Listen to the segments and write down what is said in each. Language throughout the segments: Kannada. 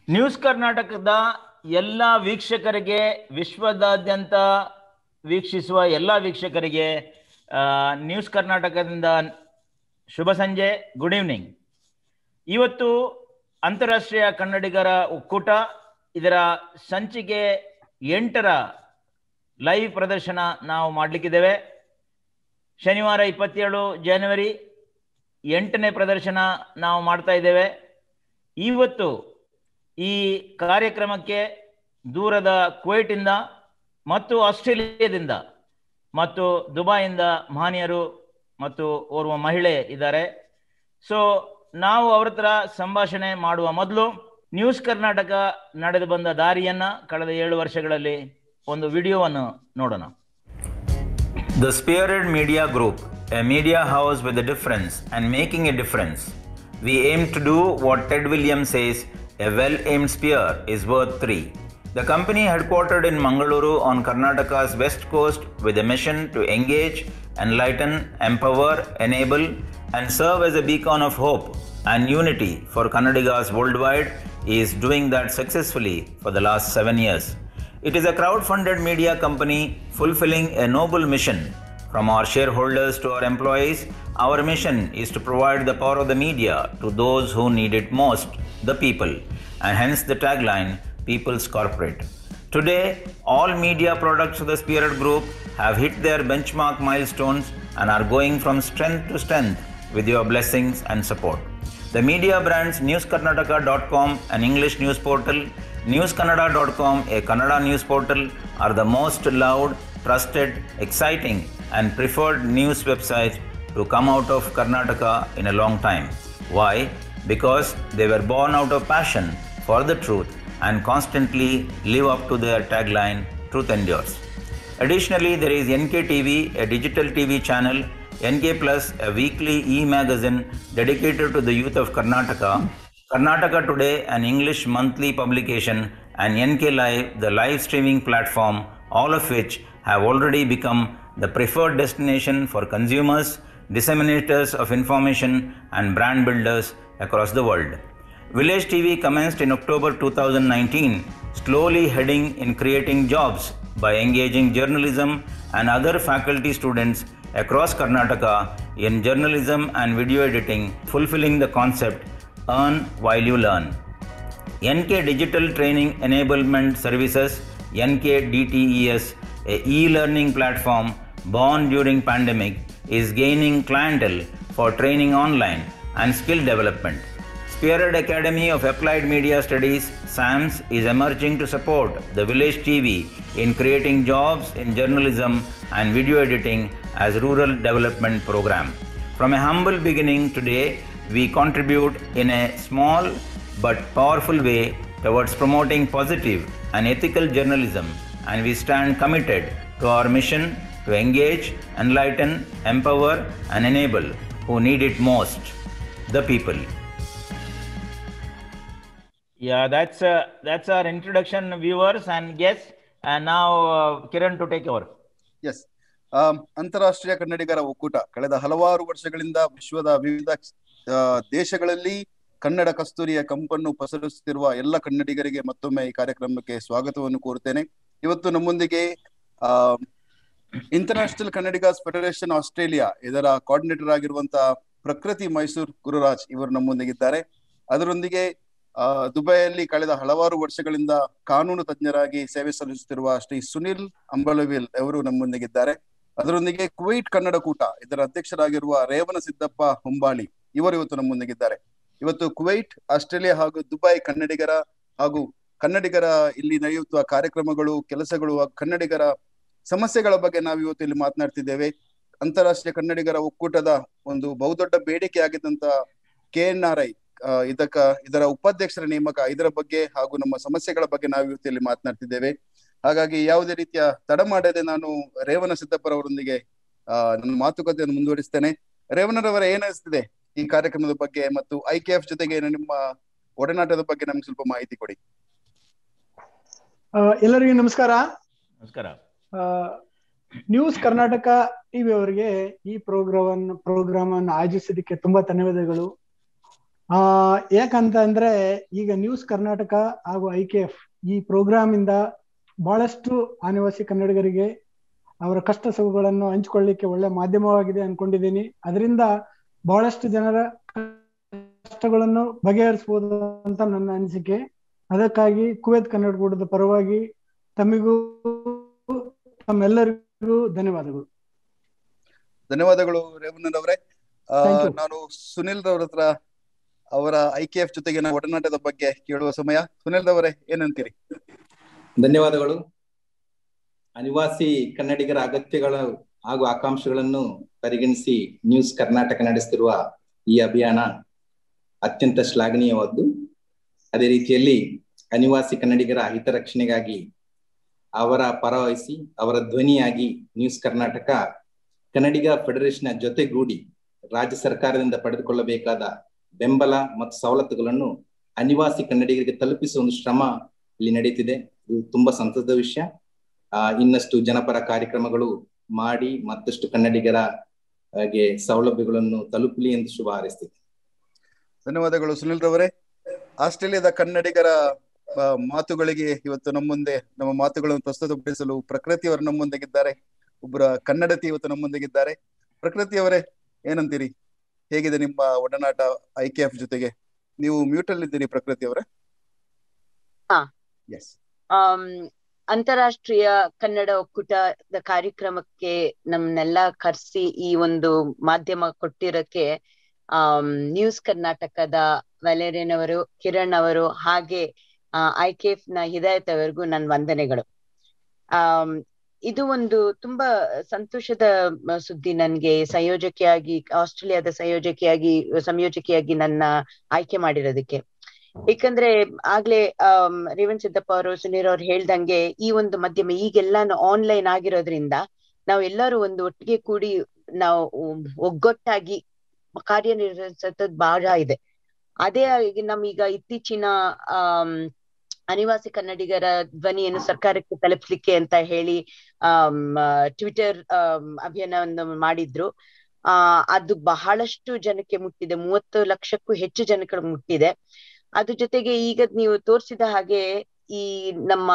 ನ್ಯೂಸ್ ಕರ್ನಾಟಕದ ಎಲ್ಲ ವೀಕ್ಷಕರಿಗೆ ವಿಶ್ವದಾದ್ಯಂತ ವೀಕ್ಷಿಸುವ ಎಲ್ಲ ವೀಕ್ಷಕರಿಗೆ ಆ, ನ್ಯೂಸ್ ಕರ್ನಾಟಕದಿಂದ ಶುಭ ಸಂಜೆ ಗುಡ್ ಈವ್ನಿಂಗ್ ಇವತ್ತು ಅಂತಾರಾಷ್ಟ್ರೀಯ ಕನ್ನಡಿಗರ ಒಕ್ಕೂಟ ಇದರ ಸಂಚಿಕೆ ಎಂಟರ ಲೈವ್ ಪ್ರದರ್ಶನ ನಾವು ಮಾಡಲಿಕ್ಕಿದ್ದೇವೆ ಶನಿವಾರ ಇಪ್ಪತ್ತೇಳು ಜನವರಿ ಎಂಟನೇ ಪ್ರದರ್ಶನ ನಾವು ಮಾಡ್ತಾ ಇದ್ದೇವೆ ಇವತ್ತು ಈ ಕಾರ್ಯಕ್ರಮಕ್ಕೆ ದೂರದ ಕುವೈಟಿಂದ ಮತ್ತು ಆಸ್ಟ್ರೇಲಿಯಾದಿಂದ ಮತ್ತು ದುಬೈಯಿಂದ ಮಹನೀಯರು ಮತ್ತು ಓರ್ವ ಮಹಿಳೆ ಇದ್ದಾರೆ ಸೊ ನಾವು ಅವ್ರ ಹತ್ರ ಸಂಭಾಷಣೆ ಮಾಡುವ ಮೊದಲು ನ್ಯೂಸ್ ಕರ್ನಾಟಕ ನಡೆದು ಬಂದ ದಾರಿಯನ್ನ ಕಳೆದ ಏಳು ವರ್ಷಗಳಲ್ಲಿ ಒಂದು ವಿಡಿಯೋವನ್ನು ನೋಡೋಣ The Spearhead Media Group, a media house with a difference and making a difference. We aim to do what Ted Williams says a well aimed spear is worth three. The company headquartered in Mangaluru on Karnataka's west coast with a mission to engage, enlighten, empower, enable, and serve as a beacon of hope and unity for Kannadigas worldwide is doing that successfully for the last seven years. It is a crowd funded media company fulfilling a noble mission. From our shareholders to our employees, our mission is to provide the power of the media to those who need it most, the people, and hence the tagline People's Corporate. Today, all media products of the Spirit Group have hit their benchmark milestones and are going from strength to strength with your blessings and support. The media brands newskarnataka.com, an English news portal, newskannada.com, a Kannada news portal, are the most loved, trusted, exciting, and preferred news websites to come out of Karnataka in a long time. Why? Because they were born out of passion for the truth and constantly live up to their tagline Truth Endures. Additionally, there is NKTV, a digital TV channel, NK Plus, a weekly e magazine dedicated to the youth of Karnataka, Karnataka Today, an English monthly publication, and NK Live, the live streaming platform, all of which have already become the preferred destination for consumers, disseminators of information, and brand builders across the world. Village TV commenced in October 2019, slowly heading in creating jobs by engaging journalism and other faculty students across Karnataka in journalism and video editing, fulfilling the concept Earn while you learn. NK Digital Training Enablement Services, NK DTES, a e-learning platform born during pandemic, is gaining clientele for training online and skill development. Spearhead Academy of Applied Media Studies, SAMS, is emerging to support the Village TV in creating jobs in journalism and video editing as rural development program. From a humble beginning today, we contribute in a small but powerful way towards promoting positive and ethical journalism, and we stand committed to our mission to engage, enlighten, empower, and enable who need it most the people. Yeah, that's uh, that's our introduction, viewers and guests. And now, uh, Kiran to take over. Yes ಅಂತಾರಾಷ್ಟ್ರೀಯ ಕನ್ನಡಿಗರ ಒಕ್ಕೂಟ ಕಳೆದ ಹಲವಾರು ವರ್ಷಗಳಿಂದ ವಿಶ್ವದ ವಿವಿಧ ಆ, ದೇಶಗಳಲ್ಲಿ ಕನ್ನಡ ಕಸ್ತೂರಿಯ ಕಂಪನ್ನು ಪಸರಿಸುತ್ತಿರುವ ಎಲ್ಲ ಕನ್ನಡಿಗರಿಗೆ ಮತ್ತೊಮ್ಮೆ ಈ ಕಾರ್ಯಕ್ರಮಕ್ಕೆ ಸ್ವಾಗತವನ್ನು ಕೋರುತ್ತೇನೆ ಇವತ್ತು ನಮ್ಮೊಂದಿಗೆ ಆ ಇಂಟರ್ನ್ಯಾಷನಲ್ ಕನ್ನಡಿಗಾಸ್ ಫೆಡರೇಷನ್ ಆಸ್ಟ್ರೇಲಿಯಾ ಇದರ ಕೋಆರ್ಡಿನೇಟರ್ ಆಗಿರುವಂತಹ ಪ್ರಕೃತಿ ಮೈಸೂರು ಗುರುರಾಜ್ ಇವರು ನಮ್ಮೊಂದಿಗಿದ್ದಾರೆ ಅದರೊಂದಿಗೆ ಆ ದುಬೈಯಲ್ಲಿ ಕಳೆದ ಹಲವಾರು ವರ್ಷಗಳಿಂದ ಕಾನೂನು ತಜ್ಞರಾಗಿ ಸೇವೆ ಸಲ್ಲಿಸುತ್ತಿರುವ ಶ್ರೀ ಸುನಿಲ್ ಅಂಬಳವಿಲ್ ಅವರು ನಮ್ಮೊಂದಿಗಿದ್ದಾರೆ ಅದರೊಂದಿಗೆ ಕುವೈಟ್ ಕನ್ನಡ ಕೂಟ ಇದರ ಅಧ್ಯಕ್ಷರಾಗಿರುವ ರೇವಣ ಸಿದ್ದಪ್ಪ ಹೊಂಬಾಳಿ ಇವರು ಇವತ್ತು ನಮ್ಮೊಂದಿಗಿದ್ದಾರೆ ಇವತ್ತು ಕುವೈಟ್ ಆಸ್ಟ್ರೇಲಿಯಾ ಹಾಗೂ ದುಬೈ ಕನ್ನಡಿಗರ ಹಾಗೂ ಕನ್ನಡಿಗರ ಇಲ್ಲಿ ನಡೆಯುತ್ತಿರುವ ಕಾರ್ಯಕ್ರಮಗಳು ಕೆಲಸಗಳು ಹಾಗೂ ಕನ್ನಡಿಗರ ಸಮಸ್ಯೆಗಳ ಬಗ್ಗೆ ನಾವು ಇವತ್ತು ಇಲ್ಲಿ ಮಾತನಾಡ್ತಿದ್ದೇವೆ ಅಂತಾರಾಷ್ಟ್ರೀಯ ಕನ್ನಡಿಗರ ಒಕ್ಕೂಟದ ಒಂದು ಬಹುದೊಡ್ಡ ಬೇಡಿಕೆ ಆಗಿದ್ದಂತ ಕೆ ಎನ್ ಆರ್ ಐ ಇದಕ್ಕ ಇದರ ಉಪಾಧ್ಯಕ್ಷರ ನೇಮಕ ಇದರ ಬಗ್ಗೆ ಹಾಗೂ ನಮ್ಮ ಸಮಸ್ಯೆಗಳ ಬಗ್ಗೆ ನಾವು ಇವತ್ತು ಇಲ್ಲಿ ಮಾತನಾಡ್ತಿದ್ದೇವೆ ಹಾಗಾಗಿ ಯಾವುದೇ ರೀತಿಯ ತಡ ಮಾಡದೆ ನಾನು ರೇವಣ ಸಿದ್ದಪ್ಪರವರೊಂದಿಗೆ ಆ ನನ್ನ ಮಾತುಕತೆಯನ್ನು ಮುಂದುವರಿಸ್ತೇನೆ ರೇವಣರವರ ಏನ್ ಅನಿಸ್ತಿದೆ ಈ ಕಾರ್ಯಕ್ರಮದ ಬಗ್ಗೆ ಮತ್ತು ಐ ಕೆ ಎಫ್ ಜೊತೆಗೆ ನಿಮ್ಮ ಒಡನಾಟದ ಬಗ್ಗೆ ನಮ್ಗೆ ಸ್ವಲ್ಪ ಮಾಹಿತಿ ಕೊಡಿ ಆ, ಎಲ್ಲರಿಗೂ ನಮಸ್ಕಾರ ನಮಸ್ಕಾರ ಆ, ನ್ಯೂಸ್ ಕರ್ನಾಟಕ ಟಿವಿ ಅವರಿಗೆ ಈ ಪ್ರೋಗ್ರಾಮ್ ಪ್ರೋಗ್ರಾಮ್ ಅನ್ನು ಆಯೋಜಿಸಿದ್ದಕ್ಕೆ ತುಂಬಾ ಧನ್ಯವಾದಗಳು ಆ ಯಾಕಂತ ಅಂದ್ರೆ ಈಗ ನ್ಯೂಸ್ ಕರ್ನಾಟಕ ಹಾಗೂ ಐ ಕೆ ಎಫ್ ಈ ಪ್ರೋಗ್ರಾಮ್ ಇಂದ ಬಹಳಷ್ಟು ಆದಿವಾಸಿ ಕನ್ನಡಿಗರಿಗೆ ಅವರ ಕಷ್ಟ ಸುಖಗಳನ್ನು ಹಂಚಿಕೊಳ್ಳಿಕ್ಕೆ ಒಳ್ಳೆ ಮಾಧ್ಯಮವಾಗಿದೆ ಅನ್ಕೊಂಡಿದ್ದೀನಿ ಅದರಿಂದ ಬಹಳಷ್ಟು ಜನರ ಕಷ್ಟಗಳನ್ನು ಬಗೆಹರಿಸಬಹುದು ಅಂತ ನನ್ನ ಅನಿಸಿಕೆ ಅದಕ್ಕಾಗಿ ಕುವೇತ್ ಕನ್ನಡ ಕೂಟದ ಪರವಾಗಿ ತಮಿಗೂ ತಮ್ಮೆಲ್ಲರಿಗೂ ಧನ್ಯವಾದಗಳು ಧನ್ಯವಾದಗಳು ರೇವಣ್ಣನ್ ಅವರೇ ಆ, Thank you. ನಾನು ಸುನಿಲ್ ರವರ ಹತ್ರ ಅವರ ಐ ಕೆ ಎಫ್ ಜೊತೆಗಿನ ಒಡನಾಟದ ಬಗ್ಗೆ ಕೇಳುವ ಸಮಯ ಸುನಿಲ್ ರವರೇ ಏನಂತೀರಿ ಧನ್ಯವಾದಗಳು ಅನಿವಾಸಿ ಕನ್ನಡಿಗರ ಅಗತ್ಯಗಳು ಹಾಗೂ ಆಕಾಂಕ್ಷೆಗಳನ್ನು ಪರಿಗಣಿಸಿ ನ್ಯೂಸ್ ಕರ್ನಾಟಕ ನಡೆಸುತ್ತಿರುವ ಈ ಅಭಿಯಾನ ಅತ್ಯಂತ ಶ್ಲಾಘನೀಯವಾದ್ದು ಅದೇ ರೀತಿಯಲ್ಲಿ ಅನಿವಾಸಿ ಕನ್ನಡಿಗರ ಹಿತರಕ್ಷಣೆಗಾಗಿ ಅವರ ಪರವಹಿಸಿ ಅವರ ಧ್ವನಿಯಾಗಿ ನ್ಯೂಸ್ ಕರ್ನಾಟಕ ಕನ್ನಡಿಗ ಫೆಡರೇಷನ್ ಜೊತೆಗೂಡಿ ರಾಜ್ಯ ಸರ್ಕಾರದಿಂದ ಪಡೆದುಕೊಳ್ಳಬೇಕಾದ ಬೆಂಬಲ ಮತ್ತು ಸವಲತ್ತುಗಳನ್ನು ಅನಿವಾಸಿ ಕನ್ನಡಿಗರಿಗೆ ತಲುಪಿಸುವ ಒಂದು ಶ್ರಮ ಇಲ್ಲಿ ನಡೀತಿದೆ ಇದು ತುಂಬಾ ಸಂತಸದ ವಿಷಯ ಆ ಇನ್ನಷ್ಟು ಜನಪರ ಕಾರ್ಯಕ್ರಮಗಳು ಮಾಡಿ ಮತ್ತಷ್ಟು ಕನ್ನಡಿಗರ ಹಾಗೆ ಸೌಲಭ್ಯಗಳನ್ನು ತಲುಪಲಿ ಎಂದು ಶುಭ ಹಾರೈಸ್ತೀನಿ ಧನ್ಯವಾದಗಳು ಸುನಿಲ್ ರವರೇ ಆಸ್ಟ್ರೇಲಿಯಾದ ಕನ್ನಡಿಗರ ಆ, ಮಾತುಗಳಿಗೆ ಇವತ್ತು ನಮ್ಮ ಮುಂದೆ ನಮ್ಮ ಮಾತುಗಳನ್ನು ಪ್ರಸ್ತುತಪಡಿಸಲು ಪ್ರಕೃತಿ ಅವರು ನಮ್ಮ ಮುಂದೆಗಿದ್ದಾರೆ ಒಬ್ಬರ ಕನ್ನಡತಿ ಇವತ್ತು ನಮ್ಮ ಮುಂದೆಗಿದ್ದಾರೆ ಪ್ರಕೃತಿ ಅವರೇ ಏನಂತೀರಿ ಹೇಗಿದೆ ನಿಮ್ಮ ಒಡನಾಟ ಐ ಕೆ ಎಫ್ ಜೊತೆಗೆ ನೀವು ಮ್ಯೂಟ್ ಅಲ್ಲಿ ಇದ್ದೀರಿ ಪ್ರಕೃತಿ ಅವರೇ ಹಾ. ಎಸ್ ಆಮ್, ಅಂತಾರಾಷ್ಟ್ರೀಯ ಕನ್ನಡ ಒಕ್ಕೂಟದ ಕಾರ್ಯಕ್ರಮಕ್ಕೆ ನಮ್ಮನ್ನೆಲ್ಲ ಕರೆಸಿ ಈ ಒಂದು ಮಾಧ್ಯಮ ಕೊಟ್ಟಿರಕ್ಕೆ ಆಮ್, ನ್ಯೂಸ್ ಕರ್ನಾಟಕದ ವ್ಯಾಲೇರಿಯನ್ ಅವರು ಕಿರಣ್ ಅವರು ಹಾಗೆ ಐ ಕೆ ಎಫ್ ನ ಹಿದಾಯತ್ ಅವರಿಗೂ ನನ್ನ ವಂದನೆಗಳು ಆಮ್, ಇದು ಒಂದು ತುಂಬಾ ಸಂತೋಷದ ಮ, ಸುದ್ದಿ ನನ್ಗೆ ಸಂಯೋಜಕಿಯಾಗಿ ಆಸ್ಟ್ರೇಲಿಯಾದ ಸಂಯೋಜಕಿಯಾಗಿ ಸಂಯೋಜಕಿಯಾಗಿ ನನ್ನ ಆಯ್ಕೆ ಮಾಡಿರೋದಕ್ಕೆ ಏಕಂದ್ರೆ ಆಗ್ಲೇ ಆಮ್, ರೇವಣ್ ಸಿದ್ದಪ್ಪ ಅವರು ಸುನೀರ್ ಅವ್ರು ಹೇಳ್ದಂಗೆ ಈ ಒಂದು ಮಾಧ್ಯಮ ಈಗೆಲ್ಲಾನು ಆನ್ಲೈನ್ ಆಗಿರೋದ್ರಿಂದ ನಾವು ಎಲ್ಲರೂ ಒಂದು ಒಟ್ಟಿಗೆ ಕೂಡಿ ನಾವು ಒಗ್ಗಟ್ಟಾಗಿ ಕಾರ್ಯನಿರ್ವಹಿಸೋದ್ ಬಹಳ ಇದೆ ಅದೇ ಆಗಿ ನಮೀಗ ಇತ್ತೀಚಿನ ಆಮ್ ಅನಿವಾಸಿ ಕನ್ನಡಿಗರ ಧ್ವನಿಯನ್ನು ಸರ್ಕಾರಕ್ಕೆ ತಲುಪಿಸ್ಲಿಕ್ಕೆ ಅಂತ ಹೇಳಿ ಆಮ್ ಟ್ವಿಟರ್ ಅಭಿಯಾನವನ್ನು ಮಾಡಿದ್ರು ಆ ಅದು ಬಹಳಷ್ಟು ಜನಕ್ಕೆ ಮುಟ್ಟಿದೆ ಮೂವತ್ತು ಲಕ್ಷಕ್ಕೂ ಹೆಚ್ಚು ಜನಕ್ಕೆ ಮುಟ್ಟಿದೆ ಅದ್ರ ಜೊತೆಗೆ ಈಗ ನೀವು ತೋರಿಸಿದ ಹಾಗೆ ಈ ನಮ್ಮ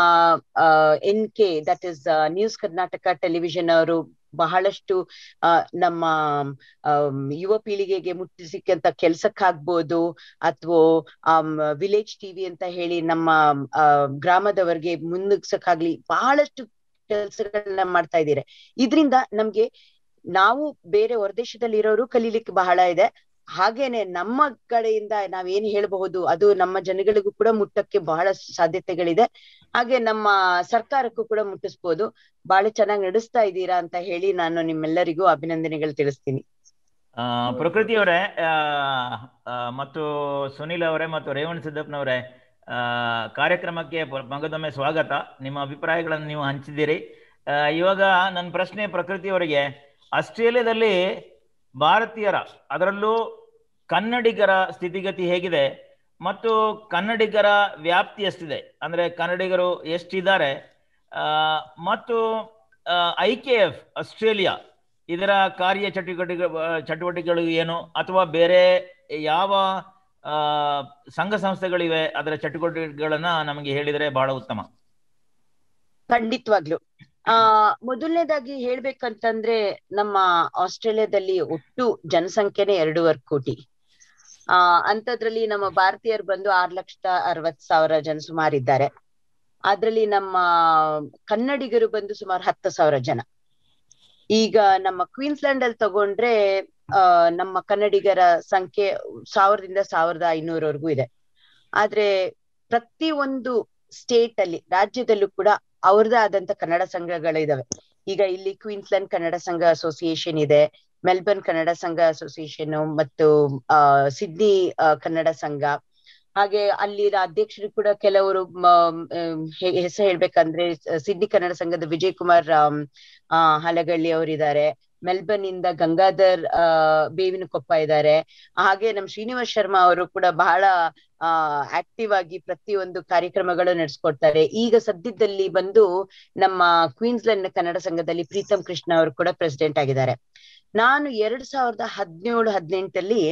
N K that is news Karnataka television ಅವರು ಬಹಳಷ್ಟು ಆ, ನಮ್ಮ ಆಮ್, ಯುವ ಪೀಳಿಗೆಗೆ ಮುಟ್ಟಿಸಿಕ್ಕಂತ ಕೆಲ್ಸಕ್ಕಾಗ್ಬೋದು ಅಥವಾ ವಿಲೇಜ್ ಟಿವಿ ಅಂತ ಹೇಳಿ ನಮ್ಮ ಆ, ಗ್ರಾಮದವರಿಗೆ ಮುನ್ನುಗ್ಸಕ್ಕಾಗ್ಲಿ ಬಹಳಷ್ಟು ಕೆಲಸಗಳನ್ನ ಮಾಡ್ತಾ ಇದ್ದೀರಾ ಇದರಿಂದ ನಮ್ಗೆ ನಾವು ಬೇರೆ ಹೊರದೇಶದಲ್ಲಿ ಇರೋರು ಕಲೀಲಿಕ್ಕೆ ಬಹಳ ಇದೆ ಹಾಗೇನೆ ನಮ್ಮ ಕಡೆಯಿಂದ ನಾವೇನ್ ಹೇಳಬಹುದು ಅದು ನಮ್ಮ ಜನಗಳಿಗೂ ಕೂಡ ಮುಟ್ಟಕ್ಕೆ ಬಹಳ ಸಾಧ್ಯತೆಗಳಿದೆ ಹಾಗೆ ನಮ್ಮ ಸರ್ಕಾರಕ್ಕೂ ಕೂಡ ಮುಟ್ಟಿಸ್ಬೋದು ಬಹಳ ಚೆನ್ನಾಗಿ ನಡೆಸ್ತಾ ಇದ್ದೀರಾ ಅಂತ ಹೇಳಿ ನಾನು ನಿಮ್ಮೆಲ್ಲರಿಗೂ ಅಭಿನಂದನೆಗಳು ತಿಳಿಸ್ತೀನಿ ಆ, ಪ್ರಕೃತಿ ಅವರೇ ಆ, ಆ, ಮತ್ತು ಸುನಿಲ್ ಅವರೇ ಮತ್ತು ರೇವಣ್ ಸಿದ್ದಪ್ಪನವರೇ ಆ, ಕಾರ್ಯಕ್ರಮಕ್ಕೆ ಪ- ಮಗದೊಮ್ಮೆ ಸ್ವಾಗತ ನಿಮ್ಮ ಅಭಿಪ್ರಾಯಗಳನ್ನು ನೀವು ಹಂಚಿದ್ದೀರಿ ಆ, ಇವಾಗ ನನ್ನ ಪ್ರಶ್ನೆ ಪ್ರಕೃತಿ ಅವರಿಗೆ ಆಸ್ಟ್ರೇಲಿಯಾದಲ್ಲಿ ಭಾರತೀಯರ ಅದರಲ್ಲೂ ಕನ್ನಡಿಗರ ಸ್ಥಿತಿಗತಿ ಹೇಗಿದೆ ಮತ್ತು ಕನ್ನಡಿಗರ ವ್ಯಾಪ್ತಿ ಎಷ್ಟಿದೆ ಅಂದ್ರೆ ಕನ್ನಡಿಗರು ಎಷ್ಟಿದ್ದಾರೆ ಆ, ಮತ್ತು ಐ ಕೆ ಎಫ್ ಆಸ್ಟ್ರೇಲಿಯಾ ಇದರ ಕಾರ್ಯ ಚಟುವಟಿಕೆ ಚಟುವಟಿಕೆಗಳು ಏನು ಅಥವಾ ಬೇರೆ ಯಾವ ಆ, ಸಂಘ ಸಂಸ್ಥೆಗಳಿವೆ ಅದರ ಚಟುವಟಿಕೆಗಳನ್ನ ನಮಗೆ ಹೇಳಿದರೆ ಬಹಳ ಉತ್ತಮ ಖಂಡಿತವಾಗ್ಲು ಆ ಮೊದಲನೇದಾಗಿ ಹೇಳ್ಬೇಕಂತಂದ್ರೆ ನಮ್ಮ ಆಸ್ಟ್ರೇಲಿಯಾದಲ್ಲಿ ಒಟ್ಟು ಜನಸಂಖ್ಯೆನೇ ಎರಡೂವರೆ ಕೋಟಿ ಆ ಅಂತದ್ರಲ್ಲಿ ನಮ್ಮ ಭಾರತೀಯರು ಬಂದು ಆರ್ ಲಕ್ಷದ ಅರವತ್ ಸಾವಿರ ಜನ ಸುಮಾರು ಇದ್ದಾರೆ ಅದ್ರಲ್ಲಿ ನಮ್ಮ ಕನ್ನಡಿಗರು ಬಂದು ಸುಮಾರು ಹತ್ತು ಸಾವಿರ ಜನ ಈಗ ನಮ್ಮ ಕ್ವೀನ್ಸ್ಲ್ಯಾಂಡ್ ಅಲ್ಲಿ ತಗೊಂಡ್ರೆ ಆ ನಮ್ಮ ಕನ್ನಡಿಗರ ಸಂಖ್ಯೆ ಸಾವಿರದಿಂದ ಸಾವಿರದ ಐನೂರವರೆಗೂ ಇದೆ ಆದ್ರೆ ಪ್ರತಿ ಒಂದು ಸ್ಟೇಟ್ ಅಲ್ಲಿ ರಾಜ್ಯದಲ್ಲೂ ಕೂಡ ಅವ್ರದೇ ಆದಂತ ಕನ್ನಡ ಸಂಘಗಳಿದಾವೆ ಈಗ ಇಲ್ಲಿ ಕ್ವೀನ್ಸ್ಲ್ಯಾಂಡ್ ಕನ್ನಡ ಸಂಘ ಅಸೋಸಿಯೇಷನ್ ಇದೆ ಮೆಲ್ಬರ್ನ್ ಕನ್ನಡ ಸಂಘ ಅಸೋಸಿಯೇಷನ್ ಮತ್ತು ಆ ಸಿಡ್ನಿ ಆ, ಕನ್ನಡ ಸಂಘ ಹಾಗೆ ಅಲ್ಲಿನ ಅಧ್ಯಕ್ಷರು ಕೂಡ ಕೆಲವರು ಹೆಸರು ಹೇಳ್ಬೇಕಂದ್ರೆ ಸಿಡ್ನಿ ಕನ್ನಡ ಸಂಘದ ವಿಜಯ್ ಕುಮಾರ್ ಆಮ್, ಆ ಹಲಗಳ್ಳಿ ಅವರಿದ್ದಾರೆ ಮೆಲ್ಬರ್ನ್ ಇಂದ ಗಂಗಾಧರ್ ಆ ಬೇವಿನ ಕೊಪ್ಪ ಇದ್ದಾರೆ ಹಾಗೆ ನಮ್ ಶ್ರೀನಿವಾಸ್ ಶರ್ಮಾ ಅವರು ಕೂಡ ಬಹಳ ಆ ಆಕ್ಟಿವ್ ಆಗಿ ಪ್ರತಿಯೊಂದು ಕಾರ್ಯಕ್ರಮಗಳು ನಡೆಸ್ಕೊಡ್ತಾರೆ ಈಗ ಸದ್ಯದಲ್ಲಿ ಬಂದು ನಮ್ಮ ಕ್ವೀನ್ಸ್ಲ್ಯಾಂಡ್ ಕನ್ನಡ ಸಂಘದಲ್ಲಿ ಪ್ರೀತಮ್ ಕೃಷ್ಣ ಅವರು ಕೂಡ ಪ್ರೆಸಿಡೆಂಟ್ ಆಗಿದ್ದಾರೆ ನಾನು ಎರಡ್ ಸಾವಿರದ ಹದಿನೇಳು ಹದಿನೆಂಟಲ್ಲಿ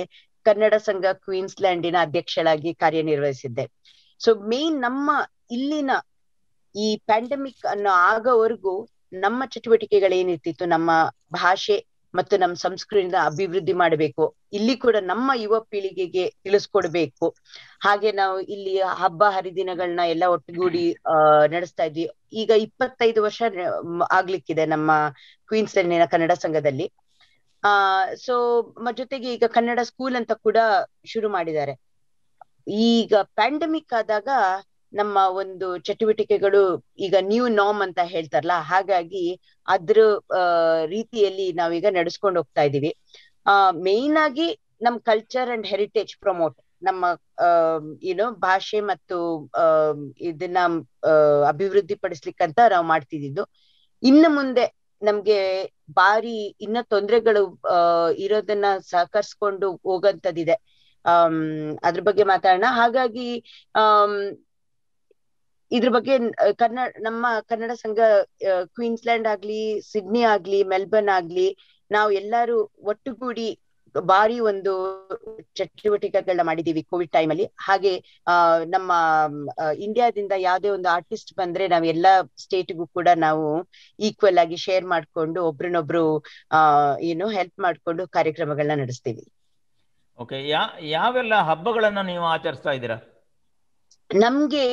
ಕನ್ನಡ ಸಂಘ ಕ್ವೀನ್ಸ್ಲ್ಯಾಂಡಿನ ಅಧ್ಯಕ್ಷಳಾಗಿ ಕಾರ್ಯನಿರ್ವಹಿಸಿದ್ದೆ ಸೊ ಮೇನ್ ನಮ್ಮ ಇಲ್ಲಿನ ಈ ಪ್ಯಾಂಡಮಿಕ್ ಅನ್ನೋ ಆಗೋವರೆಗೂ ನಮ್ಮ ಚಟುವಟಿಕೆಗಳೇನಿರ್ತಿತ್ತು ನಮ್ಮ ಭಾಷೆ ಮತ್ತು ನಮ್ಮ ಸಂಸ್ಕೃತಿಯಿಂದ ಅಭಿವೃದ್ಧಿ ಮಾಡಬೇಕು ಇಲ್ಲಿ ಕೂಡ ನಮ್ಮ ಯುವ ಪೀಳಿಗೆಗೆ ತಿಳಿಸ್ಕೊಡ್ಬೇಕು ಹಾಗೆ ನಾವು ಇಲ್ಲಿ ಹಬ್ಬ ಹರಿದಿನಗಳನ್ನ ಎಲ್ಲ ಒಟ್ಟುಗೂಡಿ ಆ ನಡೆಸ್ತಾ ಇದ್ವಿ ಈಗ ಇಪ್ಪತ್ತೈದು ವರ್ಷ ಆಗ್ಲಿಕ್ಕಿದೆ ನಮ್ಮ ಕ್ವೀನ್ಸ್ಲ್ಯಾಂಡಿನ ಕನ್ನಡ ಸಂಘದಲ್ಲಿ ಆ ಸೊ ಜೊತೆಗೆ ಈಗ ಕನ್ನಡ ಸ್ಕೂಲ್ ಅಂತ ಕೂಡ ಶುರು ಮಾಡಿದ್ದಾರೆ ಈಗ ಪ್ಯಾಂಡಮಿಕ್ ಆದಾಗ ನಮ್ಮ ಒಂದು ಚಟುವಟಿಕೆಗಳು ಈಗ ನ್ಯೂ ನಾಮ್ ಅಂತ ಹೇಳ್ತಾರಲ್ಲ ಹಾಗಾಗಿ ಅದ್ರ ರೀತಿಯಲ್ಲಿ ನಾವೀಗ ನಡೆಸ್ಕೊಂಡು ಹೋಗ್ತಾ ಇದೀವಿ ಆ ಮೇನ್ ಆಗಿ ನಮ್ ಕಲ್ಚರ್ ಅಂಡ್ ಹೆರಿಟೇಜ್ ಪ್ರಮೋಟ್ ನಮ್ಮ ಏನೋ ಭಾಷೆ ಮತ್ತು ಅಹ್ ಇದನ್ನ ಅಭಿವೃದ್ಧಿ ಪಡಿಸ್ಲಿಕ್ಕಂತ ನಾವು ಮಾಡ್ತಿದ್ದು ಇನ್ನು ಮುಂದೆ ನಮ್ಗೆ ಬಾರಿ ಇನ್ನ ತೊಂದರೆಗಳು ಅಹ್ ಇರೋದನ್ನ ಸಹಕರಿಸ್ಕೊಂಡು ಹೋಗಂತದಿದೆ ಅಹ್ ಅದ್ರ ಬಗ್ಗೆ ಮಾತಾಡೋಣ ಹಾಗಾಗಿ ಅಹ್ ಇದ್ರ ಬಗ್ಗೆ ಕನ್ನಡ ನಮ್ಮ ಕನ್ನಡ ಸಂಘ ಕ್ವೀನ್ಸ್ಲ್ಯಾಂಡ್ ಆಗ್ಲಿ ಸಿಡ್ನಿ ಆಗ್ಲಿ ಮೆಲ್ಬರ್ನ್ ಆಗ್ಲಿ ನಾವು ಎಲ್ಲಾರು ಒಟ್ಟುಗೂಡಿ ಬಾರಿ ಒಂದು ಚಟುವಟಿಕೆಗಳನ್ನ ಮಾಡಿದೀವಿ ಕೋವಿಡ್ ಟೈಮ್ ಅಲ್ಲಿ ಹಾಗೆ ಆ ನಮ್ಮ ಇಂಡಿಯಾದಿಂದ ಯಾವ್ದೇ ಒಂದು ಆರ್ಟಿಸ್ಟ್ ಬಂದ್ರೆ ನಾವ್ ಎಲ್ಲಾ ಸ್ಟೇಟ್ಗೂ ಕೂಡ ನಾವು ಈಕ್ವಲ್ ಆಗಿ ಶೇರ್ ಮಾಡ್ಕೊಂಡು ಒಬ್ರನ್ನೊಬ್ರು ಆ ಏನು ಹೆಲ್ಪ್ ಮಾಡ್ಕೊಂಡು ಕಾರ್ಯಕ್ರಮಗಳನ್ನ ನಡೆಸ್ತೀವಿ ಓಕೆ ಯಾ ಯಾವೆಲ್ಲ ಹಬ್ಬಗಳನ್ನ ನೀವು ಆಚರಿಸ್ತಾ ಇದ್ದೀರಾ ನಮ್ಗೆ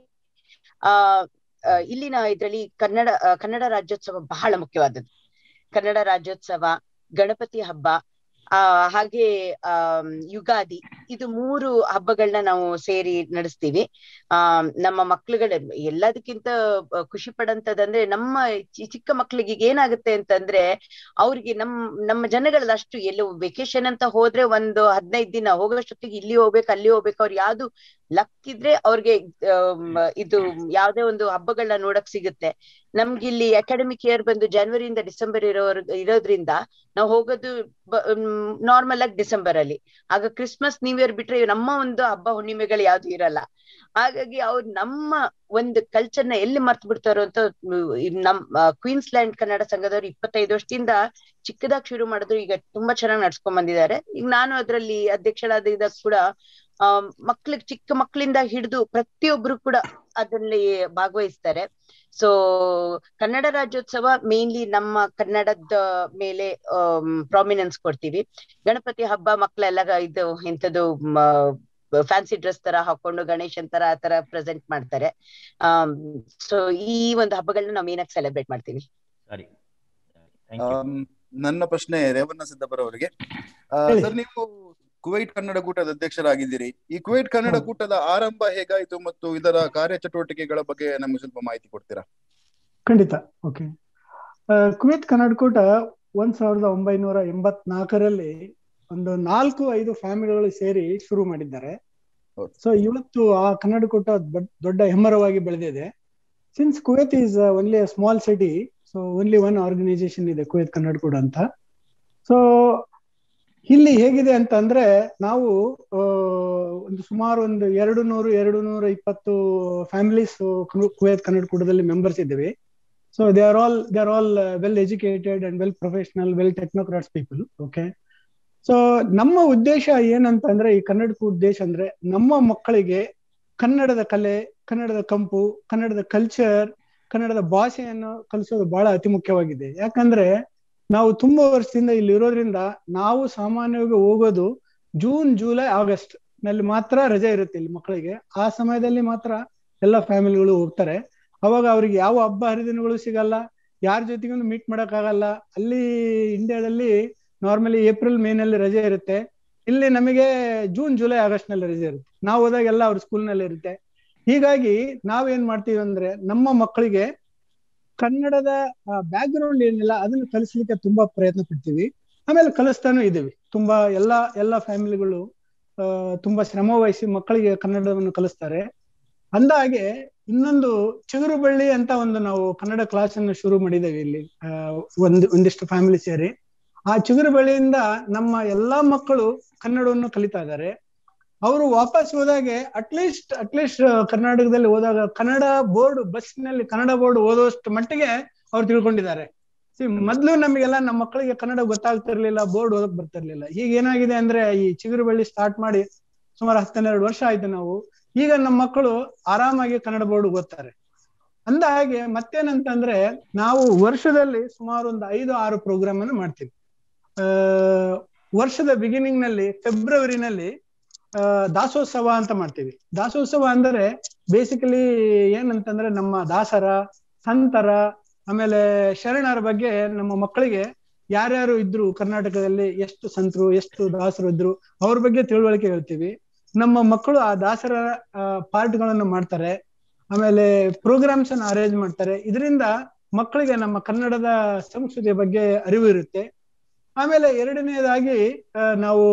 ಆ ಇಲ್ಲಿನ ಇದ್ರಲ್ಲಿ ಕನ್ನಡ ಕನ್ನಡ ರಾಜ್ಯೋತ್ಸವ ಬಹಳ ಮುಖ್ಯವಾದದ್ದು ಕನ್ನಡ ರಾಜ್ಯೋತ್ಸವ ಗಣಪತಿ ಹಬ್ಬ ಆ ಹಾಗೆ ಆ ಯುಗಾದಿ ಇದು ಮೂರು ಹಬ್ಬಗಳನ್ನ ನಾವು ಸೇರಿ ನಡೆಸ್ತೀವಿ ಆ ನಮ್ಮ ಮಕ್ಳುಗಳ ಎಲ್ಲದಕ್ಕಿಂತ ಖುಷಿ ಪಡಂತದಂದ್ರೆ ನಮ್ಮ ಚಿಕ್ಕ ಮಕ್ಳಿಗೆ ಏನಾಗುತ್ತೆ ಅಂತಂದ್ರೆ ಅವ್ರಿಗೆ ನಮ್ ನಮ್ಮ ಜನಗಳಲ್ಲಿ ಅಷ್ಟು ಎಲ್ಲೋ ವೆಕೇಶನ್ ಅಂತ ಹೋದ್ರೆ ಒಂದು ಹದಿನೈದು ದಿನ ಹೋಗೋಷ್ಟೊತ್ತಿಗೆ ಇಲ್ಲಿ ಹೋಗ್ಬೇಕು ಅಲ್ಲಿ ಹೋಗ್ಬೇಕು ಅವ್ರು ಯಾವ್ದು ಲಕ್ ಇದ್ರೆ ಅವ್ರಿಗೆ ಇದು ಯಾವ್ದೇ ಒಂದು ಹಬ್ಬಗಳನ್ನ ನೋಡಕ್ ಸಿಗುತ್ತೆ ನಮ್ಗೆ ಇಲ್ಲಿ ಅಕಾಡೆಮಿಕ್ ಇಯರ್ ಬಂದು ಜನವರಿಯಿಂದ ಡಿಸೆಂಬರ್ ಇರೋರ್ ಇರೋದ್ರಿಂದ ನಾವು ಹೋಗೋದು ನಾರ್ಮಲ್ ಆಗಿ ಡಿಸೆಂಬರ್ ಅಲ್ಲಿ ಆಗ ಕ್ರಿಸ್ಮಸ್ ನ್ಯೂ ಇಯರ್ ಬಿಟ್ರೆ ನಮ್ಮ ಒಂದು ಹಬ್ಬ ಹುಣ್ಣಿಮೆಗಳು ಯಾವ್ದು ಇರಲ್ಲ ಹಾಗಾಗಿ ಅವ್ರು ನಮ್ಮ ಒಂದು ಕಲ್ಚರ್ನ ಎಲ್ಲಿ ಮರ್ತು ಬಿಡ್ತಾರೋ ಅಂತ ನಮ್ ಕ್ವೀನ್ಸ್ಲ್ಯಾಂಡ್ ಕನ್ನಡ ಸಂಘದವ್ರು ಇಪ್ಪತ್ತೈದು ವರ್ಷದಿಂದ ಚಿಕ್ಕದಾಗಿ ಶುರು ಮಾಡಿದ್ರು ಈಗ ತುಂಬಾ ಚೆನ್ನಾಗಿ ನಡ್ಸ್ಕೊಂಡ್ ಬಂದಿದ್ದಾರೆ ಈಗ ನಾನು ಅದ್ರಲ್ಲಿ ಅಧ್ಯಕ್ಷಳಾದ ಇದಾಗ ಕೂಡ ಆ ಮಕ್ಳಿಗೆ ಚಿಕ್ಕ ಮಕ್ಕಳಿಂದ ಹಿಡಿದು ಪ್ರತಿಯೊಬ್ರು ಕೂಡ ಅದರಲ್ಲಿ ಭಾಗವಹಿಸ್ತಾರೆ ಸೊ ಕನ್ನಡ ರಾಜ್ಯೋತ್ಸವ ಮೇನ್ಲಿ ನಮ್ಮ ಕನ್ನಡದ ಮೇಲೆ ಪ್ರಾಮಿನೆನ್ಸ್ ಕೊಡ್ತೀವಿ ಗಣಪತಿ ಹಬ್ಬ ಮಕ್ಕಳೆಲ್ಲ ಇದು ಇಂಥದ್ದು ಫ್ಯಾನ್ಸಿ ಡ್ರೆಸ್ ತರ ಹಾಕೊಂಡು ಗಣೇಶನ್ ತರ ಆ ತರ ಪ್ರೆಸೆಂಟ್ ಮಾಡ್ತಾರೆ ಸೊ ಈ ಒಂದು ಹಬ್ಬಗಳನ್ನ ನಾವು ಏನಾಗಿ ಸೆಲೆಬ್ರೇಟ್ ಮಾಡ್ತೀವಿ ಸರಿ ನನ್ನ ಪ್ರಶ್ನೆ ರೇವಣ್ಣ ಸಿದ್ದಪ್ಪರ್ ಅವರಿಗೆ ಸರ್ ನೀವು ಕುವೈಟ್ ಕನ್ನಡ ಕೂಟದ ಅಧ್ಯಕ್ಷರಾಗಿದ್ದೀರಿ ಈ ಕುವೈಟ್ ಕನ್ನಡ ಕೂಟದ ಆರಂಭ ಹೇಗಾಯಿತು ಮತ್ತು ಇದರ ಕಾರ್ಯಚಟುವಟಿಕೆಗಳ ಬಗ್ಗೆ ನಮ್ಗೆ ಸ್ವಲ್ಪ ಮಾಹಿತಿ ಕೊಡ್ತೀರಾ ಖಂಡಿತ ಓಕೆ ಕುವೈತ್ ಕನ್ನಡ ಕೂಟ ಒಂದ್ ಸಾವಿರದ ಒಂಬೈನೂರ ಎಂಬತ್ನಾಲ್ಕರಲ್ಲಿ ಒಂದು ನಾಲ್ಕು ಐದು ಫ್ಯಾಮಿಲಿಗಳು ಸೇರಿ ಶುರು ಮಾಡಿದ್ದಾರೆ ಸೊ ಇವತ್ತು ಆ ಕನ್ನಡ ಕೂಟ ದೊಡ್ಡ ಹೆಮ್ಮರವಾಗಿ ಬೆಳೆದಿದೆ since Kuwait is only a small city so only one organisation ಇದೆ ಕುವೈತ್ ಕನ್ನಡ ಕೂಟ ಅಂತ ಸೊ ಇಲ್ಲಿ ಹೇಗಿದೆ ಅಂತ ಅಂದ್ರೆ ನಾವು ಒಂದು ಸುಮಾರು ಒಂದು ಎರಡು ನೂರು ಎರಡು ನೂರ ಇಪ್ಪತ್ತು ಫ್ಯಾಮಿಲೀಸ್ ಕುವೈತ್ ಕನ್ನಡ ಕೂಟದಲ್ಲಿ ಮೆಂಬರ್ಸ್ ಇದ್ದೇವೆ so they are all they are all well educated and well professional well technocrats people okay so ನಮ್ಮ ಉದ್ದೇಶ ಏನಂತ ಅಂದ್ರೆ ಈ ಕನ್ನಡದ ಉದ್ದೇಶ ಅಂದ್ರೆ ನಮ್ಮ ಮಕ್ಕಳಿಗೆ ಕನ್ನಡದ ಕಲೆ ಕನ್ನಡದ ಕಂಪು ಕನ್ನಡದ ಕಲ್ಚರ್ ಕನ್ನಡದ ಭಾಷೆಯನ್ನು ಕಲಿಸೋದು ಬಹಳ ಅತಿ ಮುಖ್ಯವಾಗಿದೆ ಯಾಕಂದ್ರೆ ನಾವು ತುಂಬಾ ವರ್ಷದಿಂದ ಇಲ್ಲಿ ಇರೋದ್ರಿಂದ ನಾವು ಸಾಮಾನ್ಯವಾಗಿ ಹೋಗೋದು ಜೂನ್ ಜುಲೈ ಆಗಸ್ಟ್ ನಲ್ಲಿ ಮಾತ್ರ ರಜೆ ಇರುತ್ತೆ ಇಲ್ಲಿ ಮಕ್ಕಳಿಗೆ ಆ ಸಮಯದಲ್ಲಿ ಮಾತ್ರ ಎಲ್ಲ ಫ್ಯಾಮಿಲಿಗಳು ಹೋಗ್ತಾರೆ ಅವಾಗ ಅವ್ರಿಗೆ ಯಾವ ಹಬ್ಬ ಹರಿದಿನಗಳು ಸಿಗಲ್ಲ ಯಾರ ಜೊತೆಗೂ ಮೀಟ್ ಮಾಡಕ್ ಆಗಲ್ಲ ಅಲ್ಲಿ ಇಂಡಿಯಾದಲ್ಲಿ ನಾರ್ಮಲಿ ಏಪ್ರಿಲ್ ಮೇ ನಲ್ಲಿ ರಜೆ ಇರುತ್ತೆ ಇಲ್ಲಿ ನಮಗೆ ಜೂನ್ ಜುಲೈ ಆಗಸ್ಟ್ ನಲ್ಲಿ ರಜೆ ಇರುತ್ತೆ ನಾವು ಹೋದಾಗ ಎಲ್ಲ ಅವ್ರ ಸ್ಕೂಲ್ ನಲ್ಲಿ ಇರುತ್ತೆ ಹೀಗಾಗಿ ನಾವೇನ್ ಮಾಡ್ತೀವಿ ಅಂದ್ರೆ ನಮ್ಮ ಮಕ್ಕಳಿಗೆ ಕನ್ನಡದ ಬ್ಯಾಕ್ ಗ್ರೌಂಡ್ ಏನಿಲ್ಲ ಅದನ್ನು ಕಲಿಸ್ಲಿಕ್ಕೆ ತುಂಬಾ ಪ್ರಯತ್ನ ಪಡ್ತೀವಿ ಆಮೇಲೆ ಕಲಿಸ್ತಾನು ಇದೀವಿ ತುಂಬಾ ಎಲ್ಲಾ ಎಲ್ಲಾ ಫ್ಯಾಮಿಲಿಗಳು ಅಹ್ ತುಂಬಾ ಶ್ರಮ ವಹಿಸಿ ಮಕ್ಕಳಿಗೆ ಕನ್ನಡವನ್ನು ಕಲಿಸ್ತಾರೆ ಅಂದಾಗೆ ಇನ್ನೊಂದು ಚಿಗುರು ಬಳ್ಳಿ ಅಂತ ಒಂದು ನಾವು ಕನ್ನಡ ಕ್ಲಾಸ್ ಅನ್ನು ಶುರು ಮಾಡಿದ್ದೇವೆ ಇಲ್ಲಿ ಒಂದು ಒಂದಿಷ್ಟು ಫ್ಯಾಮಿಲಿ ಸೇರಿ ಆ ಚಿಗುರು ಬಳ್ಳಿಯಿಂದ ನಮ್ಮ ಎಲ್ಲಾ ಮಕ್ಕಳು ಕನ್ನಡವನ್ನು ಕಲಿತಾ ಇದ್ದಾರೆ ಅವರು ವಾಪಸ್ ಹೋದಾಗೆ ಅಟ್ಲೀಸ್ಟ್ ಅಟ್ಲೀಸ್ಟ್ ಕರ್ನಾಟಕದಲ್ಲಿ ಹೋದಾಗ ಕನ್ನಡ ಬೋರ್ಡ್ ಬಸ್ ನಲ್ಲಿ ಕನ್ನಡ ಬೋರ್ಡ್ ಓದುವಷ್ಟು ಮಟ್ಟಿಗೆ ಅವ್ರು ತಿಳ್ಕೊಂಡಿದ್ದಾರೆ ಮೊದ್ಲು ನಮಗೆಲ್ಲ ನಮ್ಮ ಮಕ್ಕಳಿಗೆ ಕನ್ನಡ ಗೊತ್ತಾಗ್ತಿರ್ಲಿಲ್ಲ ಬೋರ್ಡ್ ಓದಕ್ ಬರ್ತಿರ್ಲಿಲ್ಲ ಈಗ ಏನಾಗಿದೆ ಅಂದ್ರೆ ಈ ಚಿಗುರು ಬಳ್ಳಿ ಸ್ಟಾರ್ಟ್ ಮಾಡಿ ಸುಮಾರು ಹತ್ತೆರಡು ವರ್ಷ ಆಯ್ತು ನಾವು ಈಗ ನಮ್ಮ ಮಕ್ಕಳು ಆರಾಮಾಗಿ ಕನ್ನಡ ಬೋರ್ಡ್ ಓದ್ತಾರೆ ಅಂದ ಹಾಗೆ ಮತ್ತೇನಂತಂದ್ರೆ ನಾವು ವರ್ಷದಲ್ಲಿ ಸುಮಾರು ಒಂದು ಐದು ಆರು ಪ್ರೋಗ್ರಾಮ್ ಅನ್ನು ಮಾಡ್ತೀವಿ ಆ ವರ್ಷದ ಬಿಗಿನಿಂಗ್ ನಲ್ಲಿ ಫೆಬ್ರವರಿನಲ್ಲಿ ಆ ದಾಸೋತ್ಸವ ಅಂತ ಮಾಡ್ತೀವಿ ದಾಸೋತ್ಸವ ಅಂದ್ರೆ ಬೇಸಿಕಲಿ ಏನಂತಂದ್ರೆ ನಮ್ಮ ದಾಸರ ಸಂತರ ಆಮೇಲೆ ಶರಣರ ಬಗ್ಗೆ ನಮ್ಮ ಮಕ್ಕಳಿಗೆ ಯಾರ್ಯಾರು ಇದ್ರು ಕರ್ನಾಟಕದಲ್ಲಿ ಎಷ್ಟು ಸಂತರು ಎಷ್ಟು ದಾಸರು ಇದ್ರು ಅವ್ರ ಬಗ್ಗೆ ತಿಳುವಳಿಕೆ ಹೇಳ್ತೀವಿ ನಮ್ಮ ಮಕ್ಕಳು ಆ ದಾಸರ ಪಾರ್ಟ್ಗಳನ್ನು ಮಾಡ್ತಾರೆ ಆಮೇಲೆ ಪ್ರೋಗ್ರಾಮ್ಸ್ ಅನ್ನು ಅರೇಂಜ್ ಮಾಡ್ತಾರೆ ಇದರಿಂದ ಮಕ್ಕಳಿಗೆ ನಮ್ಮ ಕನ್ನಡದ ಸಂಸ್ಕೃತಿಯ ಬಗ್ಗೆ ಅರಿವು ಇರುತ್ತೆ ಆಮೇಲೆ ಎರಡನೇದಾಗಿ ನಾವು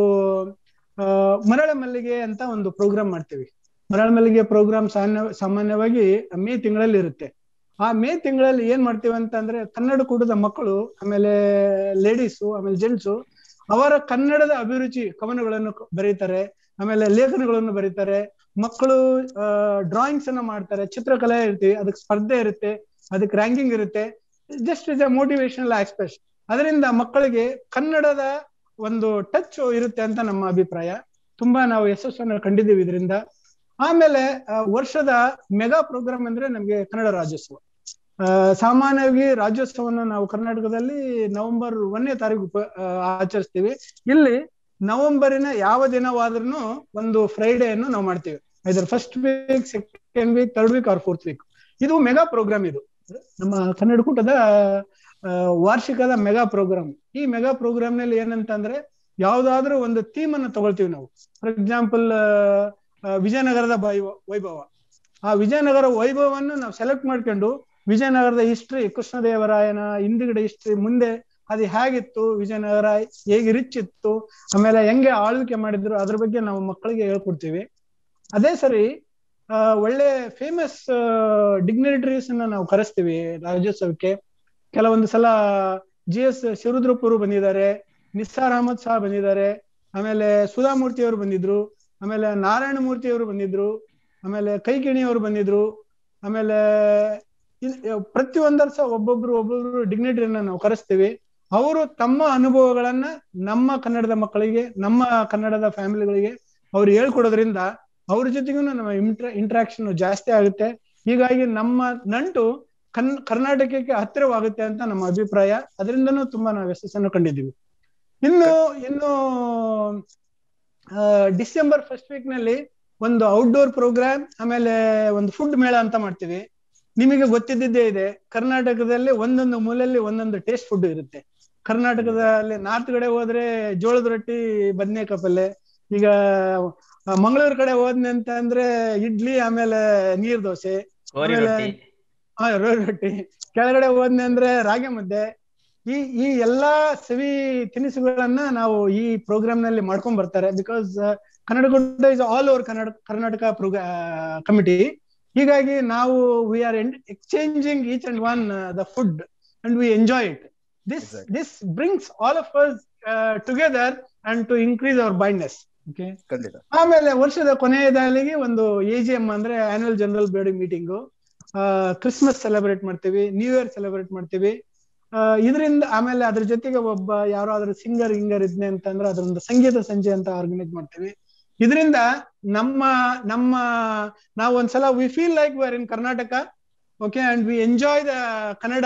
ಮರಳ ಮಲ್ಲಿಗೆ ಅಂತ ಒಂದು ಪ್ರೋಗ್ರಾಮ್ ಮಾಡ್ತೀವಿ ಮರಳ ಮಲ್ಲಿಗೆ ಪ್ರೋಗ್ರಾಮ್ ಸಾಮಾನ್ಯ ಸಾಮಾನ್ಯವಾಗಿ ಮೇ ತಿಂಗಳಲ್ಲಿ ಇರುತ್ತೆ ಆ ಮೇ ತಿಂಗಳಲ್ಲಿ ಏನ್ ಮಾಡ್ತೀವಿ ಅಂತ ಅಂದ್ರೆ ಕನ್ನಡ ಕೂಟದ ಮಕ್ಕಳು ಆಮೇಲೆ ಲೇಡೀಸು ಆಮೇಲೆ ಜೆಂಟ್ಸು ಅವರ ಕನ್ನಡದ ಅಭಿರುಚಿ ಕವನಗಳನ್ನು ಬರೀತಾರೆ ಆಮೇಲೆ ಲೇಖನಗಳನ್ನು ಬರೀತಾರೆ ಮಕ್ಕಳು ಡ್ರಾಯಿಂಗ್ಸ್ ಅನ್ನ ಮಾಡ್ತಾರೆ ಚಿತ್ರಕಲೆ ಇರ್ತೀವಿ ಅದಕ್ಕೆ ಸ್ಪರ್ಧೆ ಇರುತ್ತೆ ಅದಕ್ಕೆ ರ್ಯಾಂಕಿಂಗ್ ಇರುತ್ತೆ just is a motivational aspect ಅದರಿಂದ ಮಕ್ಕಳಿಗೆ ಕನ್ನಡದ ಒಂದು ಟಚ್ ಇರುತ್ತೆ ಅಂತ ನಮ್ಮ ಅಭಿಪ್ರಾಯ ತುಂಬಾ ನಾವು ಯಶಸ್ಸನ್ನು ಕಂಡಿದ್ದೀವಿ ಇದರಿಂದ ಆಮೇಲೆ ವರ್ಷದ ಮೆಗಾ ಪ್ರೋಗ್ರಾಮ್ ಅಂದ್ರೆ ನಮ್ಗೆ ಕನ್ನಡ ರಾಜ್ಯೋತ್ಸವ ಸಾಮಾನ್ಯವಾಗಿ ರಾಜ್ಯೋತ್ಸವವನ್ನು ನಾವು ಕರ್ನಾಟಕದಲ್ಲಿ ನವೆಂಬರ್ ಒಂದನೇ ತಾರೀಕು ಆಚರಿಸ್ತೀವಿ ಇಲ್ಲಿ ನವೆಂಬರಿನ ಯಾವ ದಿನವಾದ್ರೂ ಒಂದು ಫ್ರೈಡೆಯನ್ನು ನಾವು ಮಾಡ್ತೀವಿ ಇದರ first week second week third week or fourth week ಇದು ಮೆಗಾ ಪ್ರೋಗ್ರಾಮ್ ಇದು ನಮ್ಮ ಕನ್ನಡ ಕೂಟದ ವಾರ್ಷಿಕದ ಮೆಗಾ ಪ್ರೋಗ್ರಾಮ್ ಈ ಮೆಗಾ ಪ್ರೋಗ್ರಾಮ್ ನಲ್ಲಿ ಏನಂತಂದ್ರೆ ಯಾವ್ದಾದ್ರೂ ಒಂದು ಥೀಮ್ ಅನ್ನು ತಗೊಳ್ತೀವಿ ನಾವು ಫಾರ್ ಎಕ್ಸಾಂಪಲ್ ವಿಜಯನಗರದ ವೈಭವ ಆ ವಿಜಯನಗರ ವೈಭವವನ್ನು ನಾವು ಸೆಲೆಕ್ಟ್ ಮಾಡ್ಕೊಂಡು ವಿಜಯನಗರದ ಹಿಸ್ಟ್ರಿ ಕೃಷ್ಣದೇವರಾಯನ ಹಿಂದಿಗಡೆ ಹಿಸ್ಟ್ರಿ ಮುಂದೆ ಅದು ಹೇಗಿತ್ತು ವಿಜಯನಗರ ಹೇಗೆ ರಿಚ್ ಇತ್ತು ಆಮೇಲೆ ಹೆಂಗೆ ಆಳ್ವಿಕೆ ಮಾಡಿದ್ರು ಅದ್ರ ಬಗ್ಗೆ ನಾವು ಮಕ್ಕಳಿಗೆ ಹೇಳ್ಕೊಡ್ತೀವಿ ಅದೇ ಸರಿ ಒಳ್ಳೆ ಫೇಮಸ್ ಡಿಗ್ನಿಟರೀಸ್ ಅನ್ನ ನಾವು ಕರೆಸ್ತೀವಿ ರಾಜ್ಯೋತ್ಸವಕ್ಕೆ ಕೆಲವೊಂದು ಸಲ ಜಿ ಎಸ್ ಶಿವರುದ್ರಪ್ಪರು ಬಂದಿದ್ದಾರೆ ನಿಸ್ಸಾರ್ ಅಹಮದ್ ಸಹ ಬಂದಿದ್ದಾರೆ ಆಮೇಲೆ ಸುಧಾಮೂರ್ತಿ ಅವರು ಬಂದಿದ್ರು ಆಮೇಲೆ ನಾರಾಯಣ ಮೂರ್ತಿ ಅವರು ಬಂದಿದ್ರು ಆಮೇಲೆ ಕೈಕಿಣಿ ಅವರು ಬಂದಿದ್ರು ಆಮೇಲೆ ಪ್ರತಿಯೊಂದರ ಸಹ ಒಬ್ಬೊಬ್ರು ಒಬ್ಬೊಬ್ರು ಡಿಗ್ನಿಟರಿನ ನಾವು ಕರೆಸ್ತೀವಿ ಅವರು ತಮ್ಮ ಅನುಭವಗಳನ್ನ ನಮ್ಮ ಕನ್ನಡದ ಮಕ್ಕಳಿಗೆ ನಮ್ಮ ಕನ್ನಡದ ಫ್ಯಾಮಿಲಿಗಳಿಗೆ ಅವ್ರು ಹೇಳ್ಕೊಡೋದ್ರಿಂದ ಅವ್ರ ಜೊತೆಗೂ ನಮ್ಮ ಇಂಟ್ರ ಇಂಟ್ರಾಕ್ಷನ್ ಜಾಸ್ತಿ ಆಗುತ್ತೆ ಹೀಗಾಗಿ ನಮ್ಮ ನಂಟು ಕನ್ ಕರ್ನಾಟಕಕ್ಕೆ ಹತ್ತಿರವಾಗುತ್ತೆ ಅಂತ ನಮ್ಮ ಅಭಿಪ್ರಾಯ ಅದರಿಂದನೂ ತುಂಬಾ ನಾವು ಯಶಸ್ಸನ್ನು ಕಂಡಿದ್ದೀವಿ ಇನ್ನು ಇನ್ನು ಡಿಸೆಂಬರ್ ಫಸ್ಟ್ ವೀಕ್ ನಲ್ಲಿ ಒಂದು ಔಟ್ಡೋರ್ ಪ್ರೋಗ್ರಾಮ್ ಆಮೇಲೆ ಒಂದು ಫುಡ್ ಮೇಳ ಅಂತ ಮಾಡ್ತೀವಿ ನಿಮಗೆ ಗೊತ್ತಿದ್ದೇ ಇದೆ ಕರ್ನಾಟಕದಲ್ಲಿ ಒಂದೊಂದು ಮೂಲೆಯಲ್ಲಿ ಒಂದೊಂದು ಟೇಸ್ಟ್ ಫುಡ್ ಇರುತ್ತೆ ಕರ್ನಾಟಕದಲ್ಲಿ ನಾರ್ತ್ ಕಡೆ ಹೋದ್ರೆ ಜೋಳದ ರೊಟ್ಟಿ ಬದನೆಕಾಯಿ ಪಲ್ಯ ಈಗ ಮಂಗಳೂರು ಕಡೆ ಹೋದ್ನೆ ಅಂತ ಅಂದ್ರೆ ಇಡ್ಲಿ ಆಮೇಲೆ ನೀರ್ ದೋಸೆ ಆಮೇಲೆ ರೊಟ್ಟಿ ಕೆಳಗಡೆ ಹೋದ್ನೆ ಅಂದ್ರೆ ರಾಗಿ ಮುದ್ದೆ ಈ ಈ ಎಲ್ಲಾ ಸವಿ ತಿನಿಸುಗಳನ್ನ ನಾವು ಈ ಪ್ರೋಗ್ರಾಮ್ ನಲ್ಲಿ ಮಾಡ್ಕೊಂಡ್ ಬರ್ತಾರೆ ಬಿಕಾಸ್ ಕನ್ನಡ ಗುಡ್ಡ is all over Kannada Karnataka program committee ಹೀಗಾಗಿ ನಾವು we are exchanging each and one the food and we enjoy it this this brings all of us together and to increase our bindness okay ಆಮೇಲೆ ವರ್ಷದ ಕೊನೆಯದಾಲಿಗೆ ಒಂದು ಎ ಜಿ ಎಂ ಅಂದ್ರೆ annual general body meeting Christmas celebrate ಮಾಡ್ತೀವಿ ನ್ಯೂ ಇಯರ್ ಸೆಲೆಬ್ರೇಟ್ ಮಾಡ್ತೀವಿ ಇದರಿಂದ ಆಮೇಲೆ ಅದ್ರ ಜೊತೆಗೆ ಒಬ್ಬ ಯಾರಾದ್ರೂ ಸಿಂಗರ್ ಹಿಂಗರ್ ಇದ್ನೆ ಅಂತಂದ್ರೆ ಅದರೊಂದು ಸಂಗೀತ ಸಂಜೆ ಅಂತ ಆರ್ಗನೈಸ್ ಮಾಡ್ತೀವಿ ಇದರಿಂದ ನಮ್ಮ ನಮ್ಮ ನಾವು ಒಂದ್ಸಲ we feel like we are in Karnataka okay and we enjoy the Kannada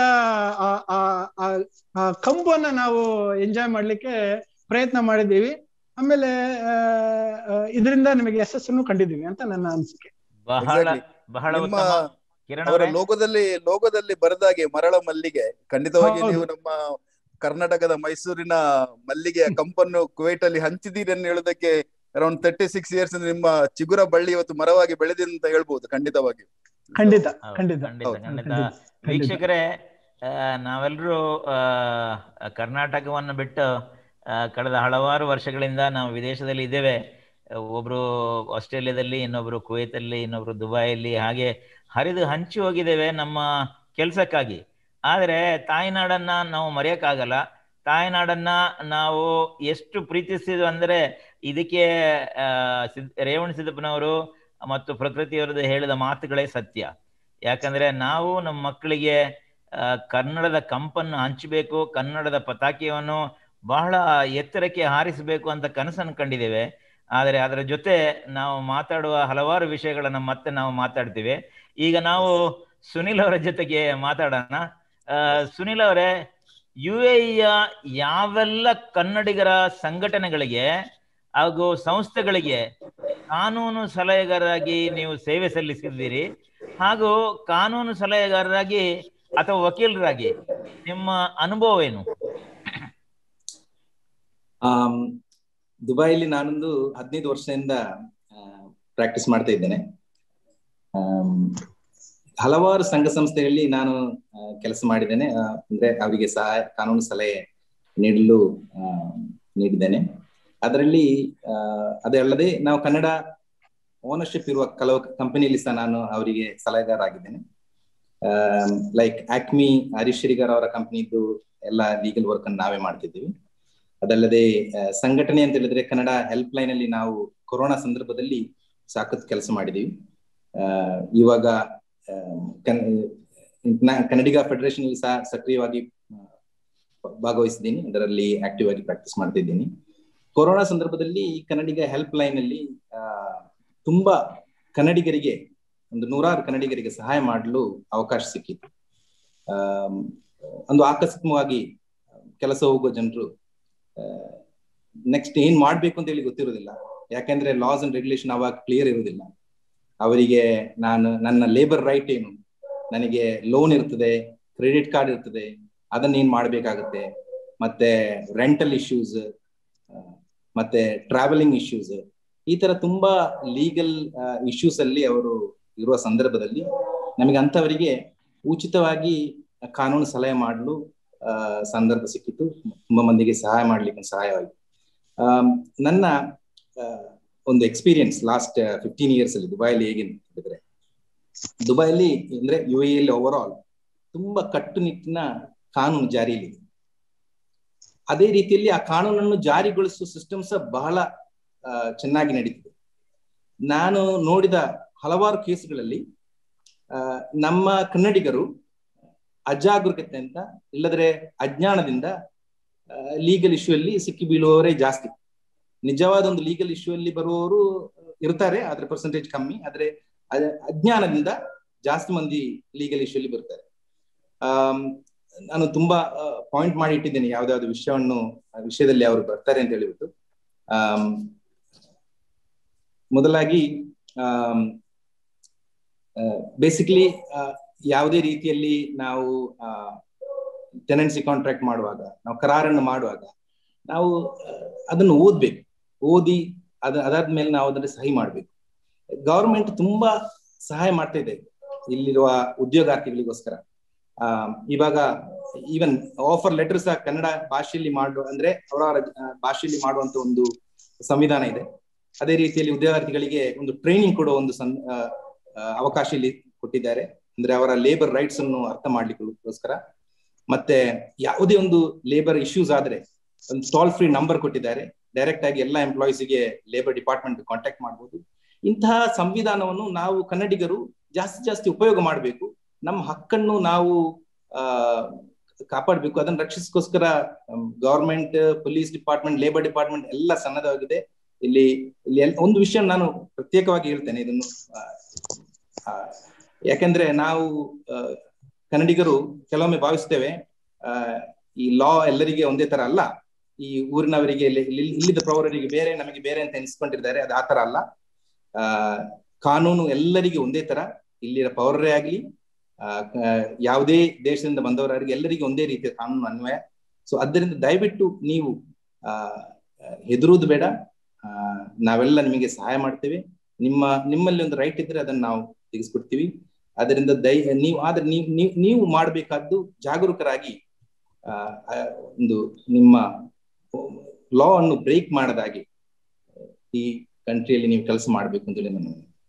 ಕಂಪನ್ನ ನಾವು ಎಂಜಾಯ್ ಮಾಡ್ಲಿಕ್ಕೆ ಪ್ರಯತ್ನ ಮಾಡಿದ್ದೀವಿ ಆಮೇಲೆ ಇದರಿಂದ ನಿಮಗೆ ಯಶಸ್ಸನ್ನು ಕಂಡಿದ್ದೀವಿ ಅಂತ ನನ್ನ ಅನಿಸಿಕೆ ಬಹಳ ಬಹಳ ಉತ್ತಮ ಕಿರಣ್ ಅವರ ಲೋಗದಲ್ಲಿ ಲೋಗದಲ್ಲಿ ಬರೆದಾಗೆ ಮರಳ ಮಲ್ಲಿಗೆ ಖಂಡಿತವಾಗಿ ಹೌದು. ನೀವು ನಮ್ಮ ಕರ್ನಾಟಕದ ಮೈಸೂರಿನ ಮಲ್ಲಿಗೆಯ ಕಂಪನ್ನು ಕುವೈಟ್ ಅಲ್ಲಿ ಹಂಚಿದೀರಿ ಅಂತ ಹೇಳೋದಕ್ಕೆ ಅರೌಂಡ್ ತರ್ಟಿ ಸಿಕ್ಸ್ ಇಯರ್ಸ್ ನಿಮ್ಮ ಚಿಗುರ ಬಳ್ಳಿ ಇವತ್ತು ಮರವಾಗಿ ಬೆಳೆದಿದೆ ಅಂತ ಹೇಳ್ಬೋದು ಖಂಡಿತವಾಗಿ ಖಂಡಿತ ಹೌದು, ಖಂಡಿತ ಖಂಡಿತ ಹೌದು, ಖಂಡಿತ ಖಂಡಿತ. ವೀಕ್ಷಕರೇ ಆ, ನಾವೆಲ್ಲರೂ ಆ, ಕರ್ನಾಟಕವನ್ನು ಬಿಟ್ಟು ಆ, ಕಳೆದ ಹಲವಾರು ವರ್ಷಗಳಿಂದ ನಾವು ವಿದೇಶದಲ್ಲಿ ಇದ್ದೇವೆ ಒಬ್ರು ಆಸ್ಟ್ರೇಲಿಯಾದಲ್ಲಿ ಇನ್ನೊಬ್ರು ಕುವೈತಲ್ಲಿ ಇನ್ನೊಬ್ರು ದುಬೈಯಲ್ಲಿ ಹಾಗೆ ಹರಿದು ಹಂಚಿ ಹೋಗಿದ್ದೇವೆ ನಮ್ಮ ಕೆಲಸಕ್ಕಾಗಿ ಆದರೆ ತಾಯ್ನಾಡನ್ನ ನಾವು ಮರೆಯಕ್ಕಾಗಲ್ಲ ತಾಯ್ನಾಡನ್ನ ನಾವು ಎಷ್ಟು ಪ್ರೀತಿಸ್ತಿದ್ವು ಅಂದ್ರೆ ಇದಕ್ಕೆ ಆ, ಸಿದ್ ರೇವಣ ಸಿದ್ದಪ್ಪನವರು ಮತ್ತು ಪ್ರಕೃತಿಯವರದ್ದು ಹೇಳಿದ ಮಾತುಗಳೇ ಸತ್ಯ ಯಾಕಂದ್ರೆ ನಾವು ನಮ್ಮ ಮಕ್ಕಳಿಗೆ ಆ, ಕನ್ನಡದ ಕಂಪನ್ನು ಹಂಚಬೇಕು ಕನ್ನಡದ ಪತಾಕೆಯನ್ನು ಬಹಳ ಎತ್ತರಕ್ಕೆ ಹಾರಿಸಬೇಕು ಅಂತ ಕನಸನ್ನು ಕಂಡಿದ್ದೇವೆ ಆದರೆ ಅದರ ಜೊತೆ ನಾವು ಮಾತಾಡುವ ಹಲವಾರು ವಿಷಯಗಳನ್ನು ಮತ್ತೆ ನಾವು ಮಾತಾಡ್ತೀವಿ ಈಗ ನಾವು ಸುನಿಲ್ ಅವರ ಜೊತೆಗೆ ಮಾತಾಡೋಣ ಆ, ಸುನಿಲ್ ಅವರೇ ಯು ಎಯ ಯಾವೆಲ್ಲ ಕನ್ನಡಿಗರ ಸಂಘಟನೆಗಳಿಗೆ ಹಾಗೂ ಸಂಸ್ಥೆಗಳಿಗೆ ಕಾನೂನು ಸಲಹೆಗಾರರಾಗಿ ನೀವು ಸೇವೆ ಸಲ್ಲಿಸಿದ್ದೀರಿ ಹಾಗೂ ಕಾನೂನು ಸಲಹೆಗಾರರಾಗಿ ಅಥವಾ ವಕೀಲರಾಗಿ ನಿಮ್ಮ ಅನುಭವ ಏನು ಆಮ್, ದುಬೈಲಿ ನಾನೊಂದು ಹದಿನೈದು ವರ್ಷದಿಂದ ಪ್ರಾಕ್ಟೀಸ್ ಮಾಡ್ತಾ ಇದ್ದೇನೆ ಆಮ್, ಹಲವಾರು ಸಂಘ ಸಂಸ್ಥೆಗಳಲ್ಲಿ ನಾನು ಆ, ಕೆಲಸ ಮಾಡಿದ್ದೇನೆ ಆ, ಅಂದ್ರೆ ಅವರಿಗೆ ಸಹಾಯ ಕಾನೂನು ಸಲಹೆ ನೀಡಲು ಆ, ನೀಡಿದ್ದೇನೆ ಅದರಲ್ಲಿ ಆ, ಅದಲ್ಲದೆ ನಾವು ಕನ್ನಡ ಓನರ್ಶಿಪ್ ಇರುವ ಕೆಲವು ಕಂಪನಿಯಲ್ಲಿ ಸಹ ನಾನು ಅವರಿಗೆ ಸಲಹೆಗಾರ ಆಗಿದ್ದೇನೆ ಲೈಕ್ ಆಕ್ಮಿ ಹರೀಶ್ ಶ್ರೀಗರ್ ಅವರ ಕಂಪನಿದ್ದು ಎಲ್ಲ ಲೀಗಲ್ ವರ್ಕ್ ಅನ್ನು ನಾವೇ ಮಾಡ್ತಿದ್ದೀವಿ ಅದಲ್ಲದೆ ಆ, ಸಂಘಟನೆ ಅಂತ ಹೇಳಿದ್ರೆ ಕನ್ನಡ ಹೆಲ್ಪ್ ಲೈನ್ ಅಲ್ಲಿ ನಾವು ಕೊರೋನಾ ಸಂದರ್ಭದಲ್ಲಿ ಸಾಕಷ್ಟು ಕೆಲಸ ಮಾಡಿದೀವಿ ಆ, ಇವಾಗ ಆ, ಕನ್- ನ- ಕನ್ನಡಿಗ ಫೆಡರೇಷನ್ ಅಲ್ಲಿ ಸಹ ಸಕ್ರಿಯವಾಗಿ ಆ, ಭಾಗವಹಿಸಿದ್ದೀನಿ ಅದರಲ್ಲಿ ಆಕ್ಟಿವ್ ಆಗಿ ಪ್ರಾಕ್ಟೀಸ್ ಮಾಡ್ತಿದ್ದೀನಿ ಕೊರೋನಾ ಸಂದರ್ಭದಲ್ಲಿ ಈ ಕನ್ನಡಿಗ ಹೆಲ್ಪ್ ಲೈನ್ ಅಲ್ಲಿ ಆ, ತುಂಬಾ ಕನ್ನಡಿಗರಿಗೆ ಒಂದು ನೂರಾರು ಕನ್ನಡಿಗರಿಗೆ ಸಹಾಯ ಮಾಡಲು ಅವಕಾಶ ಸಿಕ್ಕಿತು ಆಮ್, ಒಂದು ಆಕಸ್ಮಿಕವಾಗಿ ಕೆಲಸ ಹೋಗುವ ಜನರು ನೆಕ್ಸ್ಟ್ ಏನ್ ಮಾಡ್ಬೇಕು ಅಂತ ಹೇಳಿ ಗೊತ್ತಿರೋದಿಲ್ಲ ಯಾಕೆಂದ್ರೆ ಲಾಸ್ ಅಂಡ್ ರೆಗ್ಯುಲೇಷನ್ ಅವಾಗ ಕ್ಲಿಯರ್ ಇರುವುದಿಲ್ಲ ಅವರಿಗೆ ನಾನು ನನ್ನ ಲೇಬರ್ ರೈಟ್ ಏನು ನನಗೆ ಲೋನ್ ಇರ್ತದೆ ಕ್ರೆಡಿಟ್ ಕಾರ್ಡ್ ಇರ್ತದೆ ಅದನ್ನ ಏನ್ ಮಾಡ್ಬೇಕಾಗತ್ತೆ ಮತ್ತೆ ರೆಂಟಲ್ ಇಶ್ಯೂಸ್ ಮತ್ತೆ ಟ್ರಾವೆಲಿಂಗ್ ಇಶ್ಯೂಸ್ ಈ ತರ ತುಂಬಾ ಲೀಗಲ್ ಇಶ್ಯೂಸ್ ಅಲ್ಲಿ ಅವರು ಇರುವ ಸಂದರ್ಭದಲ್ಲಿ ನಮಗೆ ಅಂತವರಿಗೆ ಉಚಿತವಾಗಿ ಕಾನೂನು ಸಲಹೆ ಮಾಡಲು ಆ, ಸಂದರ್ಭ ಸಿಕ್ಕಿತ್ತು ತುಂಬಾ ಮಂದಿಗೆ ಸಹಾಯ ಮಾಡ್ಲಿಕ್ಕೆ ಸಹಾಯವಾಯಿತು ಆಮ್, ನನ್ನ ಆ, ಒಂದು ಎಕ್ಸ್ಪೀರಿಯನ್ಸ್ ಲಾಸ್ಟ್ ಫಿಫ್ಟೀನ್ ಇಯರ್ಸ್ ಅಲ್ಲಿ ದುಬೈಲಿ ಹೇಗೆ ಅಂತ ಹೇಳಿದ್ರೆ ದುಬೈಲಿ ಅಂದ್ರೆ ಯು ಎಲ್ಲಿ ಓವರ್ ಆಲ್ ತುಂಬಾ ಕಟ್ಟುನಿಟ್ಟಿನ ಕಾನೂನು ಜಾರಿಯಲ್ಲಿದೆ ಅದೇ ರೀತಿಯಲ್ಲಿ ಆ ಕಾನೂನನ್ನು ಜಾರಿಗೊಳಿಸುವ ಸಿಸ್ಟಮ್ ಸಹ ಬಹಳ ಆ, ಚೆನ್ನಾಗಿ ನಡೀತಿದೆ ನಾನು ನೋಡಿದ ಹಲವಾರು ಕೇಸ್ಗಳಲ್ಲಿ ಆ, ನಮ್ಮ ಕನ್ನಡಿಗರು ಅಜಾಗರೂಕತೆ ಅಂತ ಇಲ್ಲದ್ರೆ ಅಜ್ಞಾನದಿಂದ ಲೀಗಲ್ ಇಶ್ಯೂ ಅಲ್ಲಿ ಸಿಕ್ಕಿ ಬೀಳುವವರೇ ಜಾಸ್ತಿ ನಿಜವಾದ ಒಂದು ಲೀಗಲ್ ಇಶ್ಯೂ ಅಲ್ಲಿ ಬರುವವರು ಇರ್ತಾರೆ ಆದ್ರೆ ಪರ್ಸೆಂಟೇಜ್ ಕಮ್ಮಿ ಆದ್ರೆ ಅ- ಅಜ್ಞಾನದಿಂದ ಜಾಸ್ತಿ ಮಂದಿ ಲೀಗಲ್ ಇಶ್ಯೂ ಅಲ್ಲಿ ಬರ್ತಾರೆ ಆಮ್, ನಾನು ತುಂಬಾ ಪಾಯಿಂಟ್ ಮಾಡಿ ಇಟ್ಟಿದ್ದೇನೆ ಯಾವ್ದಾವ್ದು ವಿಷಯವನ್ನು ಆ ವಿಷಯದಲ್ಲಿ ಅವರು ಬರ್ತಾರೆ ಅಂತ ಹೇಳಿಬಿಟ್ಟು ಆಮ್, ಮೊದಲಾಗಿ ಬೇಸಿಕ್ಲಿ ಯಾವುದೇ ರೀತಿಯಲ್ಲಿ ನಾವು ಟೆನೆನ್ಸಿ ಕಾಂಟ್ರಾಕ್ಟ್ ಮಾಡುವಾಗ ನಾವು ಕರಾರನ್ನು ಮಾಡುವಾಗ ನಾವು ಆ, ಅದನ್ನು ಓದ್ಬೇಕು ಓದಿ ಅದ ಅದಾದ್ಮೇಲೆ ನಾವು ಅದನ್ನ ಸಹಿ ಮಾಡ್ಬೇಕು ಗವರ್ಮೆಂಟ್ ತುಂಬಾ ಸಹಾಯ ಮಾಡ್ತಾ ಇದೆ ಇಲ್ಲಿರುವ ಉದ್ಯೋಗಾರ್ಥಿಗಳಿಗೋಸ್ಕರ ಆ ಇವಾಗ ಈವನ್ ಆಫರ್ ಲೆಟರ್ ಸಹ ಕನ್ನಡ ಭಾಷೆಯಲ್ಲಿ ಮಾಡುವ ಅಂದ್ರೆ ಅವರವರ ಆ, ಭಾಷೆಯಲ್ಲಿ ಮಾಡುವಂತ ಒಂದು ಸಂವಿಧಾನ ಇದೆ ಅದೇ ರೀತಿಯಲ್ಲಿ ಉದ್ಯೋಗಾರ್ಥಿಗಳಿಗೆ ಒಂದು ಟ್ರೈನಿಂಗ್ ಕೊಡುವ ಒಂದು ಸಂ ಆ, ಆ, ಅವಕಾಶ ಇಲ್ಲಿ ಕೊಟ್ಟಿದ್ದಾರೆ ಅಂದ್ರೆ ಅವರ ಲೇಬರ್ ರೈಟ್ಸ್ ಅನ್ನು ಅರ್ಥ ಮಾಡ್ಲಿಕ್ಕೋಸ್ಕರ ಮತ್ತೆ ಯಾವುದೇ ಒಂದು ಲೇಬರ್ ಇಶ್ಯೂಸ್ ಆದ್ರೆ ಒಂದು ಟೋಲ್ ಫ್ರೀ ನಂಬರ್ ಕೊಟ್ಟಿದ್ದಾರೆ ಡೈರೆಕ್ಟ್ ಆಗಿ ಎಲ್ಲ ಎಂಪ್ಲಾಯೀಸ್ಗೆ ಲೇಬರ್ ಡಿಪಾರ್ಟ್ಮೆಂಟ್ ಕಾಂಟ್ಯಾಕ್ಟ್ ಮಾಡಬಹುದು ಇಂತಹ ಸಂವಿಧಾನವನ್ನು ನಾವು ಕನ್ನಡಿಗರು ಜಾಸ್ತಿ ಜಾಸ್ತಿ ಉಪಯೋಗ ಮಾಡಬೇಕು ನಮ್ಮ ಹಕ್ಕನ್ನು ನಾವು ಆ ಕಾಪಾಡಬೇಕು ಅದನ್ನು ರಕ್ಷಿಸೋಸ್ಕರ government police department labour department ಎಲ್ಲ ಸನ್ನದ್ಧವಾಗಿದೆ ಇಲ್ಲಿ ಇಲ್ಲಿ ಎಲ್- ಒಂದು ವಿಷಯ ನಾನು ಪ್ರತ್ಯೇಕವಾಗಿ ಹೇಳ್ತೇನೆ ಇದನ್ನು ಆ, ಆ, ಯಾಕೆಂದ್ರೆ ನಾವು ಆ, ಕನ್ನಡಿಗರು ಕೆಲವೊಮ್ಮೆ ಭಾವಿಸ್ತೇವೆ ಆ, ಈ ಲಾ ಎಲ್ಲರಿಗೆ ಒಂದೇ ತರ ಅಲ್ಲ ಈ ಊರಿನವರಿಗೆ ಇಲ್ಲಿ ಇಲ್ಲಿ- ಇಲ್ಲಿದ್ದ ಪ್ರೌಢರಿಗೆ ಬೇರೆ ನಮಗೆ ಬೇರೆ ಅಂತ ಎನಿಸ್ಕೊಂಡಿದ್ದಾರೆ ಅದು ಆ ತರ ಅಲ್ಲ ಆ ಕಾನೂನು ಎಲ್ಲರಿಗೂ ಒಂದೇ ತರ ಇಲ್ಲಿನ ಪೌರರೇ ಆಗ್ಲಿ ಆ, ಕ- ಯಾವುದೇ ದೇಶದಿಂದ ಬಂದವರಾಗಲಿ ಎಲ್ಲರಿಗೂ ಒಂದೇ ರೀತಿಯ ಕಾನೂನು ಅನ್ವಯ ಸೊ ಅದರಿಂದ ದಯವಿಟ್ಟು ನೀವು ಆ ಹೆದರುವುದು ಬೇಡ ಆ, ನಾವೆಲ್ಲ ನಿಮಗೆ ಸಹಾಯ ಮಾಡ್ತೇವೆ ನಿಮ್ಮ ನಿಮ್ಮಲ್ಲಿ ಒಂದು ರೈಟ್ ಇದ್ರೆ ಅದನ್ನ ನಾವು ತೆಗೆಸ್ಕೊಡ್ತೀವಿ ಅದರಿಂದ ದೈ ನೀವು ಆದ್ರೆ ನೀವು ನೀವು ನೀವು ಮಾಡಬೇಕಾದ್ದು ಜಾಗರೂಕರಾಗಿ ಆ, ಆ, ಒಂದು ನಿಮ್ಮ ಲಾ ಅನ್ನು ಬ್ರೇಕ್ ಮಾಡದಾಗಿ ಈ ಕಂಟ್ರಿಯಲ್ಲಿ ನೀವು ಕೆಲಸ ಮಾಡಬೇಕು ಅಂತ ಹೇಳಿ ನಾನು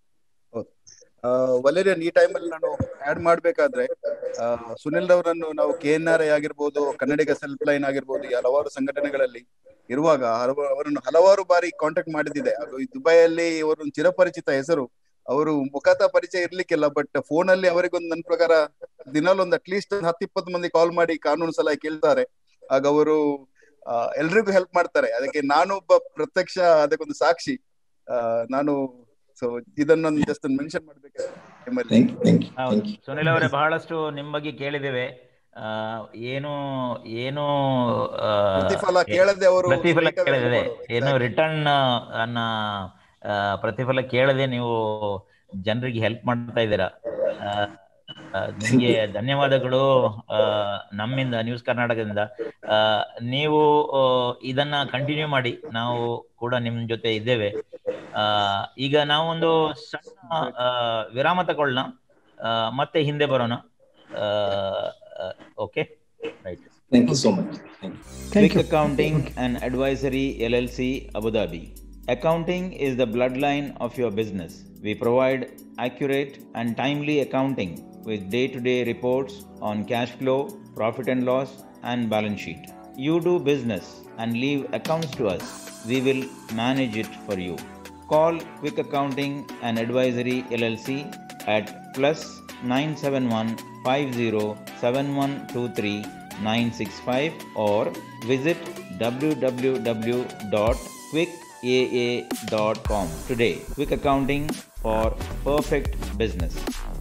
ವಲೇರಿಯನ್ ಈ ಟೈಮಲ್ಲಿ ನಾನು ಆಡ್ ಮಾಡ್ಬೇಕಾದ್ರೆ ಆ, ಸುನಿಲ್ ರವರನ್ನು ನಾವು ಕೆ ಎನ್ ಆರ್ ಐ ಆಗಿರ್ಬೋದು ಕನ್ನಡಿಗ ಸೆಲ್ಫ್ ಲೈನ್ ಆಗಿರ್ಬೋದು ಈ ಹಲವಾರು ಸಂಘಟನೆಗಳಲ್ಲಿ ಇರುವಾಗ ಹಲವಾರು ಅವರನ್ನು ಹಲವಾರು ಬಾರಿ ಕಾಂಟ್ಯಾಕ್ಟ್ ಮಾಡಿದ್ದಿದೆ ಅದು ಈ ದುಬೈಯಲ್ಲಿ ಅವರೊಂದು ಚಿರಪರಿಚಿತ ಹೆಸರು ಅವರು ಮುಖತ ಪರಿಚಯ ಇರ್ಲಿಕ್ಕಿಲ್ಲ ಬಟ್ ಫೋನ್ ಅಲ್ಲಿ ಅವರಿಗೊಂದು ನನ್ನ ಪ್ರಕಾರ ದಿನಾಲು ಒಂದು ಅಟ್ಲೀಸ್ಟ್ ಒಂದು ಹತ್ತು ಇಪ್ಪತ್ತು ಮಂದಿ ಕಾಲ್ ಮಾಡಿ ಕಾನೂನು ಸಲಹೆ ಕೇಳ್ತಾರೆ ಆಗ ಅವರು ಎಲ್ರಿಗೂ ಹೆಲ್ಪ್ ಮಾಡ್ತಾರೆ ಅದಕ್ಕೆ ನಾನು ಒಬ್ಬ ಪ್ರತ್ಯಕ್ಷ ಅದಕ್ಕೊಂದು ಸಾಕ್ಷಿ ಆ, ನಾನು ಸೊ ಇದನ್ನೊಂದು ಜಸ್ಟ್ ಮೆನ್ಷನ್ ಮಾಡ್ಬೇಕು ಥ್ಯಾಂಕ್ ಯು ಥ್ಯಾಂಕ್ ಯು ಹೌದು ಥ್ಯಾಂಕ್ ಯು ಸುನಿಲ್ ಅವರೇ ಬಹಳಷ್ಟು ನಿಮ್ಮ ಬಗ್ಗೆ ಕೇಳಿದ್ದೇವೆ ಆ, ಏನು ಏನು ಆ, ಪ್ರತಿಫಲ ಕೇಳದೆ ಅವರು ಪ್ರತಿಫಲ ಬೇಕಾದ ಕೇಳಿದೆ ಮಾಡೋರು. ಏನು ರಿಟರ್ನ್ ಅನ್ನ ಆ, ಪ್ರತಿಫಲ ಕೇಳದೆ ನೀವು ಜನರಿಗೆ ಹೆಲ್ಪ್ ಮಾಡ್ತಾ ಇದ್ದೀರಾ ಆ, ಆ, ನಿಮ್ಗೆ ಧನ್ಯವಾದಗಳು ಆ, ನಮ್ಮಿಂದ ನ್ಯೂಸ್ ಕರ್ನಾಟಕದಿಂದ ಆ, ನೀವು ಆ, ಇದನ್ನ ಕಂಟಿನ್ಯೂ ಮಾಡಿ ನಾವು ಕೂಡ ನಿಮ್ ಜೊತೆ ಇದ್ದೇವೆ ಆ, ಈಗ ನಾವೊಂದು ಸಣ್ಣ ಆ, ವಿರಾಮ ತಗೊಳ್ಳೋಣ ಆ, ಮತ್ತೆ ಹಿಂದೆ ಬರೋಣ okay right thank you so much thank you thank Quick you Accounting and Advisory LLC, Abu Dhabi. Accounting is the bloodline of your business. We provide accurate and timely accounting with day to day reports on cash flow, profit and loss, and balance sheet. You do business and leave accounts to us. We will manage it for you. Call Quick Accounting and Advisory LLC at plus 971 50 7123 965 or visit www.quickaa.com today. Quick Accounting for perfect business.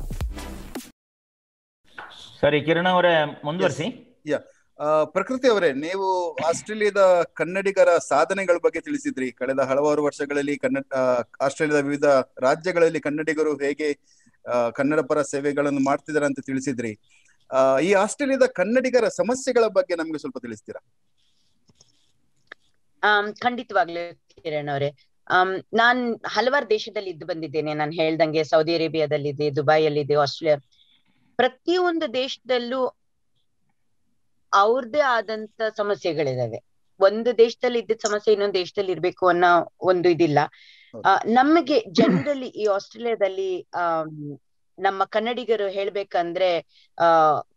ಸರಿ ಕಿರಣ್ ಅವರೇ ಮುಂದುವರಿಸಿ ಯಾ ಪ್ರಕೃತಿ ಅವರೇ ನೀವು ಆಸ್ಟ್ರೇಲಿಯಾದ ಕನ್ನಡಿಗರ ಸಾಧನೆಗಳ ಬಗ್ಗೆ ತಿಳಿಸಿದ್ರಿ ಕಳೆದ ಹಲವಾರು ವರ್ಷಗಳಲ್ಲಿ ಕನ್ನಡ ಆ, ಆಸ್ಟ್ರೇಲಿಯಾದ ವಿವಿಧ ರಾಜ್ಯಗಳಲ್ಲಿ ಕನ್ನಡಿಗರು ಹೇಗೆ ಆ, ಕನ್ನಡ ಪರ ಸೇವೆಗಳನ್ನು ಮಾಡ್ತಿದ್ದಾರೆ ಅಂತ ತಿಳಿಸಿದ್ರಿ ಆ, ಈ ಆಸ್ಟ್ರೇಲಿಯಾದ ಕನ್ನಡಿಗರ ಸಮಸ್ಯೆಗಳ ಬಗ್ಗೆ ನಮ್ಗೆ ಸ್ವಲ್ಪ ತಿಳಿಸ್ತೀರಾ ಆಮ್ ಖಂಡಿತವಾಗ್ಲೂ ಕಿರಣ್ ಅವರೇ ಆಮ್ ನಾನ್ ಹಲವಾರು ದೇಶದಲ್ಲಿ ಇದ್ದು ಬಂದಿದ್ದೇನೆ ನಾನು ಹೇಳ್ದಂಗೆ ಸೌದಿ ಅರೇಬಿಯಾದಲ್ಲಿದೆ ದುಬೈಯಲ್ಲಿದೆ ಆಸ್ಟ್ರೇಲಿಯಾ ಪ್ರತಿಯೊಂದು ದೇಶದಲ್ಲೂ ಅವ್ರದ್ದೇ ಆದಂತ ಸಮಸ್ಯೆಗಳಿದಾವೆ ಒಂದು ದೇಶದಲ್ಲಿ ಇದ್ದ ಸಮಸ್ಯೆ ಇನ್ನೊಂದು ದೇಶದಲ್ಲಿ ಇರ್ಬೇಕು ಅನ್ನೋ ಒಂದು ಇದಿಲ್ಲ ಆ, ನಮಗೆ ಜನರಲಿ ಈ ಆಸ್ಟ್ರೇಲಿಯಾದಲ್ಲಿ ಆಮ್, ನಮ್ಮ ಕನ್ನಡಿಗರು ಹೇಳ್ಬೇಕಂದ್ರೆ ಆ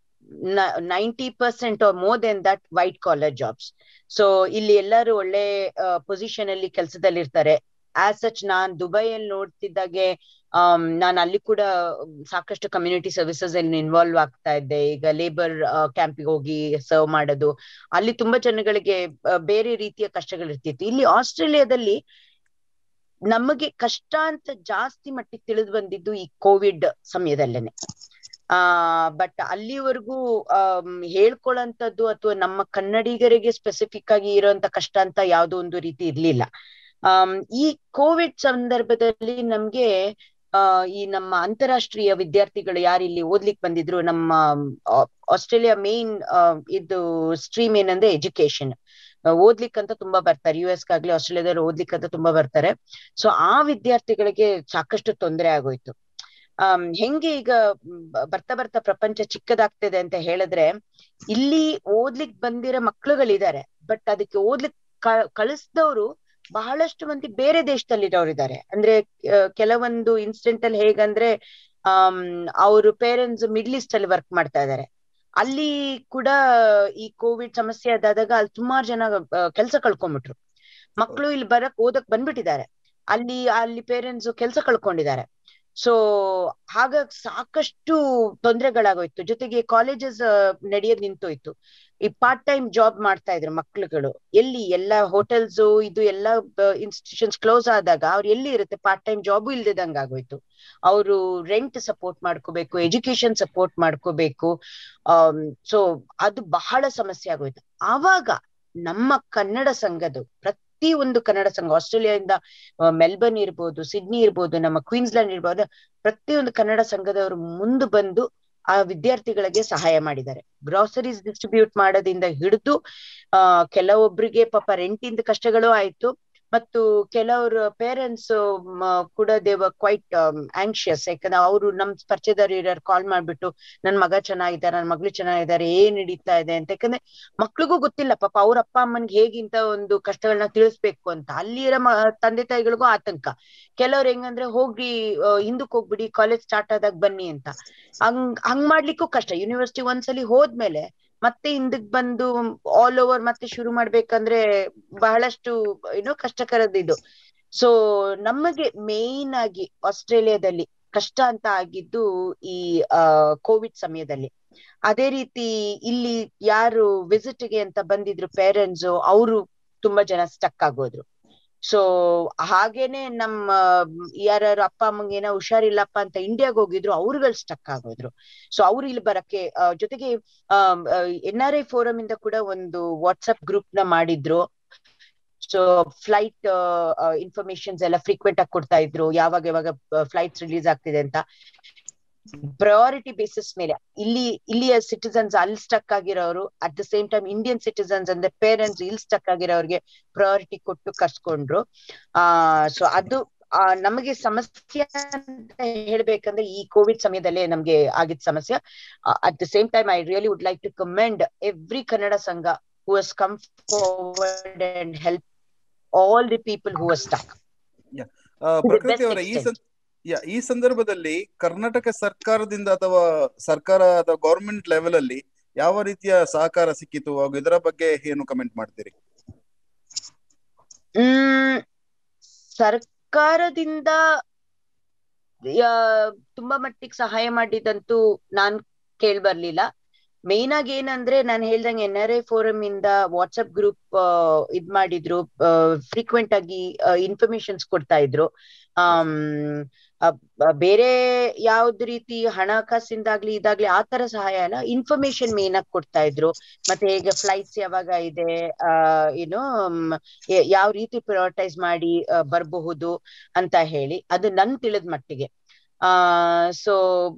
ninety percent or more than that white collar jobs so ಇಲ್ಲಿ ಎಲ್ಲರೂ ಒಳ್ಳೆ ಪೊಸಿಷನ್ ಅಲ್ಲಿ ಕೆಲಸದಲ್ಲಿ ಇರ್ತಾರೆ ಆಸ್ ಸಚ್ ನಾನ್ ದುಬೈಯಲ್ಲಿ ನೋಡ್ತಿದ್ದಾಗೆ ಆಮ್, ನಾನು ಅಲ್ಲಿ ಕೂಡ ಸಾಕಷ್ಟು ಕಮ್ಯುನಿಟಿ ಸರ್ವಿಸಸ್ ಅಲ್ಲಿ ಇನ್ವಾಲ್ವ್ ಆಗ್ತಾ ಇದ್ದೆ ಈಗ ಲೇಬರ್ ಕ್ಯಾಂಪಿಗೆ ಹೋಗಿ ಸರ್ವ್ ಮಾಡೋದು ಅಲ್ಲಿ ತುಂಬಾ ಜನಗಳಿಗೆ ಆ, ಬೇರೆ ರೀತಿಯ ಕಷ್ಟಗಳಿರ್ತಿತ್ತು ಇಲ್ಲಿ ಆಸ್ಟ್ರೇಲಿಯಾದಲ್ಲಿ ನಮಗೆ ಕಷ್ಟ ಅಂತ ಜಾಸ್ತಿ ಮಟ್ಟಿಗೆ ತಿಳಿದು ಬಂದಿದ್ದು ಈ ಕೋವಿಡ್ ಸಮಯದಲ್ಲೇನೆ ಆ ಬಟ್ ಅಲ್ಲಿವರೆಗೂ ಆಮ್, ಹೇಳ್ಕೊಳ್ಳೋಂಥದ್ದು ಅಥವಾ ನಮ್ಮ ಕನ್ನಡಿಗರಿಗೆ ಸ್ಪೆಸಿಫಿಕ್ ಆಗಿ ಇರೋಂತ ಕಷ್ಟ ಅಂತ ಯಾವ್ದೋ ಒಂದು ರೀತಿ ಇರ್ಲಿಲ್ಲ ಆಮ್, ಈ ಕೋವಿಡ್ ಸಂದರ್ಭದಲ್ಲಿ ನಮ್ಗೆ ಆ ಈ ನಮ್ಮ ಅಂತಾರಾಷ್ಟ್ರೀಯ ವಿದ್ಯಾರ್ಥಿಗಳು ಯಾರು ಇಲ್ಲಿ ಓದ್ಲಿಕ್ ಬಂದಿದ್ರು ನಮ್ಮ ಆ, ಆಸ್ಟ್ರೇಲಿಯಾ ಮೇನ್ ಇದು ಸ್ಟ್ರೀಮ್ ಏನಂದ್ರೆ ಎಜುಕೇಶನ್ ಓದ್ಲಿಕ್ಕಂತ ತುಂಬಾ ಬರ್ತಾರೆ ಯು ಎಸ್ ಗಾಗ್ಲಿ ಆಸ್ಟ್ರೇಲಿಯಾದಲ್ಲಿ ಓದ್ಲಿಕ್ಕಂತ ತುಂಬಾ ಬರ್ತಾರೆ ಸೊ ಆ ವಿದ್ಯಾರ್ಥಿಗಳಿಗೆ ಸಾಕಷ್ಟು ತೊಂದರೆ ಆಗೋಯ್ತು ಆಮ್, ಹೆಂಗೆ ಈಗ ಮ್, ಬ- ಬರ್ತಾ ಬರ್ತಾ ಪ್ರಪಂಚ ಚಿಕ್ಕದಾಗ್ತಿದೆ ಅಂತ ಹೇಳಿದ್ರೆ ಇಲ್ಲಿ ಓದ್ಲಿಕ್ ಬಂದಿರೋ ಮಕ್ಳುಗಳಿದ್ದಾರೆ ಬಟ್ ಅದಕ್ಕೆ ಓದ್ಲಿಕ್ ಕ- ಕಳಿಸ್ದವ್ರು ಬಹಳಷ್ಟು ಮಂದಿ ಬೇರೆ ದೇಶದಲ್ಲಿರೋರಿದ್ದಾರೆ ಅಂದ್ರೆ ಆ, ಕೆಲವೊಂದು ಇನ್ಸಿಡೆಂಟ್ ಅಲ್ಲಿ ಹೇಗಂದ್ರೆ ಆಮ್ ಅವರು ಪೇರೆಂಟ್ಸ್ ಮಿಡ್ಲ್ ಈಸ್ಟ್ ಅಲ್ಲಿ ವರ್ಕ್ ಮಾಡ್ತಾ ಇದ್ದಾರೆ ಅಲ್ಲಿ ಕೂಡ ಈ ಕೋವಿಡ್ ಸಮಸ್ಯೆ ಅದಾದಾಗ ಅಲ್ಲಿ ಸುಮಾರು ಜನ ಕೆಲಸ ಕಳ್ಕೊಂಡ್ಬಿಟ್ರು ಮಕ್ಕಳು ಇಲ್ಲಿ ಬರಕ್ ಓದಕ್ ಬಂದ್ಬಿಟ್ಟಿದ್ದಾರೆ ಅಲ್ಲಿ ಅಲ್ಲಿ ಪೇರೆಂಟ್ಸ್ ಕೆಲಸ ಕಳ್ಕೊಂಡಿದ್ದಾರೆ ಸೊ ಹಾಗಾಗಿ ಸಾಕಷ್ಟು ತೊಂದರೆಗಳಾಗೋಯ್ತು ಜೊತೆಗೆ ಕಾಲೇಜಸ್ ನಡೆಯೋದ್ ನಿಂತೋಯ್ತು ಈ ಪಾರ್ಟ್ ಟೈಮ್ ಜಾಬ್ ಮಾಡ್ತಾ ಇದ್ರು ಮಕ್ಳುಗಳು ಎಲ್ಲಿ ಎಲ್ಲ ಹೋಟೆಲ್ಸ್ ಇದು ಎಲ್ಲ ಇನ್ಸ್ಟಿಟ್ಯೂಷನ್ಸ್ ಕ್ಲೋಸ್ ಆದಾಗ ಅವ್ರು ಎಲ್ಲಿ ಇರುತ್ತೆ ಪಾರ್ಟ್ ಟೈಮ್ ಜಾಬು ಇಲ್ದಿದಂಗ ಆಗೋಯ್ತು ಅವರು ರೆಂಟ್ ಸಪೋರ್ಟ್ ಮಾಡ್ಕೋಬೇಕು ಎಜುಕೇಶನ್ ಸಪೋರ್ಟ್ ಮಾಡ್ಕೋಬೇಕು ಸೊ ಅದು ಬಹಳ ಸಮಸ್ಯೆ ಆಗೋಯ್ತು ಆವಾಗ ನಮ್ಮ ಕನ್ನಡ ಸಂಘದ್ದು ಪ್ರತಿ ಒಂದು ಕನ್ನಡ ಸಂಘ ಆಸ್ಟ್ರೇಲಿಯಾದಿಂದ ಮೆಲ್ಬರ್ನ್ ಇರ್ಬೋದು ಸಿಡ್ನಿ ಇರ್ಬೋದು ನಮ್ಮ ಕ್ವೀನ್ಸ್ಲ್ಯಾಂಡ್ ಇರ್ಬೋದು ಪ್ರತಿಯೊಂದು ಕನ್ನಡ ಸಂಘದವರು ಮುಂದೆ ಬಂದು ಆ ವಿದ್ಯಾರ್ಥಿಗಳಿಗೆ ಸಹಾಯ ಮಾಡಿದ್ದಾರೆ ಗ್ರಾಸರೀಸ್ ಡಿಸ್ಟ್ರಿಬ್ಯೂಟ್ ಮಾಡೋದ್ರಿಂದ ಹಿಡಿದು ಆ ಕೆಲವೊಬ್ರಿಗೆ ಪಾಪ ರೆಂಟಿಂದ ಕಷ್ಟಗಳು ಆಯ್ತು ಮತ್ತು ಕೆಲವರು ಪೇರೆಂಟ್ಸ್ ಕೂಡ ದೇವ ಕ್ವೈಟ್ ಆಂಕ್ಷಿಯಸ್ ಯಾಕಂದ್ರೆ ಅವರು ನಮ್ ಪರಿಚಯದವ್ರು ಇರೋರು ಕಾಲ್ ಮಾಡ್ಬಿಟ್ಟು ನನ್ ಮಗ ಚೆನ್ನಾಗಿದ್ದಾರೆ ನನ್ ಮಗಳು ಚೆನ್ನಾಗಿದ್ದಾರೆ ಏನ್ ನಡೀತಾ ಇದೆ ಅಂತ ಯಾಕಂದ್ರೆ ಮಕ್ಳಿಗೂ ಗೊತ್ತಿಲ್ಲ ಪಾಪ ಅವ್ರ ಅಪ್ಪ ಅಮ್ಮನ್ಗೆ ಹೇಗಿಂತ ಒಂದು ಕಷ್ಟಗಳನ್ನ ತಿಳಿಸ್ಬೇಕು ಅಂತ ಅಲ್ಲಿರೋ ಮ ತಂದೆ ತಾಯಿಗಳಿಗೂ ಆತಂಕ ಕೆಲವ್ರು ಹೆಂಗಂದ್ರೆ ಹೋಗ್ರಿ ಹಿಂದಕ್ ಹೋಗ್ಬಿಡಿ ಕಾಲೇಜ್ ಸ್ಟಾರ್ಟ್ ಆದಾಗ ಬನ್ನಿ ಅಂತ ಹಂಗ್ ಹಂಗ್ ಮಾಡ್ಲಿಕ್ಕೂ ಕಷ್ಟ ಯೂನಿವರ್ಸಿಟಿ ಒಂದ್ಸಲಿ ಹೋದ್ಮೇಲೆ ಮತ್ತೆ ಹಿಂದಕ್ ಬಂದು ಆಲ್ ಓವರ್ ಮತ್ತೆ ಶುರು ಮಾಡ್ಬೇಕಂದ್ರೆ ಬಹಳಷ್ಟು ಏನೋ ಕಷ್ಟಕರದ್ದು ಇದು ಸೊ ನಮಗೆ ಮೇನ್ ಆಗಿ ಆಸ್ಟ್ರೇಲಿಯಾದಲ್ಲಿ ಕಷ್ಟ ಅಂತ ಆಗಿದ್ದು ಈ ಕೋವಿಡ್ ಸಮಯದಲ್ಲಿ ಅದೇ ರೀತಿ ಇಲ್ಲಿ ಯಾರು ವಿಸಿಟ್ ಗೆ ಅಂತ ಬಂದಿದ್ರು ಪೇರೆಂಟ್ಸ್ ಅವರು ತುಂಬಾ ಜನ ಸ್ಟಕ್ ಆಗೋದ್ರು ಸೊ ಹಾಗೇನೆ ನಮ್ಮ ಯಾರು ಅಪ್ಪ ಅಮ್ಮಂಗೆ ಏನೋ ಹುಷಾರಿಲ್ಲಪ್ಪ ಅಂತ ಇಂಡಿಯಾಗ್ ಹೋಗಿದ್ರು ಅವ್ರುಗಳು ಸ್ಟಕ್ ಆಗೋದ್ರು ಸೊ ಅವ್ರು ಇಲ್ಲಿ ಬರಕ್ಕೆ ಜೊತೆಗೆ ಎನ್ ಆರ್ ಐ ಫೋರಂ ಇಂದ ಕೂಡ ಒಂದು ವಾಟ್ಸ್ಆಪ್ ಗ್ರೂಪ್ ನ ಮಾಡಿದ್ರು ಸೊ ಫ್ಲೈಟ್ ಇನ್ಫಾರ್ಮೇಶನ್ಸ್ ಎಲ್ಲ ಫ್ರೀಕ್ವೆಂಟ್ ಆಗಿ ಕೊಡ್ತಾ ಇದ್ರು ಯಾವಾಗ ಯಾವಾಗ ಫ್ಲೈಟ್ಸ್ ರಿಲೀಸ್ ಆಗ್ತಿದೆ ಅಂತ ಪ್ರಯಾರಿಟಿ ಬೇಸಿಸ್ ಮೇಲೆ ಇಲ್ಲಿ ಇಲ್ಲಿಯ ಸಿಟಿಸನ್ಸ್ ಅಲ್ಲಿ ಸ್ಟಕ್ ಆಗಿರೋರು at the same time Indian citizens ಅಂದ್ರೆ ಪೇರೆಂಟ್ಸ್ ಇಲ್ಲಿ ಸ್ಟಕ್ ಆಗಿರೋರಿಗೆ ಪ್ರಯಾರಿಟಿ ಕೊಟ್ಟು ಕರ್ಸ್ಕೊಂಡ್ರು ಆ ಸೊ ಅದು ನಮಗೆ ಸಮಸ್ಯೆ ಅಂತ ಹೇಳ್ಬೇಕಂದ್ರೆ ಈ ಕೋವಿಡ್ ಸಮಯದಲ್ಲೇ ನಮ್ಗೆ ಆಗಿದ್ ಸಮಸ್ಯೆ at the same time I really would like to commend every Kannada Sangha who has come forward and help all the people who are stuck Prakruthi ಅವರ ಈ ಈ ಸಂದರ್ಭದಲ್ಲಿ ಕರ್ನಾಟಕ ಸರ್ಕಾರದಿಂದ ಅಥವಾ ಸರ್ಕಾರ ಅಥವಾ ಗೌರ್ಮೆಂಟ್ ಲೆವೆಲ್ ಅಲ್ಲಿ ಯಾವ ರೀತಿಯ ಸಹಕಾರ ಸಿಕ್ಕಿತು ಹಾಗೂ ಇದರ ಬಗ್ಗೆ ಏನು ಕಮೆಂಟ್ ಮಾಡ್ತೀರಿ ಹ್ಮ್ ಸರ್ಕಾರದಿಂದ ತುಂಬಾ ಮಟ್ಟಿಗೆ ಸಹಾಯ ಮಾಡಿದಂತೂ ನಾನ್ ಕೇಳ್ ಬರ್ಲಿಲ್ಲ ಮೇನ್ ಆಗಿ ಏನಂದ್ರೆ ನಾನು ಹೇಳ್ದಂಗೆ ಎನ್ ಆರ್ ಐ ಫೋರಂ ಇಂದ ವಾಟ್ಸ್ಆಪ್ ಗ್ರೂಪ್ ಇದ್ ಮಾಡಿದ್ರು ಫ್ರೀಕ್ವೆಂಟ್ ಆಗಿ ಇನ್ಫಾರ್ಮೇಶನ್ಸ್ ಕೊಡ್ತಾ ಇದ್ರು ಆಮ್ ಬೇರೆ ಯಾವ್ದು ರೀತಿ ಹಣಕಾಸಿಂದಾಗ್ಲಿ ಇದಾಗ್ಲಿ ಆ ತರ ಸಹಾಯ ಅಲ್ಲ ಇನ್ಫಾರ್ಮೇಶನ್ ಮೇನ್ ಆಗಿ ಕೊಡ್ತಾ ಇದ್ರು ಮತ್ತೆ ಹೇಗೆ ಫ್ಲೈಟ್ಸ್ ಯಾವಾಗ ಇದೆ ಆ ಏನು ಯಾವ ರೀತಿ ಪ್ರಯೋರಿಟೈಸ್ ಮಾಡಿ ಬರಬಹುದು ಅಂತ ಹೇಳಿ ಅದು ನನ್ ತಿಳಿದ ಮಟ್ಟಿಗೆ ಆ ಸೊ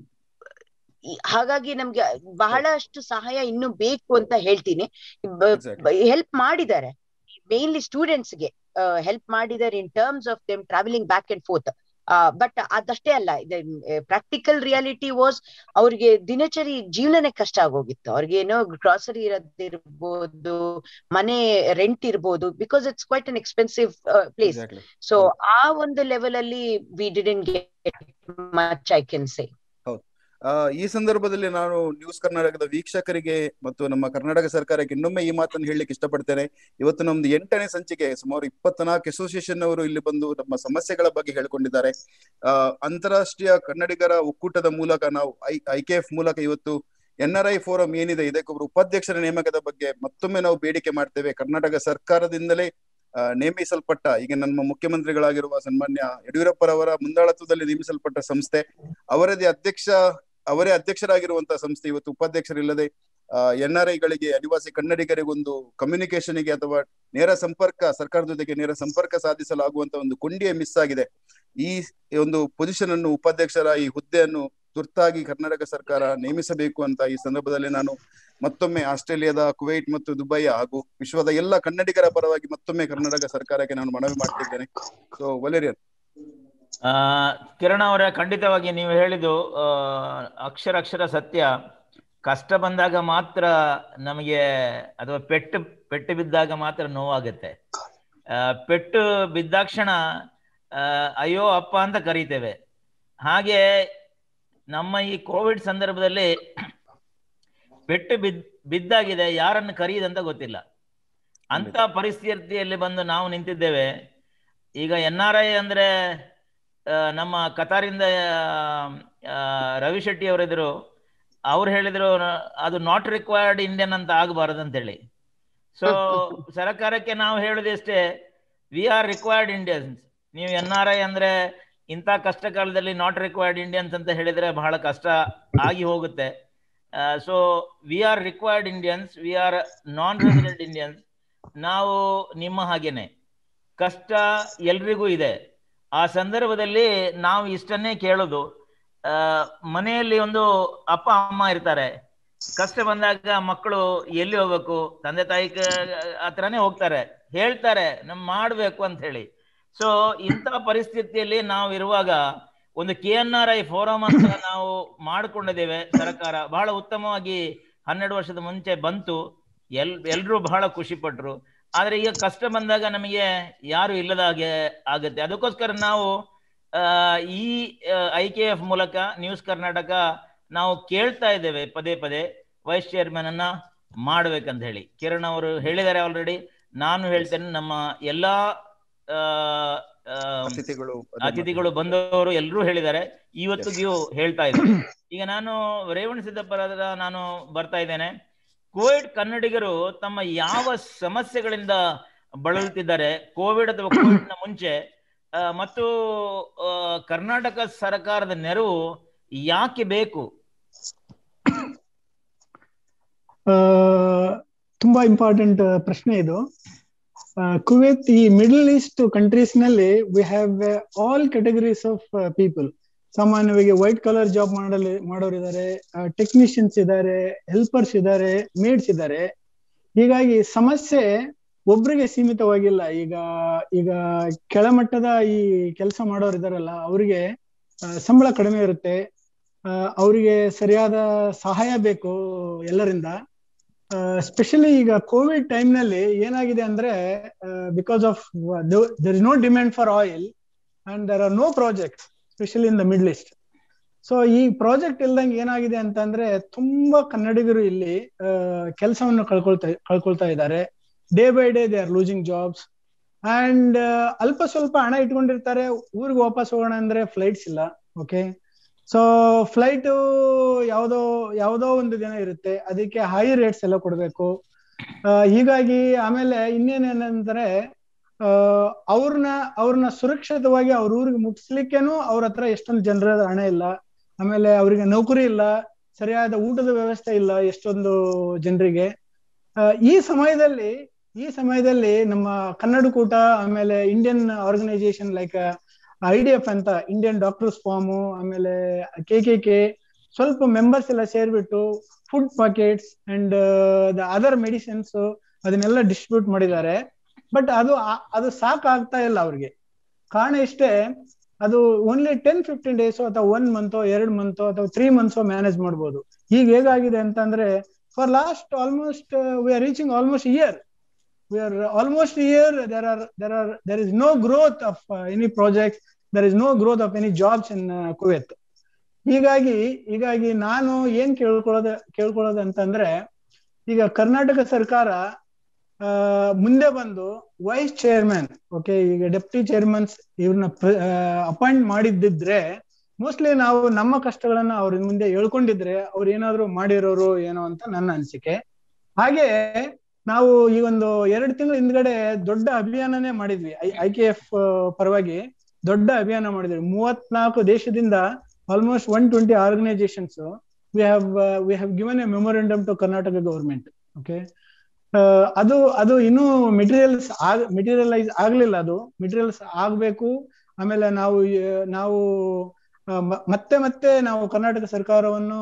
ಹಾಗಾಗಿ ನಮ್ಗೆ ಬಹಳಷ್ಟು ಸಹಾಯ ಇನ್ನು ಬೇಕು ಅಂತ ಹೇಳ್ತೀನಿ ಹೆಲ್ಪ್ ಮಾಡಿದ್ದಾರೆ ಮೇನ್ಲಿ ಸ್ಟೂಡೆಂಟ್ಸ್ಗೆ ಹೆಲ್ಪ್ ಮಾಡಿದ್ದಾರೆ in terms of them travelling back and forth but ಅದಷ್ಟೇ ಅಲ್ಲ ಪ್ರಾಕ್ಟಿಕಲ್ ರಿಯಾಲಿಟಿ ವಾಸ್ ಅವ್ರಿಗೆ ದಿನಚರಿ ಜೀವನನೇ ಕಷ್ಟ ಆಗೋಗಿತ್ತು ಅವ್ರಿಗೆ ಏನೋ ಗ್ರಾಸರಿ ಇರೋದಿರ್ಬೋದು ಮನೆ ರೆಂಟ್ ಇರ್ಬೋದು because it's quite an expensive place so ಆ ಒಂದು ಲೆವೆಲ್ ಅಲ್ಲಿ we didn't get much I can say ಈ ಸಂದರ್ಭದಲ್ಲಿ ನಾನು ನ್ಯೂಸ್ ಕರ್ನಾಟಕದ ವೀಕ್ಷಕರಿಗೆ ಮತ್ತು ನಮ್ಮ ಕರ್ನಾಟಕ ಸರ್ಕಾರಕ್ಕೆ ಇನ್ನೊಮ್ಮೆ ಈ ಮಾತನ್ನು ಹೇಳಲಿಕ್ಕೆ ಇಷ್ಟಪಡ್ತೇನೆ ಇವತ್ತು ನಮ್ದು ಎಂಟನೇ ಸಂಚಿಕೆ ಸುಮಾರು ಇಪ್ಪತ್ನಾಲ್ಕು ಅಸೋಸಿಯೇಷನ್ ಅವರು ಇಲ್ಲಿ ಬಂದು ನಮ್ಮ ಸಮಸ್ಯೆಗಳ ಬಗ್ಗೆ ಹೇಳ್ಕೊಂಡಿದ್ದಾರೆ ಅಹ್ ಅಂತಾರಾಷ್ಟ್ರೀಯ ಕನ್ನಡಿಗರ ಒಕ್ಕೂಟದ ಮೂಲಕ ನಾವು ಐ ಐ ಕೆ ಎಫ್ ಮೂಲಕ ಇವತ್ತು ಎನ್ ಆರ್ ಐ ಫೋರಂ ಏನಿದೆ ಇದಕ್ಕೊಬ್ಬರು ಉಪಾಧ್ಯಕ್ಷರ ನೇಮಕದ ಬಗ್ಗೆ ಮತ್ತೊಮ್ಮೆ ನಾವು ಬೇಡಿಕೆ ಮಾಡ್ತೇವೆ ಕರ್ನಾಟಕ ಸರ್ಕಾರದಿಂದಲೇ ನೇಮಿಸಲ್ಪಟ್ಟ ಈಗ ನಮ್ಮ ಮುಖ್ಯಮಂತ್ರಿಗಳಾಗಿರುವ ಸನ್ಮಾನ್ಯ ಯಡಿಯೂರಪ್ಪರವರ ಮುಂದಾಳತ್ವದಲ್ಲಿ ನೇಮಿಸಲ್ಪಟ್ಟ ಸಂಸ್ಥೆ ಅವರದೇ ಅಧ್ಯಕ್ಷ ಅವರೇ ಅಧ್ಯಕ್ಷರಾಗಿರುವಂತಹ ಸಂಸ್ಥೆ ಇವತ್ತು ಉಪಾಧ್ಯಕ್ಷರಿಲ್ಲದೆ ಎನ್ ಆರ್ ಐಗಳಿಗೆ ಆದಿವಾಸಿ ಕನ್ನಡಿಗರಿಗೊಂದು ಕಮ್ಯುನಿಕೇಶನ್ಗೆ ಅಥವಾ ನೇರ ಸಂಪರ್ಕ ಸರ್ಕಾರದ ಜೊತೆಗೆ ನೇರ ಸಂಪರ್ಕ ಸಾಧಿಸಲಾಗುವಂತ ಒಂದು ಕೊಂಡಿಯೇ ಮಿಸ್ ಆಗಿದೆ ಈ ಒಂದು ಪೊಸಿಷನ್ ಅನ್ನು ಉಪಾಧ್ಯಕ್ಷರ ಈ ಹುದ್ದೆಯನ್ನು ತುರ್ತಾಗಿ ಕರ್ನಾಟಕ ಸರ್ಕಾರ ನೇಮಿಸಬೇಕು ಅಂತ ಈ ಸಂದರ್ಭದಲ್ಲಿ ನಾನು ಮತ್ತೊಮ್ಮೆ ಆಸ್ಟ್ರೇಲಿಯಾದ ಕುವೈಟ್ ಮತ್ತು ದುಬೈ ಹಾಗೂ ವಿಶ್ವದ ಎಲ್ಲ ಕನ್ನಡಿಗರ ಪರವಾಗಿ ಮತ್ತೊಮ್ಮೆ ಕರ್ನಾಟಕ ಸರ್ಕಾರಕ್ಕೆ ನಾನು ಮನವಿ ಮಾಡ್ತಿದ್ದೇನೆ ಸೊ ವಲೇರಿಯನ್ ಆ ಕಿರಣ್ ಅವರೇ ಖಂಡಿತವಾಗಿ ನೀವು ಹೇಳಿದ್ದು ಅಕ್ಷರ ಅಕ್ಷರ ಸತ್ಯ ಕಷ್ಟ ಬಂದಾಗ ಮಾತ್ರ ನಮಗೆ ಅಥವಾ ಪೆಟ್ಟು ಪೆಟ್ಟು ಬಿದ್ದಾಗ ಮಾತ್ರ ನೋವಾಗುತ್ತೆ ಪೆಟ್ಟು ಬಿದ್ದಾಕ್ಷಣ ಅಯ್ಯೋ ಅಪ್ಪ ಅಂತ ಕರೀತೇವೆ ಹಾಗೆ ನಮ್ಮ ಈ ಕೋವಿಡ್ ಸಂದರ್ಭದಲ್ಲಿ ಪೆಟ್ಟು ಬಿದ್ ಬಿದ್ದಾಗಿದೆ ಯಾರನ್ನು ಕರೆಯುದಂತ ಗೊತ್ತಿಲ್ಲ ಅಂತ ಪರಿಸ್ಥಿತಿಯಲ್ಲಿ ಬಂದು ನಾವು ನಿಂತಿದ್ದೇವೆ ಈಗ ಎನ್ ಆರ್ ಐ ಅಂದ್ರೆ ನಮ್ಮ ಕತಾರಿಂದ ರವಿ ಶೆಟ್ಟಿ ಅವರಿದ್ರು ಅವ್ರು ಹೇಳಿದ್ರು ಅದು ನಾಟ್ ರಿಕ್ವೈರ್ಡ್ ಇಂಡಿಯನ್ ಅಂತ ಆಗಬಾರದು ಅಂತೇಳಿ ಸೊ ಸರ್ಕಾರಕ್ಕೆ ನಾವು ಹೇಳುದಷ್ಟೇ ವಿ ಆರ್ ರಿಕ್ವೈರ್ಡ್ ಇಂಡಿಯನ್ಸ್ ನೀವು ಎನ್ ಆರ್ ಐ ಅಂದ್ರೆ ಇಂಥ ಕಷ್ಟ ಕಾಲದಲ್ಲಿ ನಾಟ್ ರಿಕ್ವೈರ್ಡ್ ಇಂಡಿಯನ್ಸ್ ಅಂತ ಹೇಳಿದ್ರೆ ಬಹಳ ಕಷ್ಟ ಆಗಿ ಹೋಗುತ್ತೆ so we are required Indians we are non resident Indians ನಾವು ನಿಮ್ಮ ಹಾಗೇನೆ ಕಷ್ಟ ಎಲ್ರಿಗೂ ಇದೆ ಆ ಸಂದರ್ಭದಲ್ಲಿ ನಾವು ಇಷ್ಟನ್ನೇ ಕೇಳೋದು ಮನೆಯಲ್ಲಿ ಒಂದು ಅಪ್ಪ ಅಮ್ಮ ಇರ್ತಾರೆ ಕಷ್ಟ ಬಂದಾಗ ಮಕ್ಕಳು ಎಲ್ಲಿ ಹೋಗ್ಬೇಕು ತಂದೆ ತಾಯಿ ಹತ್ರನೇ ಹೋಗ್ತಾರೆ ಹೇಳ್ತಾರೆ ನಮ್ ಮಾಡ್ಬೇಕು ಅಂತ ಹೇಳಿ ಸೊ ಇಂಥ ಪರಿಸ್ಥಿತಿಯಲ್ಲಿ ನಾವು ಇರುವಾಗ ಒಂದು K N R I forum ಅಂತ ನಾವು ಮಾಡ್ಕೊಂಡಿದ್ದೇವೆ ಸರ್ಕಾರ ಬಹಳ ಉತ್ತಮವಾಗಿ ಹನ್ನೆರಡು ವರ್ಷದ ಮುಂಚೆ ಬಂತು ಎಲ್ ಎಲ್ರೂ ಬಹಳ ಖುಷಿ ಪಟ್ರು ಆದ್ರೆ ಈಗ ಕಷ್ಟ ಬಂದಾಗ ನಮಗೆ ಯಾರು ಇಲ್ಲದ ಹಾಗೆ ಆಗುತ್ತೆ ಅದಕ್ಕೋಸ್ಕರ ನಾವು ಈ ಐ ಕೆ ಎಫ್ ಮೂಲಕ ನ್ಯೂಸ್ ಕರ್ನಾಟಕ ನಾವು ಕೇಳ್ತಾ ಇದ್ದೇವೆ ಪದೇ ಪದೇ ವೈಸ್ ಚೇರ್ಮನ್ ಅನ್ನ ಮಾಡ್ಬೇಕಂತ ಹೇಳಿ ಕಿರಣ್ ಅವರು ಹೇಳಿದ್ದಾರೆ ಆಲ್ರೆಡಿ ನಾನು ಹೇಳ್ತೇನೆ ನಮ್ಮ ಎಲ್ಲಾ ಆ, ಅತಿಥಿಗಳು ಅದೇ ಅತಿಥಿಗಳು ಬಂದವರು ಎಲ್ಲರೂ ಹೇಳಿದ್ದಾರೆ ಇವತ್ತಿಗೂ ಹೇಳ್ತಾ ಇದ್ದಾರೆ ಈಗ ನಾನು ರೇವಣ ಸಿದ್ದಪ್ಪರಾದ ನಾನು ಬರ್ತಾ ಇದ್ದೇನೆ ಕೋವಿಡ್ ಕನ್ನಡಿಗರು ತಮ್ಮ ಯಾವ ಸಮಸ್ಯೆಗಳಿಂದ ಬಳಲುತ್ತಿದ್ದಾರೆ ಕೋವಿಡ್ ಅಥವಾ ಕೋವಿಡ್ ನ ಮುಂಚೆ ಆ, ಮತ್ತು ಆ, ಕರ್ನಾಟಕ ಸರ್ಕಾರದ ನೆರವು ಯಾಕೆ ಬೇಕು ಆ, ತುಂಬಾ ಇಂಪಾರ್ಟೆಂಟ್ ಪ್ರಶ್ನೆ ಇದು ಆ, ಕುವೈತ್ ಈ ಮಿಡಲ್ ಈಸ್ಟ್ ಕಂಟ್ರೀಸ್ ನಲ್ಲಿ we have all categories of people ಸಾಮಾನ್ಯವಾಗಿ ವೈಟ್ ಕಲರ್ ಜಾಬ್ ಮಾಡಲು ಮಾಡೋರಿದ್ದಾರೆ ಟೆಕ್ನಿಷಿಯನ್ಸ್ ಇದ್ದಾರೆ ಹೆಲ್ಪರ್ಸ್ ಇದ್ದಾರೆ ಮೇಡ್ಸ್ ಇದ್ದಾರೆ ಹೀಗಾಗಿ ಸಮಸ್ಯೆ ಒಬ್ರಿಗೆ ಸೀಮಿತವಾಗಿಲ್ಲ ಈಗ ಈಗ ಕೆಳಮಟ್ಟದ ಈ ಕೆಲಸ ಮಾಡೋರು ಇದಾರಲ್ಲ ಅವರಿಗೆ ಸಂಬಳ ಕಡಿಮೆ ಇರುತ್ತೆ ಆ, ಅವರಿಗೆ ಸರಿಯಾದ ಸಹಾಯ ಬೇಕು ಎಲ್ಲರಿಂದ ಸ್ಪೆಷಲಿ ಈಗ ಕೋವಿಡ್ ಟೈಮ್ ನಲ್ಲಿ ಏನಾಗಿದೆ ಅಂದ್ರೆ because of there is no demand for oil and there are no project specially in the middle east so ಈ ಪ್ರಾಜೆಕ್ಟ್ ಇಲ್ದಂಗೆ ಏನಾಗಿದೆ ಅಂತಂದ್ರೆ ತುಂಬಾ ಕನ್ನಡಿಗರು ಇಲ್ಲಿ ಕೆಲಸವನ್ನು ಕಳ್ಕೊಳ್ತಾ ಕಳ್ಕೊಳ್ತಾ ಇದ್ದಾರೆ day by day they are losing jobs and ಅಲ್ಪ ಸ್ವಲ್ಪ ಹಣ ಇಟ್ಕೊಂಡಿರ್ತಾರೆ ಊರಿಗೆ ವಾಪಸ್ ಹೋಗೋಣ ಅಂದ್ರೆ ಫ್ಲೈಟ್ಸ್ ಇಲ್ಲ ಓಕೆ ಸೊ ಫ್ಲೈಟ್ ಯಾವುದೋ ಯಾವುದೋ ಒಂದು ದಿನ ಇರುತ್ತೆ ಅದಕ್ಕೆ ಹೈ ರೇಟ್ಸ್ ಎಲ್ಲ ಕೊಡ್ಬೇಕು ಆ, ಹೀಗಾಗಿ ಆಮೇಲೆ ಇನ್ನೇನೇನಂದ್ರೆ ಅವ್ರನ್ನ ಅವ್ರನ್ನ ಸುರಕ್ಷಿತವಾಗಿ ಅವ್ರ ಊರಿಗೆ ಮುಟ್ಸ್ಲಿಕ್ಕೇನು ಅವ್ರ ಹತ್ರ ಎಷ್ಟೊಂದು ಜನರ ಹಣ ಇಲ್ಲ ಆಮೇಲೆ ಅವರಿಗೆ ನೌಕರಿ ಇಲ್ಲ ಸರಿಯಾದ ಊಟದ ವ್ಯವಸ್ಥೆ ಇಲ್ಲ ಎಷ್ಟೊಂದು ಜನರಿಗೆ ಈ ಸಮಯದಲ್ಲಿ ಈ ಸಮಯದಲ್ಲಿ ನಮ್ಮ ಕನ್ನಡ ಕೂಟ ಆಮೇಲೆ Indian organisation like I D F ಅಂತ ಇಂಡಿಯನ್ ಡಾಕ್ಟರ್ಸ್ ಫಾರ್ಮು ಆಮೇಲೆ ಕೆ ಕೆ ಕೆ ಸ್ವಲ್ಪ ಮೆಂಬರ್ಸ್ ಎಲ್ಲ ಸೇರ್ಬಿಟ್ಟು food packets and the other medicines ಅದನ್ನೆಲ್ಲ ಡಿಸ್ಟ್ರಿಬ್ಯೂಟ್ ಮಾಡಿದ್ದಾರೆ ಬಟ್ ಅದು ಆ- ಅದು ಸಾಕಾಗ್ತಾ ಇಲ್ಲ ಅವ್ರಿಗೆ ಕಾರಣ ಇಷ್ಟೇ ಅದು ಓನ್ಲಿ ಟೆನ್ ಫಿಫ್ಟೀನ್ ಡೇಸ್ ಅಥವಾ ಒನ್ ಮಂತೋ ಎರಡ್ ಮಂತೋ ಅಥವಾ ತ್ರೀ ಮಂತ್ಸೋ ಮ್ಯಾನೇಜ್ ಮಾಡ್ಬೋದು ಈಗ ಹೇಗಾಗಿದೆ ಅಂತಂದ್ರೆ for last almost we are reaching almost year we are almost here there are there are there is no growth of uh, any project there is no growth of any jobs in uh, kuwait ಹೀಗಾಗಿ ಹೀಗಾಗಿ ನಾನು ಏನ್ ಕೇಳ್ಕೊಳ್ಳೋದು ಕೇಳ್ಕೊಳ್ಳೋದು ಅಂತಂದ್ರೆ ಈಗ ಕರ್ನಾಟಕ ಸರ್ಕಾರ ಆ, ಮುಂದೆ ಬಂದು ವೈಸ್ ಚೇರ್ಮನ್ ಓಕೆ ಈಗ ಡೆಪ್ಟಿ ಚೇರ್ಮನ್ಸ್ ಇವ್ರನ್ನ ಅಪಾಯಿಂಟ್ ಮಾಡಿದ್ದಿದ್ರೆ ಮೋಸ್ಟ್ಲಿ ನಾವು ನಮ್ಮ ಕಷ್ಟಗಳನ್ನ ಅವ್ರ ಮುಂದೆ ಹೇಳ್ಕೊಂಡಿದ್ರೆ ಅವ್ರು ಏನಾದ್ರು ಮಾಡಿರೋರು ಏನೋ ಅಂತ ನನ್ನ ಅನಿಸಿಕೆ ಹಾಗೆ ನಾವು ಈ ಒಂದು ಎರಡು ತಿಂಗಳ ಹಿಂದ್ಗಡೆ ದೊಡ್ಡ ಅಭಿಯಾನನೇ ಮಾಡಿದ್ವಿ ಐ ಕೆ ಎಫ್ ಪರವಾಗಿ ದೊಡ್ಡ ಅಭಿಯಾನ ಮಾಡಿದ್ವಿ ಮೂವತ್ನಾಲ್ಕು ದೇಶದಿಂದ almost one twenty organisations we have we have given a memorandum to Karnataka government okay ಅದು ಅದು ಇನ್ನೂ ಮೆಟೀರಿಯಲ್ಸ್ ಆಗ್ ಮೆಟೀರಿಯಲೈಸ್ ಆಗ್ಲಿಲ್ಲ ಅದು ಮೆಟೀರಿಯಲ್ಸ್ ಆಗ್ಬೇಕು ಆಮೇಲೆ ನಾವು ಈ- ನಾವು ಆ, ಮ- ಮತ್ತೆ ಮತ್ತೆ ನಾವು ಕರ್ನಾಟಕ ಸರ್ಕಾರವನ್ನು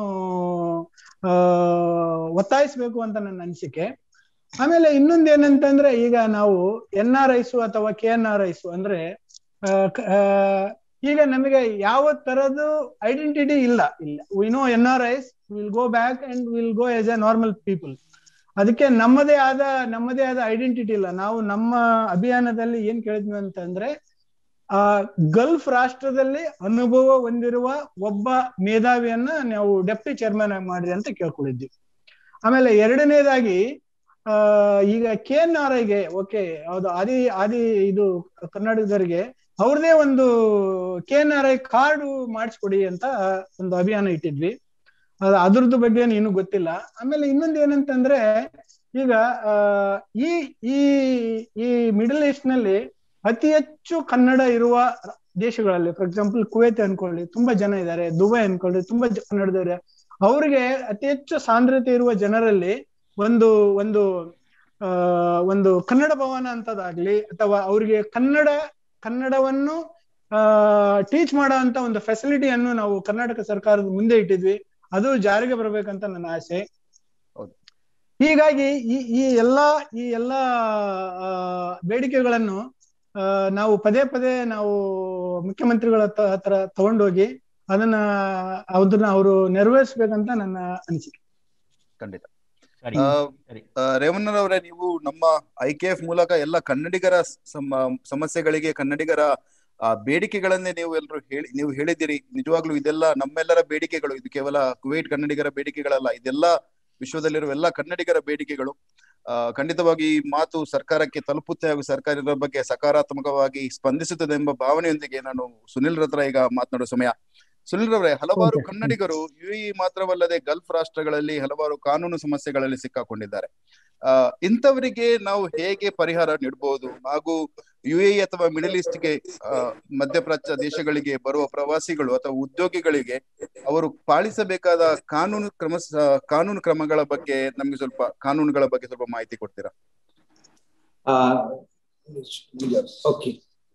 ಆ ಒತ್ತಾಯಿಸ್ಬೇಕು ಅಂತ ನನ್ನ ಅನಿಸಿಕೆ ಆಮೇಲೆ ಇನ್ನೊಂದು ಏನಂತಂದ್ರೆ ಈಗ ನಾವು ಎನ್ ಆರ್ ಐಸು ಅಥವಾ ಕೆ ಎನ್ ಆರ್ ಐಸು ಅಂದ್ರೆ ಆ, ಕ- ಆ, ಈಗ ನಮಗೆ ಯಾವ ತರದ್ದು ಐಡೆಂಟಿಟಿ ಇಲ್ಲ ಇಲ್ಲ we know N R Is will go back and will go as a normal people ಅದಕ್ಕೆ ನಮ್ಮದೇ ಆದ ನಮ್ಮದೇ ಆದ ಐಡೆಂಟಿಟಿ ಇಲ್ಲ ನಾವು ನಮ್ಮ ಅಭಿಯಾನದಲ್ಲಿ ಏನ್ ಕೇಳಿದ್ವಿ ಅಂತಂದ್ರೆ ಆ ಗಲ್ಫ್ ರಾಷ್ಟ್ರದಲ್ಲಿ ಅನುಭವ ಹೊಂದಿರುವ ಒಬ್ಬ ಮೇಧಾವಿಯನ್ನ ನಾವು ಡೆಪ್ಟಿ ಚೇರ್ಮನ್ ಆಗಿ ಮಾಡ್ರಿ ಅಂತ ಕೇಳ್ಕೊಂಡಿದ್ವಿ ಆಮೇಲೆ ಎರಡನೇದಾಗಿ ಆ ಈಗ ಕೆ ಎನ್ ಆರ್ ಐಗೆ ಓಕೆ ಹೌದು ಆದಿ ಆದಿ ಇದು ಕರ್ನಾಟಕದವರಿಗೆ ಅವ್ರದೇ ಒಂದು K N R I card ಮಾಡಿಸ್ಕೊಡಿ ಅಂತ ಒಂದು ಅಭಿಯಾನ ಇಟ್ಟಿದ್ವಿ ಅದ್ ಅದ್ರದ್ದು ಬಗ್ಗೆ ಏನು ಗೊತ್ತಿಲ್ಲ ಆಮೇಲೆ ಇನ್ನೊಂದು ಏನಂತಂದ್ರೆ ಈಗ ಆ ಈ ಈ ಈ ಮಿಡಲ್ ಈಸ್ಟ್ ನಲ್ಲಿ ಅತಿ ಹೆಚ್ಚು ಕನ್ನಡ ಇರುವ ದೇಶಗಳಲ್ಲಿ ಫಾರ್ ಎಕ್ಸಾಂಪಲ್ ಕುವೈತ್ ಅನ್ಕೊಳ್ಳಿ ತುಂಬಾ ಜನ ಇದ್ದಾರೆ ದುಬೈ ಅನ್ಕೊಳ್ಳಿ ತುಂಬಾ ಜ- ಕನ್ನಡದವ್ರೆ ಅವ್ರಿಗೆ ಅತಿ ಹೆಚ್ಚು ಸಾಂದ್ರತೆ ಇರುವ ಜನರಲ್ಲಿ ಒಂದು ಒಂದು ಆ ಒಂದು ಕನ್ನಡ ಭವನ ಅಂತದಾಗ್ಲಿ ಅಥವಾ ಅವ್ರಿಗೆ ಕನ್ನಡ ಕನ್ನಡವನ್ನು ಆ ಟೀಚ್ ಮಾಡೋ ಅಂತ ಒಂದು ಫೆಸಿಲಿಟಿಯನ್ನು ನಾವು ಕರ್ನಾಟಕ ಸರ್ಕಾರದ ಮುಂದೆ ಇಟ್ಟಿದ್ವಿ ಅದು ಜಾರಿಗೆ ಬರ್ಬೇಕಂತ ನನ್ನ ಆಸೆ ಹೌದು. ಹೀಗಾಗಿ ಈ ಈ ಎಲ್ಲಾ ಈ ಎಲ್ಲಾ ಆ, ಬೇಡಿಕೆಗಳನ್ನು ಆ, ನಾವು ಪದೇ ಪದೇ ನಾವು ಮುಖ್ಯಮಂತ್ರಿಗಳ ಹತ್ರ- ಹತ್ರ ತಗೊಂಡೋಗಿ ಅದನ್ನ ಅದನ್ನ ಅವರು ನೆರವೇರಿಸ್ಬೇಕಂತ ನನ್ನ ಅನಿಸಿಕೆ ಖಂಡಿತ ಸರಿ ಆ, ಸರಿ. ಆ, ರೇವಣ್ಣನವರೇ ನೀವು ನಮ್ಮ ಐ ಕೆ ಎಫ್ ಮೂಲಕ ಎಲ್ಲ ಕನ್ನಡಿಗರ ಸಮ- ಸಮಸ್ಯೆಗಳಿಗೆ ಕನ್ನಡಿಗರ ಆ, ಬೇಡಿಕೆಗಳನ್ನೇ ನೀವು ಎಲ್ಲರೂ ಹೇಳಿ ನೀವು ಹೇಳಿದಿರಿ ನಿಜವಾಗ್ಲೂ ಇದೆಲ್ಲ ನಮ್ಮೆಲ್ಲರ ಬೇಡಿಕೆಗಳು ಇದು ಕೇವಲ ಕುವೈಟ್ ಕನ್ನಡಿಗರ ಬೇಡಿಕೆಗಳಲ್ಲ ಇದೆಲ್ಲ ವಿಶ್ವದಲ್ಲಿರುವ ಎಲ್ಲ ಕನ್ನಡಿಗರ ಬೇಡಿಕೆಗಳು ಆ, ಖಂಡಿತವಾಗಿ ಈ ಮಾತು ಸರ್ಕಾರಕ್ಕೆ ತಲುಪುತ್ತೆ ಹಾಗೂ ಸರ್ಕಾರ ಇದರ ಬಗ್ಗೆ ಸಕಾರಾತ್ಮಕವಾಗಿ ಸ್ಪಂದಿಸುತ್ತದೆ ಎಂಬ ಭಾವನೆಯೊಂದಿಗೆ ನಾನು ಸುನಿಲ್ ಹತ್ರ ಈಗ ಮಾತನಾಡುವ ಸಮಯ ಸುನಿಲ್ ರವರೇ ಹಲವಾರು Okay. ಕನ್ನಡಿಗರು ಯುಎಇ ಮಾತ್ರವಲ್ಲದೆ ಗಲ್ಫ್ ರಾಷ್ಟ್ರಗಳಲ್ಲಿ ಹಲವಾರು ಕಾನೂನು ಸಮಸ್ಯೆಗಳಲ್ಲಿ ಸಿಕ್ಕಾಕೊಂಡಿದ್ದಾರೆ ಆ ಇಂಥವರಿಗೆ ನಾವು ಹೇಗೆ ಪರಿಹಾರ ನೀಡಬಹುದು ಹಾಗೂ ಯುಎಇ ಅಥವಾ ಮಿಡಲ್ ಈಸ್ಟ್ಗೆ ಆ, ಮಧ್ಯಪ್ರಾಚ್ಯ ದೇಶಗಳಿಗೆ ಬರುವ ಪ್ರವಾಸಿಗಳು ಅಥವಾ ಉದ್ಯೋಗಿಗಳಿಗೆ ಅವರು ಪಾಲಿಸಬೇಕಾದ ಕಾನೂನು ಕ್ರಮ ಕಾನೂನು ಕ್ರಮಗಳ ಬಗ್ಗೆ ನಮ್ಗೆ ಸ್ವಲ್ಪ ಕಾನೂನುಗಳ ಬಗ್ಗೆ ಸ್ವಲ್ಪ ಮಾಹಿತಿ ಕೊಡ್ತೀರಾ ಓಕೆ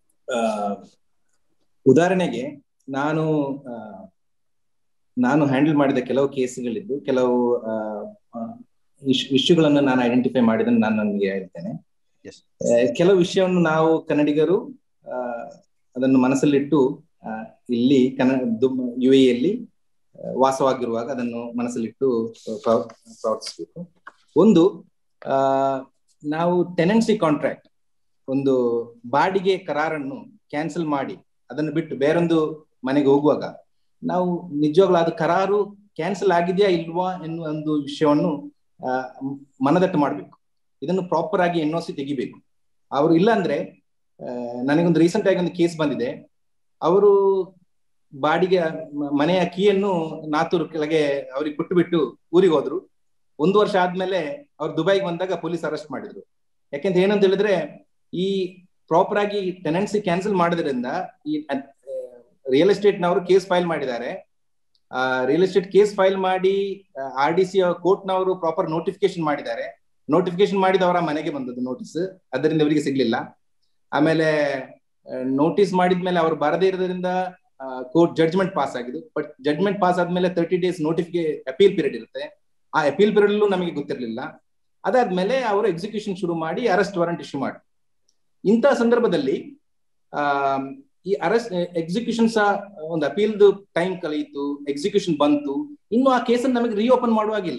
ಉದಾಹರಣೆಗೆ ನಾನು ಆ, ನಾನು ಹ್ಯಾಂಡಲ್ ಮಾಡಿದ ಕೆಲವು ಕೇಸ್ಗಳಿದ್ದು ಕೆಲವು ಇಶ್ಯೂಗಳನ್ನು ನಾನು ಐಡೆಂಟಿಫೈ ಮಾಡಿದ್ದನ್ನು ನಾನು ನನಗೆ ಹೇಳ್ತೇನೆ Yes. ಆ, ಕೆಲವು ವಿಷಯವನ್ನು ನಾವು ಕನ್ನಡಿಗರು ಆ, ಅದನ್ನು ಮನಸ್ಸಲ್ಲಿಟ್ಟು ಆ, ಇಲ್ಲಿ ಕನ್ನಡ ಯು ಎಲ್ಲಿ ವಾಸವಾಗಿರುವಾಗ ಅದನ್ನು ಮನಸ್ಸಲ್ಲಿಟ್ಟು ಪ್ರವ- ಪ್ರವರ್ತಿಸಬೇಕು ಒಂದು ಆ, ನಾವು ಟೆನೆನ್ಸಿ ಕಾಂಟ್ರಾಕ್ಟ್ ಒಂದು ಬಾಡಿಗೆ ಕರಾರನ್ನು ಕ್ಯಾನ್ಸಲ್ ಮಾಡಿ ಅದನ್ನು ಬಿಟ್ಟು ಬೇರೊಂದು ಮನೆಗೆ ಹೋಗುವಾಗ ನಾವು ನಿಜವಾಗ್ಲೂ ಅದು ಕರಾರು ಕ್ಯಾನ್ಸಲ್ ಆಗಿದೆಯಾ ಇಲ್ವಾ ಎನ್ನುವ ಒಂದು ವಿಷಯವನ್ನು ಆ, ಮ್- ಮನದಟ್ಟು ಮಾಡಬೇಕು ಇದನ್ನು ಪ್ರಾಪರ್ ಆಗಿ ಎನ್ ಒ ಸಿ ತೆಗಿಬೇಕು ಅವರು ಇಲ್ಲ ಅಂದ್ರೆ ಆ, ನನಗೊಂದು ರೀಸೆಂಟ್ ಆಗಿ ಒಂದು ಕೇಸ್ ಬಂದಿದೆ ಅವರು ಬಾಡಿಗೆ ಮ- ಮನೆಯ ಕೀಯನ್ನು ನಾತೂರು ಕೆಳಗೆ ಅವ್ರಿಗೆ ಕೊಟ್ಟು ಬಿಟ್ಟು ಊರಿಗೆ ಹೋದ್ರು ಒಂದು ವರ್ಷ ಆದ್ಮೇಲೆ ಅವ್ರು ದುಬೈಗೆ ಬಂದಾಗ ಪೊಲೀಸ್ ಅರೆಸ್ಟ್ ಮಾಡಿದ್ರು ಯಾಕೆಂತ ಏನಂತ ಹೇಳಿದ್ರೆ ಈ ಪ್ರಾಪರ್ ಆಗಿ ಟೆನೆನ್ಸಿ ಕ್ಯಾನ್ಸಲ್ ಮಾಡೋದ್ರಿಂದ ಈ ರಿಯಲ್ ಎಸ್ಟೇಟ್ ನವರು ಕೇಸ್ ಫೈಲ್ ಮಾಡಿದ್ದಾರೆ ರಿಯಲ್ ಎಸ್ಟೇಟ್ ಕೇಸ್ ಫೈಲ್ ಮಾಡಿ ಆರ್ ಡಿ ಸಿ ಕೋರ್ಟ್ ನವರು ಪ್ರಾಪರ್ ನೋಟಿಫಿಕೇಶನ್ ಮಾಡಿದ್ದಾರೆ ನೋಟಿಫಿಕೇಶನ್ ಮಾಡಿದವರ ಮನೆಗೆ ಬಂದದ್ದು ನೋಟಿಸ್ ಅದರಿಂದ ಇವರಿಗೆ ಸಿಗ್ಲಿಲ್ಲ ಆಮೇಲೆ ನೋಟಿಸ್ ಮಾಡಿದ್ಮೇಲೆ ಅವ್ರು ಬರದೇ ಇರೋದ್ರಿಂದ ಕೋರ್ಟ್ ಜಡ್ಜ್ಮೆಂಟ್ ಪಾಸ್ ಆಗಿದ್ದು ಬಟ್ ಜಡ್ಜ್ಮೆಂಟ್ ಪಾಸ್ ಆದ್ಮೇಲೆ ತರ್ಟಿ ಡೇಸ್ ನೋಟಿಫಿಕೇ ಅಪೀಲ್ ಪೀರಿಯಡ್ ಇರುತ್ತೆ ಆ ಅಪೀಲ್ ಪೀರಿಯಡ್ ನಮಗೆ ಗೊತ್ತಿರಲಿಲ್ಲ ಅದಾದ್ಮೇಲೆ ಅವರು ಎಕ್ಸಿಕ್ಯೂಷನ್ ಶುರು ಮಾಡಿ ಅರೆಸ್ಟ್ ವಾರೆಂಟ್ ಇಶ್ಯೂ ಮಾಡಿ ಇಂಥ ಸಂದರ್ಭದಲ್ಲಿ ಆ ಈ ಅರೆಸ್ಟ್ ಎಕ್ಸಿಕ್ಯೂಷನ್ ಸಹ ಒಂದು ಅಪೀಲ್ದು ಟೈಮ್ ಕಳೆಯಿತು ಎಕ್ಸಿಕ್ಯೂಷನ್ ಬಂತು ಇನ್ನು ಆ ಕೇಸನ್ನು ನಮಗೆ ರೀಓಪನ್ ಮಾಡುವಾಗಿಲ್ಲ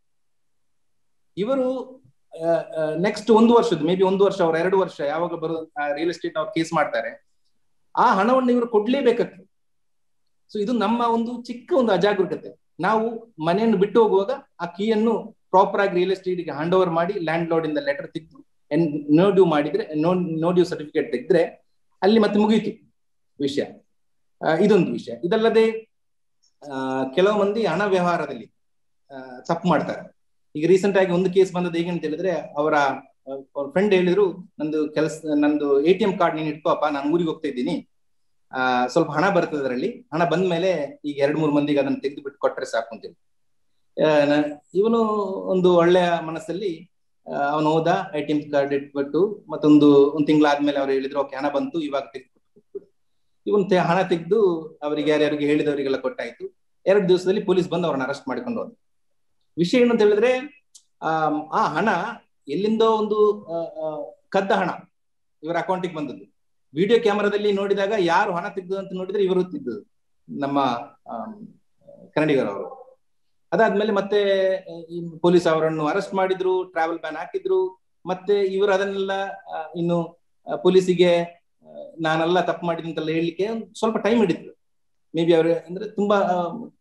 ಇವರು ನೆಕ್ಸ್ಟ್ ಒಂದು ವರ್ಷದ ಮೇ ಬಿ ಒಂದು ವರ್ಷ ಅವ್ರ ಎರಡು ವರ್ಷ ಯಾವಾಗ ಬರೋ ರಿಯಲ್ ಎಸ್ಟೇಟ್ ಅವ್ರು ಕೇಸ್ ಮಾಡ್ತಾರೆ ಆ ಹಣವನ್ನು ಇವರು ಕೊಡ್ಲೇಬೇಕಾಗ್ತದೆ ಸೊ ಇದು ನಮ್ಮ ಒಂದು ಚಿಕ್ಕ ಒಂದು ಅಜಾಗರೂಕತೆ ನಾವು ಮನೆಯನ್ನು ಬಿಟ್ಟು ಹೋಗುವಾಗ ಆ ಕೀಯನ್ನು ಪ್ರಾಪರ್ ಆಗಿ ರಿಯಲ್ ಎಸ್ಟೇಟ್ಗೆ ಹ್ಯಾಂಡ್ ಓವರ್ ಮಾಡಿ ಲ್ಯಾಂಡ್ ಲಾರ್ಡ್ ಇಂದ ಲೆಟರ್ ತೆಗೆದು ನೋ ಡ್ಯೂ ಮಾಡಿದ್ರೆ ನೋ ನೋ ಡ್ಯೂ ಸರ್ಟಿಫಿಕೇಟ್ ತೆಗೆದ್ರೆ ಅಲ್ಲಿ ಮತ್ತೆ ಮುಗೀತು ವಿಷಯ ಆ, ಇದೊಂದು ವಿಷಯ ಇದಲ್ಲದೆ ಆ, ಕೆಲವು ಮಂದಿ ಹಣ ವ್ಯವಹಾರದಲ್ಲಿ ಆ, ತಪ್ಪು ಮಾಡ್ತಾರೆ ಈಗ ರೀಸೆಂಟ್ ಆಗಿ ಒಂದು ಕೇಸ್ ಬಂದದ್ದು ಹೇಗಂತ ಹೇಳಿದ್ರೆ ಅವರ ಅವ್ರ ಫ್ರೆಂಡ್ ಹೇಳಿದ್ರು ನಂದು ಕೆಲಸ ನಂದು ಎ ಟಿ ಎಂ ಕಾರ್ಡ್ ನೀನು ಇಟ್ಕೋಪ್ಪ ನಾನು ಊರಿಗೆ ಹೋಗ್ತಾ ಇದ್ದೀನಿ ಆ ಸ್ವಲ್ಪ ಹಣ ಬರ್ತದೆ ಅದರಲ್ಲಿ ಹಣ ಬಂದ ಮೇಲೆ ಈಗ ಎರಡ್ ಮೂರು ಮಂದಿಗೆ ಅದನ್ನ ತೆಗೆದು ಬಿಟ್ಟು ಕೊಟ್ರೆ ಸಾಕು ಅಂತೇಳಿ ಆ, ನ- ಇವನು ಒಂದು ಒಳ್ಳೆಯ ಮನಸ್ಸಲ್ಲಿ ಅವನು ಹೋದ ಐ ಟಿ ಎಂ ಕಾರ್ಡ್ ಇಟ್ಬಿಟ್ಟು ಮತ್ತೊಂದು ಒಂದು ತಿಂಗಳಾದ್ಮೇಲೆ ಅವ್ರು ಹೇಳಿದ್ರು ಓಕೆ ಹಣ ಬಂತು ಇವಾಗ ತೆಗೆದು ಕೊಟ್ಬಿಡು ಇವನ್ ತೆ- ಹಣ ತೆಗೆದು ಅವರಿಗೆ ಯಾರ್ಯಾರಿಗೆ ಹೇಳಿದವರಿಗೆಲ್ಲ ಕೊಟ್ಟಾಯ್ತು ಎರಡು ದಿವಸದಲ್ಲಿ ಪೊಲೀಸ್ ಬಂದು ಅವ್ರನ್ನ ಅರೆಸ್ಟ್ ಮಾಡ್ಕೊಂಡು ಹೋದ್ರು ವಿಷಯ ಏನು ಅಂತ ಹೇಳಿದ್ರೆ ಆ ಆ ಹಣ ಎಲ್ಲಿಂದೋ ಒಂದು ಆ, ಆ, ಕದ್ದ ಹಣ ಇವರ ಅಕೌಂಟಿಗೆ ಬಂದದ್ದು ವಿಡಿಯೋ ಕ್ಯಾಮರಾದಲ್ಲಿ ನೋಡಿದಾಗ ಯಾರು ಹಣ ತೆಗೆದು ಅಂತ ನೋಡಿದ್ರೆ ಇವರು ತೆಗೆದು ನಮ್ಮ ಆಮ್, ಕನ್ನಡಿಗರವರು ಅದಾದ್ಮೇಲೆ ಮತ್ತೆ ಈ ಪೊಲೀಸ್ ಅವರನ್ನು ಅರೆಸ್ಟ್ ಮಾಡಿದ್ರು ಟ್ರಾವೆಲ್ ಬ್ಯಾನ್ ಹಾಕಿದ್ರು ಮತ್ತೆ ಇವರು ಅದನ್ನೆಲ್ಲ ಆ, ಇನ್ನು ಆ, ಪೊಲೀಸಿಗೆ ಆ, ನಾನೆಲ್ಲ ತಪ್ಪು ಮಾಡಿದಂತೆಲ್ಲ ಹೇಳಲಿಕ್ಕೆ ಒಂದ್ ಸ್ವಲ್ಪ ಟೈಮ್ ಹಿಡಿತು ಮೇ ಬಿ ಅವರು ಅಂದ್ರೆ ತುಂಬಾ ಆ,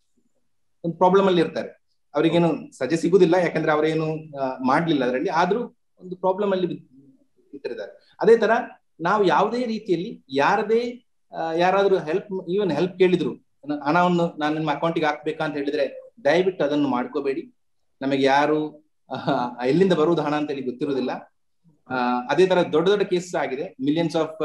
ಒಂದು ಪ್ರಾಬ್ಲಮ್ ಅಲ್ಲಿ ಇರ್ತಾರೆ ಅವರಿಗೇನು ಸಜೆ ಸಿಗುದಿಲ್ಲ ಯಾಕಂದ್ರೆ ಅವರೇನು ಆ, ಮಾಡ್ಲಿಲ್ಲ ಅದರಲ್ಲಿ ಆದ್ರೂ ಒಂದು ಪ್ರಾಬ್ಲಮ್ ಅಲ್ಲಿ ಬಿದ್- ಬಿದ್ದಿರ್ತಾರೆ ಅದೇ ತರ ನಾವು ಯಾವುದೇ ರೀತಿಯಲ್ಲಿ ಯಾರದೇ ಆ, ಯಾರಾದ್ರೂ ಹೆಲ್ಪ್ ಈವನ್ ಹೆಲ್ಪ್ ಕೇಳಿದ್ರು ನ- ಹಣವನ್ನು ನಾನು ನಿಮ್ಮ ಅಕೌಂಟಿಗೆ ಹಾಕ್ಬೇಕಾ ಅಂತ ಹೇಳಿದ್ರೆ ದಯವಿಟ್ಟು ಅದನ್ನು ಮಾಡ್ಕೋಬೇಡಿ ನಮಗೆ ಯಾರು ಆಹ್, ಎಲ್ಲಿಂದ ಬರುವುದು ಹಣ ಅಂತ ಹೇಳಿ ಗೊತ್ತಿರುವುದಿಲ್ಲ ಆ, ಅದೇ ತರ ದೊಡ್ಡ ದೊಡ್ಡ ಕೇಸಸ್ ಆಗಿದೆ ಮಿಲಿಯನ್ಸ್ ಆಫ್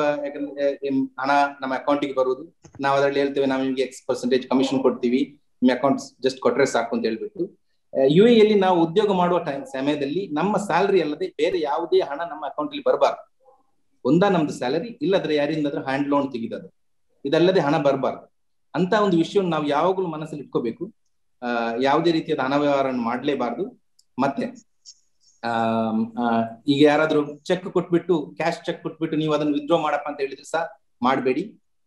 ಹಣ ನಮ್ಮ ಅಕೌಂಟಿಗೆ ಬರುವುದು ನಾವು ಅದರಲ್ಲಿ ಹೇಳ್ತೇವೆ ನಾವು ನಿಮಗೆ ಎಕ್ಸ್ ಪರ್ಸೆಂಟೇಜ್ ಕಮಿಷನ್ ಕೊಡ್ತೀವಿ ನಿಮ್ಮ ಅಕೌಂಟ್ ಜಸ್ಟ್ ಕೊಟ್ರೆ ಸಾಕು ಅಂತ ಹೇಳ್ಬಿಟ್ಟು ಯು ಎಲ್ಲಿ ನಾವು ಉದ್ಯೋಗ ಮಾಡುವ ಟೈಮ್ ಸಮಯದಲ್ಲಿ ನಮ್ಮ ಸ್ಯಾಲರಿ ಅಲ್ಲದೆ ಬೇರೆ ಯಾವುದೇ ಹಣ ನಮ್ಮ ಅಕೌಂಟ್ ಅಲ್ಲಿ ಬರಬಾರ್ದು ಒಂದ ನಮ್ದು ಸ್ಯಾಲರಿ ಇಲ್ಲದ್ರೆ ಯಾರಿಂದಾದ್ರೂ ಹ್ಯಾಂಡ್ ಲೋನ್ ತೆಗಿದದು ಇದಲ್ಲದೆ ಹಣ ಬರಬಾರ್ದು ಅಂತ ಒಂದು ವಿಷಯವನ್ನು ನಾವು ಯಾವಾಗಲೂ ಮನಸ್ಸಲ್ಲಿ ಇಟ್ಕೋಬೇಕು ಆ, ಯಾವುದೇ ರೀತಿಯಾದ ಹಣ ವ್ಯವಹಾರವನ್ನು ಮಾಡಲೇಬಾರ್ದು ಮತ್ತೆ ಆಮ್, ಆ, ಈಗ ಯಾರಾದ್ರೂ ಚೆಕ್ ಕೊಟ್ಬಿಟ್ಟು ಕ್ಯಾಶ್ ಚೆಕ್ ಕೊಟ್ಬಿಟ್ಟು ನೀವು ಅದನ್ನು ವಿತ್ಡ್ರಾ ಮಾಡಪ್ಪ ಅಂತ ಹೇಳಿದ್ರೆ ಸಹ ಮಾಡಬೇಡಿ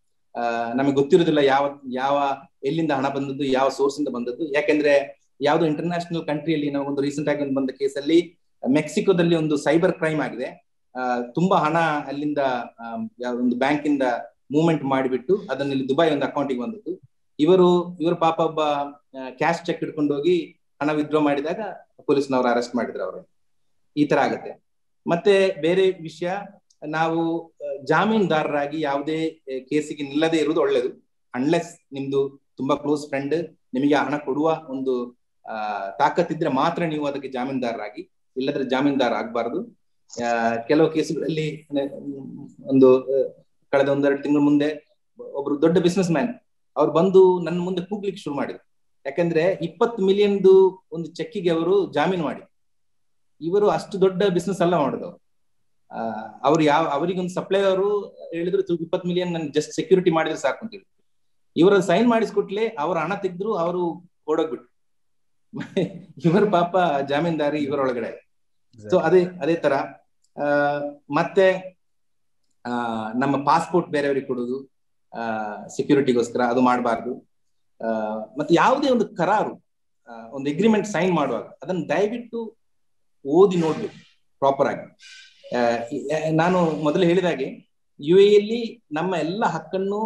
ನಮಗೆ ಗೊತ್ತಿರೋದಿಲ್ಲ ಯಾವ ಯಾವ ಎಲ್ಲಿಂದ ಹಣ ಬಂದದ್ದು ಯಾವ ಸೋರ್ಸ್ ಇಂದ ಬಂದದ್ದು ಯಾಕೆಂದ್ರೆ ಯಾವ್ದೋ ಇಂಟರ್ನ್ಯಾಷನಲ್ ಕಂಟ್ರಿಯಲ್ಲಿ ನಾವೊಂದು ರೀಸೆಂಟ್ ಆಗಿ ಒಂದು ಬಂದ ಕೇಸಲ್ಲಿ ಮೆಕ್ಸಿಕೋದಲ್ಲಿ ಒಂದು ಸೈಬರ್ ಕ್ರೈಮ್ ಆಗಿದೆ ಆ, ತುಂಬಾ ಹಣ ಅಲ್ಲಿಂದ ಆಮ್, ಯಾವ- ಒಂದು ಬ್ಯಾಂಕ್ ಇಂದ ಮೂವ್ಮೆಂಟ್ ಮಾಡಿಬಿಟ್ಟು ಅದನ್ನ ಇಲ್ಲಿ ದುಬೈ ಒಂದು ಅಕೌಂಟಿಗೆ ಬಂದದ್ದು ಇವರು ಇವರು ಪಾಪ ಒಬ್ಬ ಕ್ಯಾಶ್ ಚೆಕ್ ಹಿಡ್ಕೊಂಡು ಹೋಗಿ ಹಣ ವಿತ್ಡ್ರಾ ಮಾಡಿದಾಗ ಪೊಲೀಸ್ನವರು ಅರೆಸ್ಟ್ ಮಾಡಿದ್ರು ಅವರು ಈ ತರ ಆಗುತ್ತೆ ಮತ್ತೆ ಬೇರೆ ವಿಷಯ ನಾವು ಜಾಮೀನ್ದಾರರಾಗಿ ಯಾವುದೇ ಕೇಸಿಗೆ ನಿಲ್ಲದೆ ಇರುವುದು ಒಳ್ಳೇದು ಅನ್ಲೆಸ್ ನಿಮ್ದು ತುಂಬಾ ಕ್ಲೋಸ್ ಫ್ರೆಂಡ್ ನಿಮಗೆ ಹಣ ಕೊಡುವ ಒಂದು ಆ ತಾಕತ್ತಿದ್ರೆ ಮಾತ್ರ ನೀವು ಅದಕ್ಕೆ ಜಾಮೀನ್ದಾರರಾಗಿ ಇಲ್ಲದ್ರೆ ಜಾಮೀನ್ದಾರ ಆಗ್ಬಾರ್ದು ಕೆಲವು ಕೇಸುಗಳಲ್ಲಿ ಒಂದು ಕಳೆದ ಒಂದೆರಡು ತಿಂಗಳ ಮುಂದೆ ಒಬ್ರು ದೊಡ್ಡ ಬಿಸ್ನೆಸ್ ಮ್ಯಾನ್ ಅವ್ರು ಬಂದು ನನ್ನ ಮುಂದೆ ಕೂಗ್ಲಿಕ್ಕೆ ಶುರು ಮಾಡಿದ್ರು ಯಾಕಂದ್ರೆ ಇಪ್ಪತ್ತು ಮಿಲಿಯನ್ದು ಒಂದು ಚೆಕ್ಕಿಗೆ ಅವರು ಜಾಮೀನು ಮಾಡಿ ಇವರು ಅಷ್ಟು ದೊಡ್ಡ ಬಿಸ್ನೆಸ್ ಅಲ್ಲ ಮಾಡಿದವರು ಆ ಅವ್ರು ಯಾವ ಅವರಿಗೊಂದು ಸಪ್ಲೈ ಅವರು ಹೇಳಿದ್ರು ಇಪ್ಪತ್ತು ಮಿಲಿಯನ್ ನನ್ ಜಸ್ಟ್ ಸೆಕ್ಯೂರಿಟಿ ಮಾಡಿದ್ರೆ ಸಾಕು ಅಂತ ಹೇಳಿ ಇವರ ಸೈನ್ ಮಾಡಿಸ್ಕೊಟ್ಲೆ ಅವ್ರ ಹಣ ತೆಗೆದ್ರು ಅವರು ಓಡೋಗ್ಬಿಟ್ರು ಇವರ ಪಾಪ ಜಾಮೀನ್ದಾರಿ ಇವರೊಳಗಡೆ ಸೊ ಅದೇ ಅದೇ ತರ ಆ ಮತ್ತೆ ಆ ನಮ್ಮ ಪಾಸ್ಪೋರ್ಟ್ ಬೇರೆಯವ್ರಿಗೆ ಕೊಡೋದು ಆ ಸೆಕ್ಯೂರಿಟಿಗೋಸ್ಕರ ಅದು ಮಾಡಬಾರ್ದು ಆ ಮತ್ತೆ ಯಾವುದೇ ಒಂದು ಕರಾರು ಒಂದು ಅಗ್ರಿಮೆಂಟ್ ಸೈನ್ ಮಾಡುವಾಗ ಅದನ್ನು ದಯವಿಟ್ಟು ಓದಿ ನೋಡ್ಬೇಕು ಪ್ರಾಪರ್ ಆಗಿ ನಾನು ಮೊದಲು ಹೇಳಿದಾಗೆ ಯು ಎಲ್ಲಿ ನಮ್ಮ ಎಲ್ಲ ಹಕ್ಕನ್ನು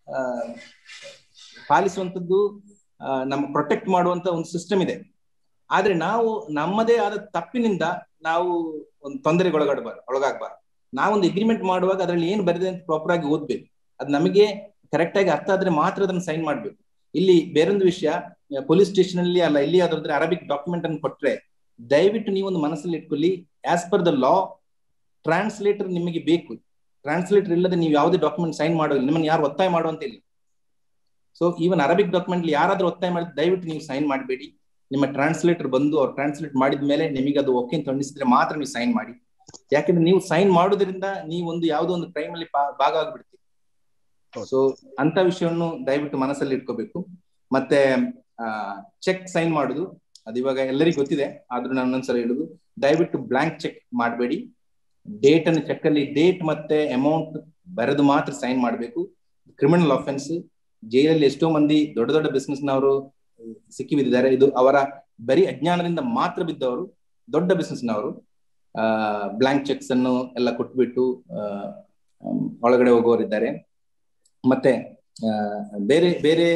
ಪಾಲಿಸುವಂತದ್ದು ನಮ್ಮ ಪ್ರೊಟೆಕ್ಟ್ ಮಾಡುವಂತ ಒಂದು ಸಿಸ್ಟಮ್ ಇದೆ ಆದ್ರೆ ನಾವು ನಮ್ಮದೇ ಆದ ತಪ್ಪಿನಿಂದ ನಾವು ಒಂದು ತೊಂದರೆಗೆ ಒಳಗಾಡಬಾರ್ದು ಒಳಗಾಗಬಾರ್ದು ನಾವೊಂದು ಅಗ್ರಿಮೆಂಟ್ ಮಾಡುವಾಗ ಅದರಲ್ಲಿ ಏನು ಬರೆದಿದೆ ಅಂತ ಪ್ರಾಪರ್ ಆಗಿ ಓದ್ಬೇಕು ಅದು ನಮಗೆ ಕರೆಕ್ಟ್ ಆಗಿ ಅರ್ಥ ಆದ್ರೆ ಮಾತ್ರ ಅದನ್ನು ಸೈನ್ ಮಾಡ್ಬೇಕು ಇಲ್ಲಿ ಬೇರೊಂದು ವಿಷಯ ಪೊಲೀಸ್ ಸ್ಟೇಷನ್ ಅಲ್ಲಿ ಅಲ್ಲ ಇಲ್ಲಿ ಯಾವ್ದಾದ್ರೆ ಅರಬಿಕ್ ಡಾಕ್ಯುಮೆಂಟ್ ಅನ್ನು ಕೊಟ್ರೆ ದಯವಿಟ್ಟು ನೀವೊಂದು ಮನಸ್ಸಲ್ಲಿ ಇಟ್ಕೊಳ್ಳಿ as per the law translator ನಿಮಗೆ ಬೇಕು ಟ್ರಾನ್ಸ್ಲೇಟರ್ ಇಲ್ಲದೆ ನೀವು ಯಾವುದೇ ಡಾಕ್ಯುಮೆಂಟ್ ಸೈನ್ ಮಾಡೋಲ್ಲ ನಿಮ್ಮನ್ನು ಯಾರು ಒತ್ತಾಯ ಮಾಡುವಂತ ಇಲ್ಲ ಸೊ ಈವನ್ ಅರಬಿಕ್ ಡಾಕ್ಯುಮೆಂಟ್ ಯಾರಾದ್ರೂ ಒತ್ತಾಯ ಮಾಡಿದ್ರೆ ದಯವಿಟ್ಟು ನೀವು ಸೈನ್ ಮಾಡಬೇಡಿ ನಿಮ್ಮ ಟ್ರಾನ್ಸ್ಲೇಟರ್ ಬಂದು ಅವ್ರು ಟ್ರಾನ್ಸ್ಲೇಟ್ ಮಾಡಿದ ಮೇಲೆ ನಿಮಗೆ ಅದು ಓಕೆ ಅಂತ ಅನ್ನಿಸಿದ್ರೆ ಮಾತ್ರ ನೀವು ಸೈನ್ ಮಾಡಿ ಯಾಕಂದ್ರೆ ನೀವು ಸೈನ್ ಮಾಡೋದ್ರಿಂದ ನೀವು ಒಂದು ಯಾವುದೋ ಒಂದು ಕ್ರೈಮ್ ಅಲ್ಲಿ ಭಾಗ ಆಗ್ಬಿಡ್ತೀವಿ ಸೊ ಅಂತ ವಿಷಯವನ್ನು ದಯವಿಟ್ಟು ಮನಸ್ಸಲ್ಲಿ ಇಟ್ಕೋಬೇಕು ಮತ್ತೆ ಚೆಕ್ ಸೈನ್ ಮಾಡುದು ಅದು ಇವಾಗ ಎಲ್ಲರಿಗೂ ಗೊತ್ತಿದೆ ಆದ್ರೂ ನಾನು ಒಂದ್ಸಲ ಹೇಳುದು ದಯವಿಟ್ಟು ಬ್ಲಾಂಕ್ ಚೆಕ್ ಮಾಡಬೇಡಿ ಡೇಟ್ ಅನ್ನು ಚೆಕ್ ಅಲ್ಲಿ ಡೇಟ್ ಮತ್ತೆ ಅಮೌಂಟ್ ಬರೆದು ಮಾತ್ರ ಸೈನ್ ಮಾಡಬೇಕು ಕ್ರಿಮಿನಲ್ ಅಫೆನ್ಸ್ ಜೈಲಲ್ಲಿ ಎಷ್ಟೋ ಮಂದಿ ದೊಡ್ಡ ದೊಡ್ಡ ಬಿಸ್ನೆಸ್ ನವರು ಸಿಕ್ಕಿ ಬಿದ್ದಿದ್ದಾರೆ ಇದು ಅವರ ಬರೀ ಅಜ್ಞಾನದಿಂದ ಮಾತ್ರ ಬಿದ್ದವರು ದೊಡ್ಡ ಬಿಸ್ನೆಸ್ ನವರು ಆ ಬ್ಲಾಂಕ್ ಚೆಕ್ಸ್ ಅನ್ನು ಎಲ್ಲ ಕೊಟ್ಬಿಟ್ಟು ಒಳಗಡೆ ಹೋಗುವವರಿದ್ದಾರೆ ಮತ್ತೆ ಬೇರೆ ಬೇರೆ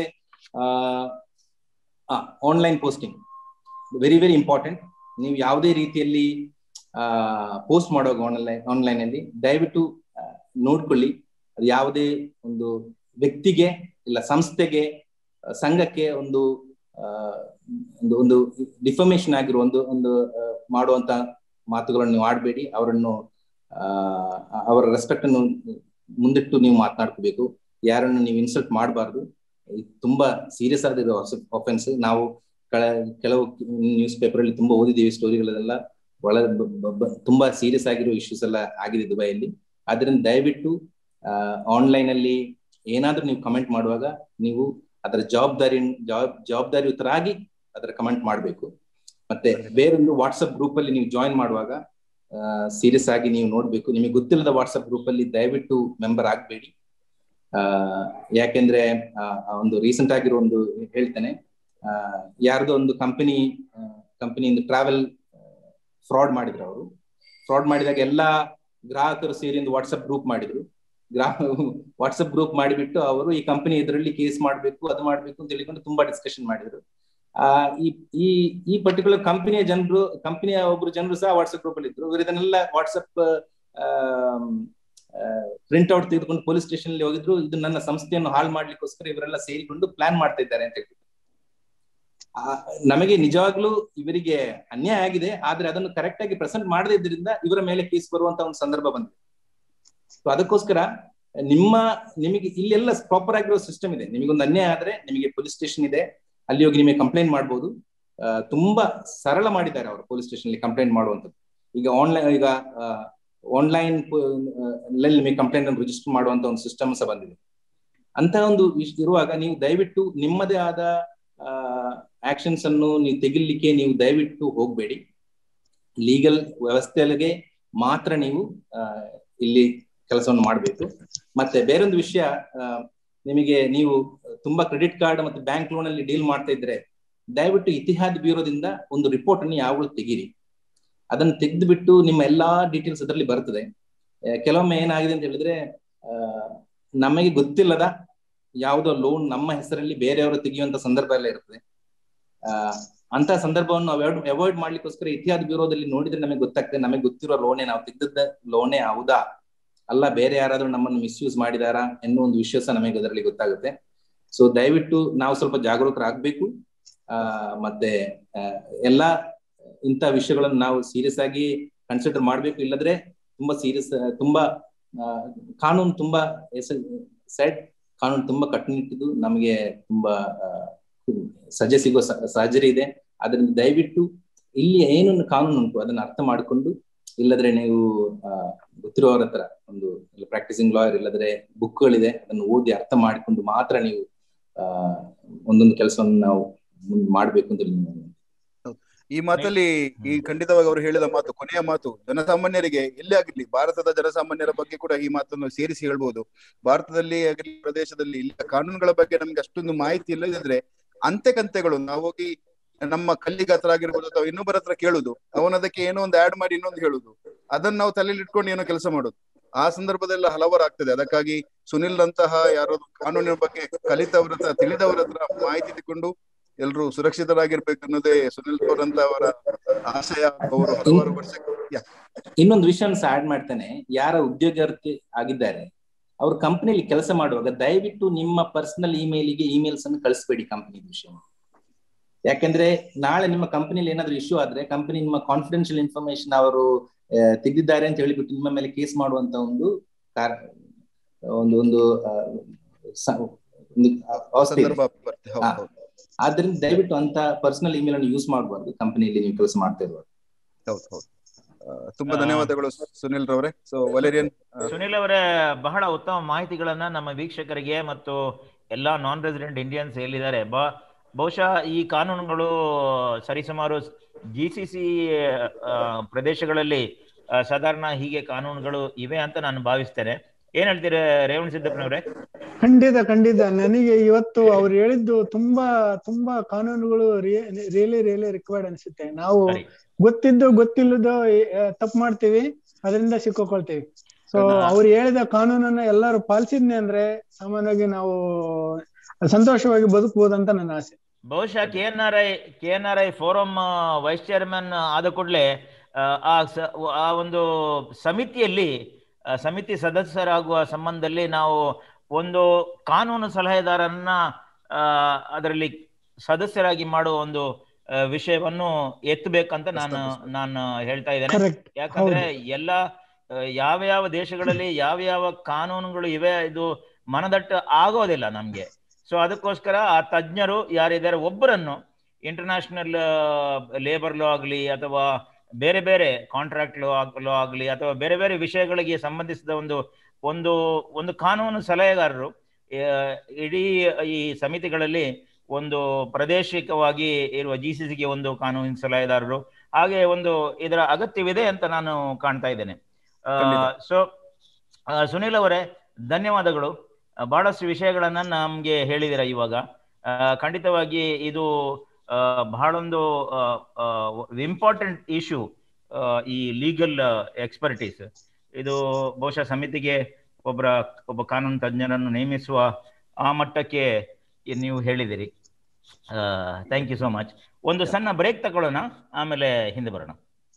online posting very very important ನೀವು ಯಾವುದೇ ರೀತಿಯಲ್ಲಿ ಪೋಸ್ಟ್ ಮಾಡುವಾಗ ಆನ್ಲೈನ್ ಆನ್ಲೈನ್ ಅಲ್ಲಿ ದಯವಿಟ್ಟು ನೋಡ್ಕೊಳ್ಳಿ ಅದು ಯಾವುದೇ ಒಂದು ವ್ಯಕ್ತಿಗೆ ಇಲ್ಲ ಸಂಸ್ಥೆಗೆ ಸಂಘಕ್ಕೆ ಒಂದು ಒಂದು ಒಂದು ಡಿಫರ್ಮೇಶನ್ ಆಗಿರೋ ಒಂದು ಒಂದು ಮಾಡುವಂತ ಮಾತುಗಳನ್ನು ನೀವು ಆಡಬೇಡಿ ಅವರನ್ನು ಅವರ ರೆಸ್ಪೆಕ್ಟ್ ಅನ್ನು ಮುಂದಿಟ್ಟು ನೀವು ಮಾತನಾಡ್ಕೋಬೇಕು ಯಾರನ್ನು ನೀವು ಇನ್ಸಲ್ಟ್ ಮಾಡಬಾರ್ದು ತುಂಬಾ ಸೀರಿಯಸ್ ಆಗಿರೋ ಅಫೆನ್ಸ್ ನಾವು ಕೆಲವು ನ್ಯೂಸ್ ಪೇಪರ್ ಅಲ್ಲಿ ತುಂಬಾ ಓದಿದ್ದೀವಿ ಸ್ಟೋರಿಗಳೆಲ್ಲ ಒಳ ತುಂಬಾ ಸೀರಿಯಸ್ ಆಗಿರೋ ಇಶ್ಯೂಸ್ ಎಲ್ಲ ಆಗಿದೆ ದುಬೈಯಲ್ಲಿ ಅದರಿಂದ ದಯವಿಟ್ಟು ಆನ್ಲೈನ್ ಅಲ್ಲಿ ಏನಾದ್ರೂ ನೀವು ಕಮೆಂಟ್ ಮಾಡುವಾಗ ನೀವು ಅದರ ಜವಾಬ್ದಾರಿ ಜವಾಬ್ ಜವಾಬ್ದಾರಿಯುತರಾಗಿ ಅದರ ಕಮೆಂಟ್ ಮಾಡಬೇಕು ಮತ್ತೆ ಬೇರೊಂದು ವಾಟ್ಸಪ್ ಗ್ರೂಪ್ ಅಲ್ಲಿ ನೀವು ಜಾಯಿನ್ ಮಾಡುವಾಗ ಸೀರಿಯಸ್ ಆಗಿ ನೀವು ನೋಡ್ಬೇಕು ನಿಮಗೆ ಗೊತ್ತಿಲ್ಲದ ವಾಟ್ಸಪ್ ಗ್ರೂಪ್ ಅಲ್ಲಿ ದಯವಿಟ್ಟು ಮೆಂಬರ್ ಆಗ್ಬೇಡಿ ಆ ಯಾಕೆಂದ್ರೆ ಒಂದು ರೀಸೆಂಟ್ ಆಗಿರೋ ಒಂದು ಹೇಳ್ತೇನೆ ಯಾರ್ದೋ ಒಂದು ಕಂಪನಿ ಕಂಪನಿಯಿಂದ ಟ್ರಾವೆಲ್ ಫ್ರಾಡ್ ಮಾಡಿದ್ರು ಅವರು ಫ್ರಾಡ್ ಮಾಡಿದಾಗ ಎಲ್ಲಾ ಗ್ರಾಹಕರು ಸೇರಿ ಒಂದು ವಾಟ್ಸಪ್ ಗ್ರೂಪ್ ಮಾಡಿದ್ರು ಗ್ರಾಹ ವಾಟ್ಸಪ್ ಗ್ರೂಪ್ ಮಾಡಿಬಿಟ್ಟು ಅವರು ಈ ಕಂಪನಿ ಇದರಲ್ಲಿ ಕೇಸ್ ಮಾಡಬೇಕು ಅದು ಮಾಡಬೇಕು ಅಂತ ಹೇಳಿಕೊಂಡು ತುಂಬಾ ಡಿಸ್ಕಷನ್ ಮಾಡಿದ್ರು ಆ ಈ ಈ ಈ ಪರ್ಟಿಕ್ಯುಲರ್ ಕಂಪನಿಯ ಜನರು ಕಂಪನಿಯ ಒಬ್ರು ಜನರು ಸಹ ವಾಟ್ಸಪ್ ಗ್ರೂಪ್ ಅಲ್ಲಿ ಇದ್ರು ಇವರು ಇದನ್ನೆಲ್ಲ ವಾಟ್ಸಪ್ ಪ್ರಿಂಟ್ ಔಟ್ ತೆಗೆದುಕೊಂಡು ಪೊಲೀಸ್ ಸ್ಟೇಷನ್ ಅಲ್ಲಿ ಹೋಗಿದ್ರು ಇದು ನನ್ನ ಸಂಸ್ಥೆಯನ್ನು ಹಾಳು ಮಾಡ್ಲಿಕ್ಕೋಸ್ಕರ ಇವರೆಲ್ಲ ಸೇರಿಕೊಂಡು ಪ್ಲಾನ್ ಮಾಡ್ತಾ ಇದ್ದಾರೆ ಅಂತ ಹೇಳ್ಬಿಟ್ಟು ನಮಗೆ ನಿಜವಾಗ್ಲೂ ಇವರಿಗೆ ಅನ್ಯಾಯ ಆಗಿದೆ ಆದ್ರೆ ಅದನ್ನು ಕರೆಕ್ಟ್ ಆಗಿ ಪ್ರೆಸೆಂಟ್ ಮಾಡದೇ ಇದ್ರಿಂದ ಇವರ ಮೇಲೆ ಕೇಸ್ ಬರುವಂತ ಒಂದು ಸಂದರ್ಭ ಬಂದಿದೆ ಸೊ ಅದಕ್ಕೋಸ್ಕರ ನಿಮ್ಮ ನಿಮಗೆ ಇಲ್ಲೆಲ್ಲ ಪ್ರಾಪರ್ ಆಗಿರೋ ಸಿಸ್ಟಮ್ ಇದೆ ನಿಮಗೊಂದು ಅನ್ಯಾಯ ಆದ್ರೆ ನಿಮಗೆ ಪೊಲೀಸ್ ಸ್ಟೇಷನ್ ಇದೆ ಅಲ್ಲಿ ಹೋಗಿ ನಿಮಗೆ ಕಂಪ್ಲೇಂಟ್ ಮಾಡ್ಬೋದು ತುಂಬಾ ಸರಳ ಮಾಡಿದ್ದಾರೆ ಅವರು ಪೊಲೀಸ್ ಸ್ಟೇಷನ್ ಅಲ್ಲಿ ಕಂಪ್ಲೇಂಟ್ ಮಾಡುವಂಥದ್ದು ಈಗ ಆನ್ಲೈನ್ ಈಗ ಆನ್ಲೈನ್ ನಿಮಗೆ ಕಂಪ್ಲೇಂಟ್ ಅನ್ನು ರಿಜಿಸ್ಟರ್ ಮಾಡುವಂತ ಒಂದು ಸಿಸ್ಟಮ್ ಸಹ ಬಂದಿದೆ ಅಂತ ಒಂದು ಇರುವಾಗ ನೀವು ದಯವಿಟ್ಟು ನಿಮ್ಮದೇ ಆದ ಆಕ್ಷನ್ಸ್ ಅನ್ನು ನೀವು ತೆಗಿಲಿಕ್ಕೆ ನೀವು ದಯವಿಟ್ಟು ಹೋಗ್ಬೇಡಿ ಲೀಗಲ್ ವ್ಯವಸ್ಥೆಗೆ ಮಾತ್ರ ನೀವು ಇಲ್ಲಿ ಕೆಲಸವನ್ನು ಮಾಡಬೇಕು ಮತ್ತೆ ಬೇರೊಂದು ವಿಷಯ ನಿಮಗೆ ನೀವು ತುಂಬಾ ಕ್ರೆಡಿಟ್ ಕಾರ್ಡ್ ಮತ್ತೆ ಬ್ಯಾಂಕ್ ಲೋನ್ ಅಲ್ಲಿ ಡೀಲ್ ಮಾಡ್ತಾ ಇದ್ರೆ ದಯವಿಟ್ಟು ಇತಿಹಾದ್ ಬ್ಯೂರೋದಿಂದ ಒಂದು ರಿಪೋರ್ಟ್ ಅನ್ನು ಯಾವಾಗಲೂ ತೆಗೀರಿ ಅದನ್ನು ತೆಗೆದು ಬಿಟ್ಟು ನಿಮ್ಮ ಎಲ್ಲಾ ಡೀಟೇಲ್ಸ್ ಅದರಲ್ಲಿ ಬರ್ತದೆ ಕೆಲವೊಮ್ಮೆ ಏನಾಗಿದೆ ಅಂತ ಹೇಳಿದ್ರೆ ನಮಗೆ ಗೊತ್ತಿಲ್ಲದ ಯಾವುದೋ ಲೋನ್ ನಮ್ಮ ಹೆಸರಲ್ಲಿ ಬೇರೆಯವರು ತೆಗೆಯುವಂತ ಸಂದರ್ಭ ಎಲ್ಲ ಇರ್ತದೆ ಅಂತ ಸಂದರ್ಭವನ್ನು ಅವಾಯ್ಡ್ ಅವಾಯ್ಡ್ ಮಾಡ್ಲಿಕ್ಕೋಸ್ಕರ ಇತಿಹಾಸ ಬ್ಯೂರೋದಲ್ಲಿ ನೋಡಿದ್ರೆ ನಮಗೆ ಗೊತ್ತಾಗ್ತದೆ ನಮಗೆ ಗೊತ್ತಿರೋ ಲೋನೆ ನಾವು ತೆಗೆದದ್ದ ಲೋನೆ ಹೌದಾ ಅಲ್ಲ ಬೇರೆ ಯಾರಾದ್ರೂ ನಮ್ಮನ್ನು ಮಿಸ್ಯೂಸ್ ಮಾಡಿದಾರಾ ಎನ್ನುವ ಒಂದು ವಿಶ್ವಾಸ ನಮಗೆ ಅದರಲ್ಲಿ ಗೊತ್ತಾಗುತ್ತೆ ಸೊ ದಯವಿಟ್ಟು ನಾವು ಸ್ವಲ್ಪ ಜಾಗರೂಕರಾಗಬೇಕು ಆ ಮತ್ತೆ ಎಲ್ಲಾ ಇಂಥ ವಿಷಯಗಳನ್ನು ನಾವು ಸೀರಿಯಸ್ ಆಗಿ ಕನ್ಸಿಡರ್ ಮಾಡ್ಬೇಕು ಇಲ್ಲದ್ರೆ ತುಂಬಾ ಸೀರಿಯಸ್ ತುಂಬಾ ಕಾನೂನು ತುಂಬಾ ಸೆಟ್ ಕಾನೂನು ತುಂಬಾ ಕಟ್ಟುನಿಟ್ಟಿದ್ದು ನಮಗೆ ತುಂಬಾ ಸಜೆ ಸಿಗೋ ಸರ್ಜರಿ ಇದೆ ಅದರಿಂದ ದಯವಿಟ್ಟು ಇಲ್ಲಿ ಏನು ಕಾನೂನು ಉಂಟು ಅದನ್ನ ಅರ್ಥ ಮಾಡಿಕೊಂಡು ಇಲ್ಲದ್ರೆ ನೀವು ಗೊತ್ತಿರೋರ ಹತ್ರ ಒಂದು ಪ್ರಾಕ್ಟೀಸಿಂಗ್ ಲಾಯರ್ ಇಲ್ಲದ್ರೆ ಬುಕ್ಗಳಿದೆ ಅದನ್ನು ಓದಿ ಅರ್ಥ ಮಾಡಿಕೊಂಡು ಮಾತ್ರ ನೀವು ಆ ಒಂದೊಂದು ಕೆಲಸವನ್ನು ನಾವು ಮಾಡ್ಬೇಕು ಅಂತ ಈ ಮಾತಲ್ಲಿ ಈ ಖಂಡಿತವಾಗಿ ಅವರು ಹೇಳಿದ ಮಾತು ಕೊನೆಯ ಮಾತು ಜನಸಾಮಾನ್ಯರಿಗೆ ಎಲ್ಲೇ ಆಗಿರ್ಲಿ ಭಾರತದ ಜನಸಾಮಾನ್ಯರ ಬಗ್ಗೆ ಕೂಡ ಈ ಮಾತನ್ನು ಸೇರಿಸಿ ಹೇಳ್ಬೋದು ಭಾರತದಲ್ಲಿ ಆಗಲಿ ಪ್ರದೇಶದಲ್ಲಿ ಇಲ್ಲ ಕಾನೂನುಗಳ ಬಗ್ಗೆ ನಮ್ಗೆ ಅಷ್ಟೊಂದು ಮಾಹಿತಿ ಇಲ್ಲದಿದ್ರೆ ಅಂತೆ ಕಂತೆಗಳು ನಾವು ಹೋಗಿ ನಮ್ಮ ಕಲ್ಲಿಗ ಹತ್ರ ಆಗಿರ್ಬೋದು ಅಥವಾ ಇನ್ನೊಬ್ಬರ ಹತ್ರ ಕೇಳುದು ಅವನದಕ್ಕೆ ಏನೋ ಒಂದು ಆಡ್ ಮಾಡಿ ಇನ್ನೊಂದು ಹೇಳುದು ಅದನ್ನ ನಾವು ತಲೆಯಲ್ಲಿ ಇಟ್ಕೊಂಡು ಏನೋ ಕೆಲಸ ಮಾಡುದು ಆ ಸಂದರ್ಭದಲ್ಲಿ ಹಲವಾರು ಆಗ್ತದೆ ಅದಕ್ಕಾಗಿ ಸುನಿಲ್ ಅಂತಹ ಯಾರೋ ಕಾನೂನಿನ ಬಗ್ಗೆ ಕಲಿತವ್ರ ಹತ್ರ ತಿಳಿದವರ ಹತ್ರ ಮಾಹಿತಿ ತಗೊಂಡು ಎಲ್ರು ಸುರಕ್ಷಿತರಾಗಿರ್ಬೇಕು ಅನ್ನೋದೇ ಸುನಿಲ್ ಅವರಂತ ಅವರ ಆಶಯ ಅವರು ಹಲವಾರು ವರ್ಷ ಇನ್ನೊಂದು ವಿಷಯ ಆಡ್ ಮಾಡ್ತೇನೆ ಯಾರ ಉದ್ಯೋಗಾರ್ಥಿ ಆಗಿದ್ದಾರೆ ಅವ್ರ ಕಂಪನಿಯಲ್ಲಿ ಕೆಲಸ ಮಾಡುವಾಗ ದಯವಿಟ್ಟು ನಿಮ್ಮ ಪರ್ಸನಲ್ ಇಮೇಲಿಗೆ ಇಮೇಲ್ಸ್ ಅನ್ನು ಕಳಿಸ್ಬೇಡಿ ಕಂಪನಿ ವಿಷಯ ಯಾಕಂದ್ರೆ ನಾಳೆ ನಿಮ್ಮ ಕಂಪನಿಯಲ್ಲಿ ಏನಾದ್ರು ಇಶ್ಯೂ ಆದ್ರೆ ಕಂಪನಿ ನಿಮ್ಮ ಕಾನ್ಫಿಡೆನ್ಶಿಯಲ್ ಇನ್ಫಾರ್ಮೇಶನ್ ಅವರು ತೆಗೆದಿದ್ದಾರೆ ಅಂತ ಹೇಳಿಬಿಟ್ಟು ನಿಮ್ಮ ಮೇಲೆ ಕೇಸ್ ಮಾಡುವಂತ ಒಂದು ಒಂದು ಒಂದು ಅವಸ್ಥೆ ಆದ್ರಿಂದ ದಯವಿಟ್ಟು ಅಂತ ಪರ್ಸನಲ್ ಇಮೇಲ್ ಅನ್ನು ಯೂಸ್ ಮಾಡಬಾರ್ದು ಕಂಪನಿಯಲ್ಲಿ ನೀವು ಕೆಲಸ ಮಾಡ್ತಾ ಇರುವಾಗ ಹೌದು ಹೌದು ತುಂಬಾ ಧನ್ಯವಾದಗಳು ಸುನಿಲ್ ರವರೇ ಸೊ ವಲೇರಿಯನ್ ಸುನಿಲ್ ಅವರೇ ಬಹಳ ಉತ್ತಮ ಮಾಹಿತಿಗಳನ್ನ ನಮ್ಮ ವೀಕ್ಷಕರಿಗೆ ಮತ್ತು ಎಲ್ಲಾ ನಾನ್ ರೆಸಿಡೆಂಟ್ ಇಂಡಿಯನ್ಸ್ ಹೇಳಿದ್ದಾರೆ ಬ ಬಹುಶಃ ಈ ಕಾನೂನುಗಳು ಸರಿಸುಮಾರು ಜಿ ಸಿ ಸಿ ಪ್ರದೇಶಗಳಲ್ಲಿ ಸಾಧಾರಣ ಹೀಗೆ ಕಾನೂನುಗಳು ಇವೆ ಅಂತ ನಾನು ಭಾವಿಸ್ತೇನೆ ಏನ್ ಹೇಳ್ತೀರಾ ರೇವಣ್ ಸಿದ್ದಪ್ಪನವ್ರೆ ಖಂಡಿತ ಖಂಡಿತ ನನಗೆ ಇವತ್ತು ಅವ್ರು ಹೇಳಿದ್ದು ತುಂಬಾ ತುಂಬಾ ಕಾನೂನುಗಳು ರಿಯಲಿ ರಿಯಲಿ ರಿಕ್ವೈರ್ಡ್ ಅನ್ಸುತ್ತೆ ನಾವು ಗೊತ್ತಿದ್ದು ಗೊತ್ತಿಲ್ಲದೋ ತಪ್ಪು ಮಾಡ್ತೀವಿ ಅದರಿಂದ ಸಿಕ್ಕೋಕೊಳ್ತೀವಿ ಸೊ ಅವ್ರು ಹೇಳಿದ ಕಾನೂನನ್ನ ಎಲ್ಲರೂ ಪಾಲಿಸಿದ್ನೆ ಅಂದ್ರೆ ಸಾಮಾನ್ಯವಾಗಿ ನಾವು ಸಂತೋಷವಾಗಿ ಬದುಕಬಹುದು ಅಂತ ನನ್ನ ಆಸೆ ಬಹುಶಃ K N R I K N R I forum vice chairman ಆದ ಕೂಡಲೇ ಆ ಆ ಒಂದು ಸಮಿತಿಯಲ್ಲಿ ಸಮಿತಿ ಸದಸ್ಯರಾಗುವ ಸಂಬಂಧದಲ್ಲಿ ನಾವು ಒಂದು ಕಾನೂನು ಸಲಹೆದಾರನ್ನ ಅದರಲ್ಲಿ ಸದಸ್ಯರಾಗಿ ಮಾಡುವ ಒಂದು ವಿಷಯವನ್ನು ಎತ್ತಬೇಕಂತ ನಾನು ನಾನು ಹೇಳ್ತಾ ಇದ್ದೇನೆ ಯಾಕಂದ್ರೆ ಎಲ್ಲ ಯಾವ ಯಾವ ದೇಶಗಳಲ್ಲಿ ಯಾವ ಯಾವ ಕಾನೂನುಗಳು ಇವೆ ಇದು ಮನದಟ್ಟು ಆಗೋದಿಲ್ಲ ನಮ್ಗೆ ಸೊ ಅದಕ್ಕೋಸ್ಕರ ಆ ತಜ್ಞರು ಯಾರಿದ್ದಾರೆ ಒಬ್ಬರನ್ನು ಇಂಟರ್ನ್ಯಾಷನಲ್ ಲೇಬರ್ ಲಾ ಆಗಲಿ ಅಥವಾ ಬೇರೆ ಬೇರೆ ಕಾಂಟ್ರಾಕ್ಟ್ ಲೋ ಲೋ ಆಗಲಿ ಅಥವಾ ಬೇರೆ ಬೇರೆ ವಿಷಯಗಳಿಗೆ ಸಂಬಂಧಿಸಿದ ಒಂದು ಒಂದು ಒಂದು ಕಾನೂನು ಸಲಹೆಗಾರರು ಇಡೀ ಈ ಸಮಿತಿಗಳಲ್ಲಿ ಒಂದು ಪ್ರಾದೇಶಿಕವಾಗಿ ಇರುವ ಜಿ ಸಿ ಸಿಗೆ ಒಂದು ಕಾನೂನಿನ ಸಲಹೆದಾರರು ಹಾಗೆ ಒಂದು ಇದರ ಅಗತ್ಯವಿದೆ ಅಂತ ನಾನು ಕಾಣ್ತಾ ಇದ್ದೇನೆ ಸೊ ಸುನೀಲ್ ಅವರೇ ಧನ್ಯವಾದಗಳು ಬಹಳಷ್ಟು ವಿಷಯಗಳನ್ನ ನಮ್ಗೆ ಹೇಳಿದಿರ ಇವಾಗ ಖಂಡಿತವಾಗಿ ಇದು ಬಹಳೊಂದು ಇಂಪಾರ್ಟೆಂಟ್ ಇಶ್ಯೂ ಈ ಲೀಗಲ್ ಎಕ್ಸ್ಪರ್ಟೀಸ್ ಇದು ಬಹುಶಃ ಸಮಿತಿಗೆ ಒಬ್ಬರ ಒಬ್ಬ ಕಾನೂನು ತಜ್ಞರನ್ನು ನೇಮಿಸುವ ಆ ಮಟ್ಟಕ್ಕೆ ನೀವು ಹೇಳಿದಿರಿ ಥ್ಯಾಂಕ್ ಯು ಸೋ ಮಚ್ ಒಂದು ಸಣ್ಣ ಬ್ರೇಕ್ ತಗೊಳ್ಳೋಣ ಆಮೇಲೆ ಹಿಂದೆ ಬರೋಣ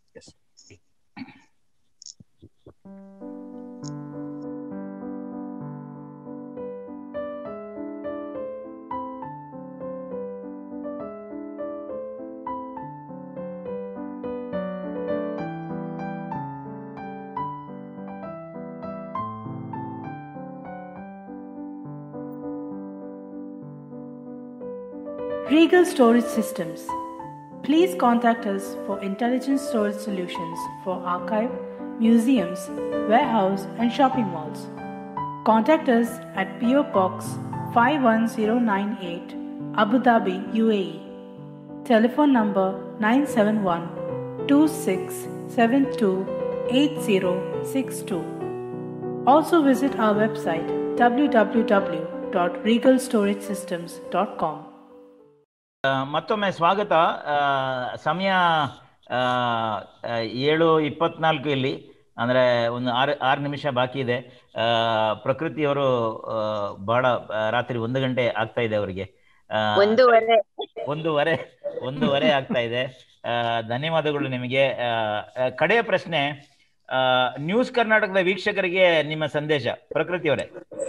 Regal Storage Systems. Please contact us for intelligent storage solutions for archive, museums, warehouse, and shopping malls. Contact us at PO Box 51098, Abu Dhabi, UAE. Telephone number 971 2672 8062. Also visit our website www.regalstoragesystems.com. ಮತ್ತೊಮ್ಮೆ ಸ್ವಾಗತ ಸಮಯ ಏಳು ಇಪ್ಪತ್ನಾಲ್ಕು ಇಲ್ಲಿ ಅಂದ್ರೆ ಒಂದು ಆರು ಆರು ನಿಮಿಷ ಬಾಕಿ ಇದೆ ಪ್ರಕೃತಿಯವರು ಬಹಳ ರಾತ್ರಿ ಒಂದು ಗಂಟೆ ಆಗ್ತಾ ಇದೆ ಅವರಿಗೆ ಒಂದೂವರೆ ಒಂದೂವರೆ ಒಂದೂವರೆ ಆಗ್ತಾ ಇದೆ ಆ, ಧನ್ಯವಾದಗಳು ನಿಮಗೆ ಆ, ಆ, ಕಡೆಯ ಪ್ರಶ್ನೆ ಆ, ನ್ಯೂಸ್ ಕರ್ನಾಟಕದ ವೀಕ್ಷಕರಿಗೆ ನಿಮ್ಮ ಸಂದೇಶ ಪ್ರಕೃತಿ ಅವರೇ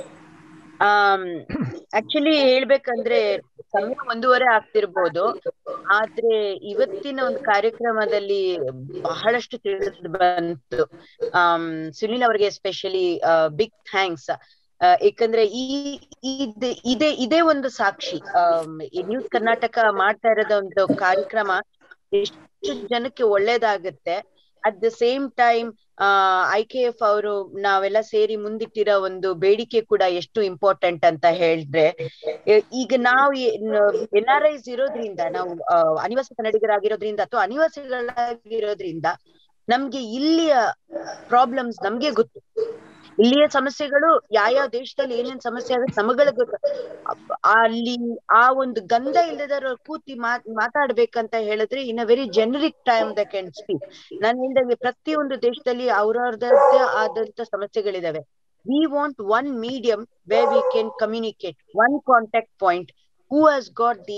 ಆಕ್ಚುಲಿ ಹೇಳ್ಬೇಕಂದ್ರೆ ಸಮಯ ಒಂದೂವರೆ ಆಗ್ತಿರ್ಬೋದು ಆದ್ರೆ ಇವತ್ತಿನ ಒಂದು ಕಾರ್ಯಕ್ರಮದಲ್ಲಿ ಬಹಳಷ್ಟು ತಿಳಿದು ಬಂತು ಆಮ್ ಸುನಿಲ್ ಅವರಿಗೆ ಎಸ್ಪೆಷಲಿ ಬಿಗ್ ಥ್ಯಾಂಕ್ಸ್ ಏಕಂದ್ರೆ ಈ ಇದ್- ಇದೇ ಇದೇ ಒಂದು ಸಾಕ್ಷಿ ಆಮ್, ಈ ನ್ಯೂಸ್ ಕರ್ನಾಟಕ ಮಾಡ್ತಾ ಇರೋದ ಒಂದು ಕಾರ್ಯಕ್ರಮ ಎಷ್ಟು ಜನಕ್ಕೆ ಒಳ್ಳೇದಾಗುತ್ತೆ ಅಟ್ ದ ಸೇಮ್ ಟೈಮ್ ಆ ಐ ಕೆ ಎಫ್ ಅವರು ನಾವೆಲ್ಲ ಸೇರಿ ಮುಂದಿಟ್ಟಿರೋ ಒಂದು ಬೇಡಿಕೆ ಕೂಡ ಎಷ್ಟು ಇಂಪಾರ್ಟೆಂಟ್ ಅಂತ ಹೇಳಿದ್ರೆ ಎ- ಈಗ ನಾವು ಎನ್ ಆರ್ ಐಸ್ ಇರೋದ್ರಿಂದ ನಾವು ಆ, ಅನಿವಾಸಿ ಕನ್ನಡಿಗರಾಗಿರೋದ್ರಿಂದ ಅಥವಾ ಅನಿವಾಸಿಗಳಾಗಿರೋದ್ರಿಂದ ನಮ್ಗೆ ಇಲ್ಲಿಯ ಪ್ರಾಬ್ಲಮ್ಸ್ ನಮ್ಗೆ ಗೊತ್ತು ಇಲ್ಲಿಯ ಸಮಸ್ಯೆಗಳು ಯಾವ್ಯಾವ ದೇಶದಲ್ಲಿ ಏನೇನ್ ಸಮಸ್ಯೆ ಆಗುತ್ತೆ ನಮಗಳ ಗೊತ್ತು ಅಪ್- ಅಲ್ಲಿ ಆ ಒಂದು ಗಂಧ ಇಲ್ಲದರ ಕೂತಿ ಮಾತ್ ಮಾತಾಡ್ಬೇಕಂತ ಹೇಳಿದ್ರೆ in a very generic time the can speak ನಾನು ಹೇಳಿದಂಗೆ ಪ್ರತಿಯೊಂದು ದೇಶದಲ್ಲಿ ಅವ್ರವ್ರದ್ದೇ ಆದಂತ ಸಮಸ್ಯೆಗಳಿದಾವೆ we want one medium way we can communicate one contact point who has got the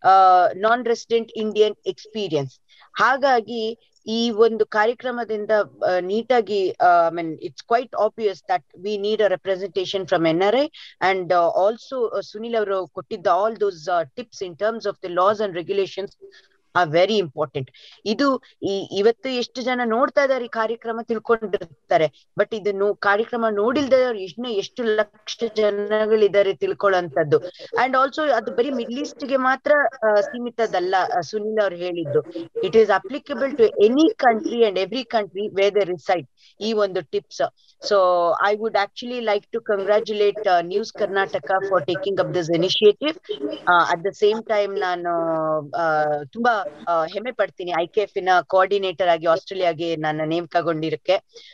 non resident Indian experience ಹಾಗಾಗಿ ಈ ಒಂದು ಕಾರ್ಯಕ್ರಮದಿಂದ ನೀಟಾಗಿ I mean it's quite obvious that we need a representation from N R I and also Sunil ಅವರು ಕೊಟ್ಟಿದ್ದ all those tips in terms of the loss and regulations are very important ಇದು ಈ ಇವತ್ತು ಎಷ್ಟು ಜನ ನೋಡ್ತಾ ಇದಾರೆ ಈ ಕಾರ್ಯಕ್ರಮ ತಿಳ್ಕೊಂಡಿರ್ತಾರೆ ಬಟ್ ಇದನ್ನು ಕಾರ್ಯಕ್ರಮ ನೋಡಿಲ್ದವ್ರು ಇನ್ನು ಎಷ್ಟು ಲಕ್ಷ ಜನಗಳಿದ್ದಾರೆ ತಿಳ್ಕೊಳ್ಳೋಂಥದ್ದು ಅಂಡ್ ಆಲ್ಸೋ ಅದು ಬರೀ ಮಿಡ್ಲ್ ಈಸ್ಟ್ ಗೆ ಮಾತ್ರ ಆ, ಸೀಮಿತದಲ್ಲ ಆ, ಸುನಿಲ್ ಅವ್ರು ಹೇಳಿದ್ದು it is applicable to any country and every country where they reside ಈ ಒಂದು tips so I would actually like to congratulate news Karnataka for taking up this initiative at the same time ನಾನು ಆ, ತುಂಬಾ ಆ, ಹೆಮ್ಮೆ ಪಡ್ತೀನಿ ಐ ಕೆ ಎಫ್ ನ ಕೋಆರ್ಡಿನೇಟರ್ ಆಗಿ ಆಸ್ಟ್ರೇಲಿಯಾಗೆ ನಾನು ನೇಮಕಗೊಂಡಿರಕ್ಕೆ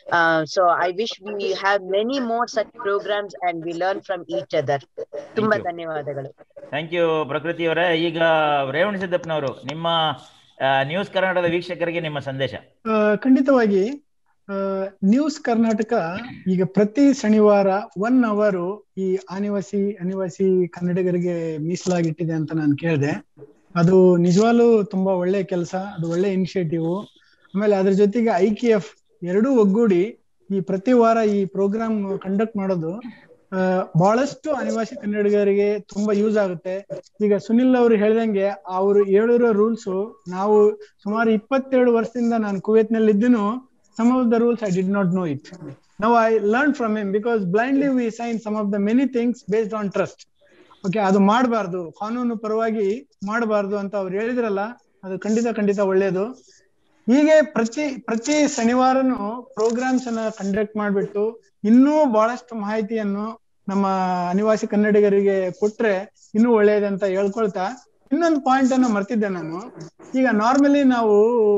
so I wish we have many more such programs and we learn from each other ತುಂಬಾ you. ಧನ್ಯವಾದಗಳು ಥ್ಯಾಂಕ್ ಯು ಪ್ರಕೃತಿ ಅವರೇ ಈಗ ರೇವಣ ಸಿದ್ದಪ್ಪನವರು ನಿಮ್ಮ ಆ, ನ್ಯೂಸ್ ಕನ್ನಡದ ವೀಕ್ಷಕರಿಗೆ ನಿಮ್ಮ ಸಂದೇಶ ಆ, ಖಂಡಿತವಾಗಿ ಆ, ನ್ಯೂಸ್ ಕರ್ನಾಟಕ ಈಗ ಪ್ರತಿ ಶನಿವಾರ ಒನ್ ಅವರು ಈ ಆನಿವಾಸಿ ಅನಿವಾಸಿ ಕನ್ನಡಿಗರಿಗೆ ಮೀಸಲಾಗಿಟ್ಟಿದೆ ಅಂತ ನಾನು ಕೇಳಿದೆ ಅದು ನಿಜವಾಗ್ಲೂ ತುಂಬಾ ಒಳ್ಳೆ ಕೆಲಸ ಅದು ಒಳ್ಳೆ ಇನಿಷಿಯೇಟಿವ್ ಆಮೇಲೆ ಅದ್ರ ಜೊತೆಗೆ ಐ ಕೆ ಎಫ್ ಎರಡೂ ಒಗ್ಗೂಡಿ ಈ ಪ್ರತಿ ವಾರ ಈ ಪ್ರೋಗ್ರಾಮ್ ಕಂಡಕ್ಟ್ ಮಾಡೋದು ಆ, ಬಹಳಷ್ಟು ಅನಿವಾಸಿ ಕನ್ನಡಿಗರಿಗೆ ತುಂಬಾ ಯೂಸ್ ಆಗುತ್ತೆ ಈಗ ಸುನಿಲ್ ಅವರು ಹೇಳ್ದಂಗೆ ಅವರು ಹೇಳಿರೋ ರೂಲ್ಸ್ ನಾವು ಸುಮಾರು ಇಪ್ಪತ್ತೇಳು ವರ್ಷದಿಂದ ನಾನು ಕುವೈತ್ ನಲ್ಲಿ ಇದ್ದನು some of the rules I did not know it now I learn from him because blindly we sign some of the many things based on trust okay ಅದು ಮಾಡಬಾರ್ದು ಕಾನೂನು ಪರವಾಗಿ ಮಾಡಬಾರ್ದು ಅಂತ ಅವ್ರು ಹೇಳಿದ್ರಲ್ಲ ಅದು ಖಂಡಿತ ಖಂಡಿತ ಒಳ್ಳೇದು ಹೀಗೆ ಪ್ರತಿ ಪ್ರತಿ ಶನಿವಾರನು ಪ್ರೋಗ್ರಾಮ್ಸ್ ಅನ್ನ ಕಂಡಕ್ಟ್ ಮಾಡ್ಬಿಟ್ಟು ಇನ್ನೂ ಬಹಳಷ್ಟು ಮಾಹಿತಿಯನ್ನು ನಮ್ಮ ಅನಿವಾಸಿ ಕನ್ನಡಿಗರಿಗೆ ಕೊಟ್ರೆ ಇನ್ನೂ ಒಳ್ಳೇದಂತ ಹೇಳ್ಕೊಳ್ತಾ ಇನ್ನೊಂದು ಪಾಯಿಂಟ್ ಅನ್ನು ಮರ್ತಿದ್ದೆ ನಾನು ಈಗ ನಾರ್ಮಲಿ ನಾವು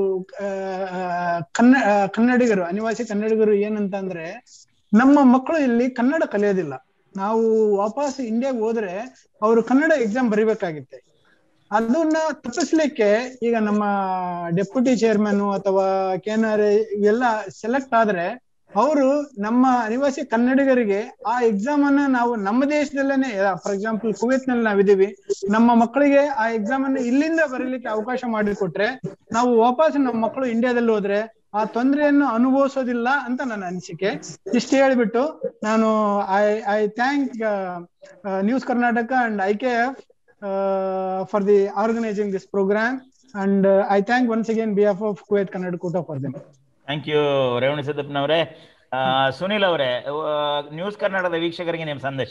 ಆ, ಕನ್ನ ಆ, ಕನ್ನಡಿಗರು ಅನಿವಾಸಿ ಕನ್ನಡಿಗರು ಏನಂತ ಅಂದ್ರೆ ನಮ್ಮ ಮಕ್ಕಳು ಇಲ್ಲಿ ಕನ್ನಡ ಕಲಿಯೋದಿಲ್ಲ ನಾವು ವಾಪಸ್ ಇಂಡಿಯಾಗೆ ಹೋದ್ರೆ ಅವರು ಕನ್ನಡ ಎಕ್ಸಾಮ್ ಬರಿಬೇಕಾಗಿತ್ತೆ ಅದನ್ನ ತಪ್ಪಿಸ್ಲಿಕ್ಕೆ ಈಗ ನಮ್ಮ ಡೆಪ್ಯೂಟಿ ಚೇರ್ಮನ್ ಅಥವಾ ಕೆನಾರ್ ಇವೆಲ್ಲ ಸೆಲೆಕ್ಟ್ ಆದ್ರೆ ಅವರು ನಮ್ಮ ಅನಿವಾಸಿ ಕನ್ನಡಿಗರಿಗೆ ಆ ಎಕ್ಸಾಮ್ ಅನ್ನ ನಾವು ನಮ್ಮ ದೇಶದಲ್ಲೇನೆ ಫಾರ್ ಎಕ್ಸಾಂಪಲ್ ಕುವೈತ್ ನಲ್ಲಿ ನಾವಿದೀವಿ ನಮ್ಮ ಮಕ್ಕಳಿಗೆ ಆ ಎಕ್ಸಾಮ್ ಅನ್ನು ಇಲ್ಲಿಂದ ಬರೀಲಿಕ್ಕೆ ಅವಕಾಶ ಮಾಡಿಕೊಟ್ರೆ ನಾವು ವಾಪಸ್ ನಮ್ಮ ಮಕ್ಕಳು ಇಂಡಿಯಾದಲ್ಲಿ ಹೋದ್ರೆ ಆ ತೊಂದರೆಯನ್ನು ಅನುಭವಿಸೋದಿಲ್ಲ ಅಂತ ನನ್ನ ಅನಿಸಿಕೆ ಇಷ್ಟು ಹೇಳ್ಬಿಟ್ಟು ನಾನು I I thank news Karnataka and I K F for the organising this program and I thank once again B F of Kuwait Kannada Koota for them thank you Revana ಸಿದ್ದಪ್ಪನವರೇ ಆ, ಸುನಿಲ್ ಅವರೇ ಆ, ನ್ಯೂಸ್ ಕನ್ನಡದ ವೀಕ್ಷಕರಿಗೆ ನಿಮ್ಮ ಸಂದೇಶ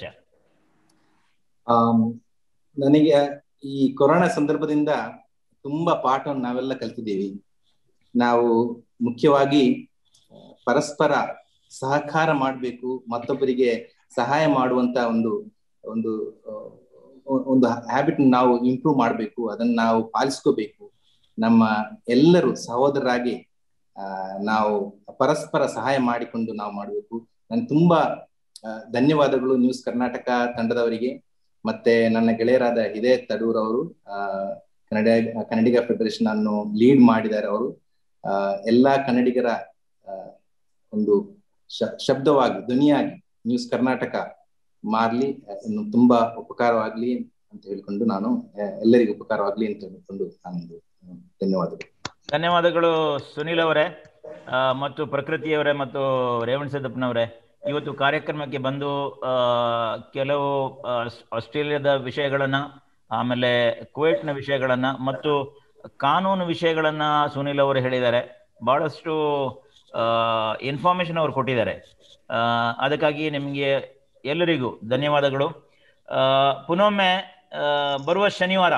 ಆಮ್, ನನಗೆ ಈ ಕೊರೋನಾ ಸಂದರ್ಭದಿಂದ ತುಂಬಾ ಪಾಠವನ್ನು ನಾವೆಲ್ಲ ಕಲ್ತಿದ್ದೀವಿ ನಾವು ಮುಖ್ಯವಾಗಿ ಆ, ಪರಸ್ಪರ ಸಹಕಾರ ಮಾಡಬೇಕು ಮತ್ತೊಬ್ಬರಿಗೆ ಸಹಾಯ ಮಾಡುವಂತ ಒಂದು ಒಂದು ಆ, ಒಂದು ಹ್ಯಾಬಿಟ್ ನಾವು ಇಂಪ್ರೂವ್ ಮಾಡಬೇಕು ಅದನ್ನ ನಾವು ಪಾಲಿಸ್ಕೋಬೇಕು ನಮ್ಮ ಎಲ್ಲರೂ ಸಹೋದರರಾಗಿ ಆ, ನಾವು ಪರಸ್ಪರ ಸಹಾಯ ಮಾಡಿಕೊಂಡು ನಾವು ಮಾಡಬೇಕು ನಾನು ತುಂಬಾ ಆ, ಧನ್ಯವಾದಗಳು ನ್ಯೂಸ್ ಕರ್ನಾಟಕ ತಂಡದವರಿಗೆ ಮತ್ತೆ ನನ್ನ ಗೆಳೆಯರಾದ ಹಿದಯತ್ ತಡೂರ್ ಅವರು ಆ, ಕನ್ನಡ ಕನ್ನಡಿಗ ಫೆಡರೇಷನ್ ಅನ್ನು ಲೀಡ್ ಮಾಡಿದ್ದಾರೆ ಅವರು ಆ, ಎಲ್ಲಾ ಕನ್ನಡಿಗರ ಆ, ಒಂದು ಶ- ಶಬ್ದವಾಗಿ ಧ್ವನಿಯಾಗಿ ನ್ಯೂಸ್ ಕರ್ನಾಟಕ ಮಾರ್ಲಿ ಇನ್ನು ತುಂಬಾ ಉಪಕಾರವಾಗ್ಲಿ ಅಂತ ಹೇಳ್ಕೊಂಡು ನಾನು ಆ, ಎಲ್ಲರಿಗೂ ಉಪಕಾರವಾಗ್ಲಿ ಅಂತ ಹೇಳ್ಕೊಂಡು ನಾನು ಧನ್ಯವಾದಗಳು ಧನ್ಯವಾದಗಳು ಸುನಿಲ್ ಅವರೇ ಆ, ಮತ್ತು ಪ್ರಕೃತಿಯವರೇ ಮತ್ತು ರೇವಣ್ ಸಿದ್ದಪ್ಪನವರೇ ಇವತ್ತು ಕಾರ್ಯಕ್ರಮಕ್ಕೆ ಬಂದು ಆ, ಕೆಲವು ಆ, ಆಸ್ಟ್ರೇಲಿಯಾದ ವಿಷಯಗಳನ್ನ ಆಮೇಲೆ ಕುವೈಟ್ನ ವಿಷಯಗಳನ್ನ ಮತ್ತು ಕಾನೂನು ವಿಷಯಗಳನ್ನ ಸುನಿಲ್ ಅವರು ಹೇಳಿದ್ದಾರೆ ಬಹಳಷ್ಟು ಇನ್ಫಾರ್ಮೇಶನ್ ಅವರು ಕೊಟ್ಟಿದ್ದಾರೆ ಆ, ಅದಕ್ಕಾಗಿ ನಿಮಗೆ ಎಲ್ಲರಿಗೂ ಧನ್ಯವಾದಗಳು ಆ, ಪುನೊಮ್ಮೆ ಆ, ಬರುವ ಶನಿವಾರ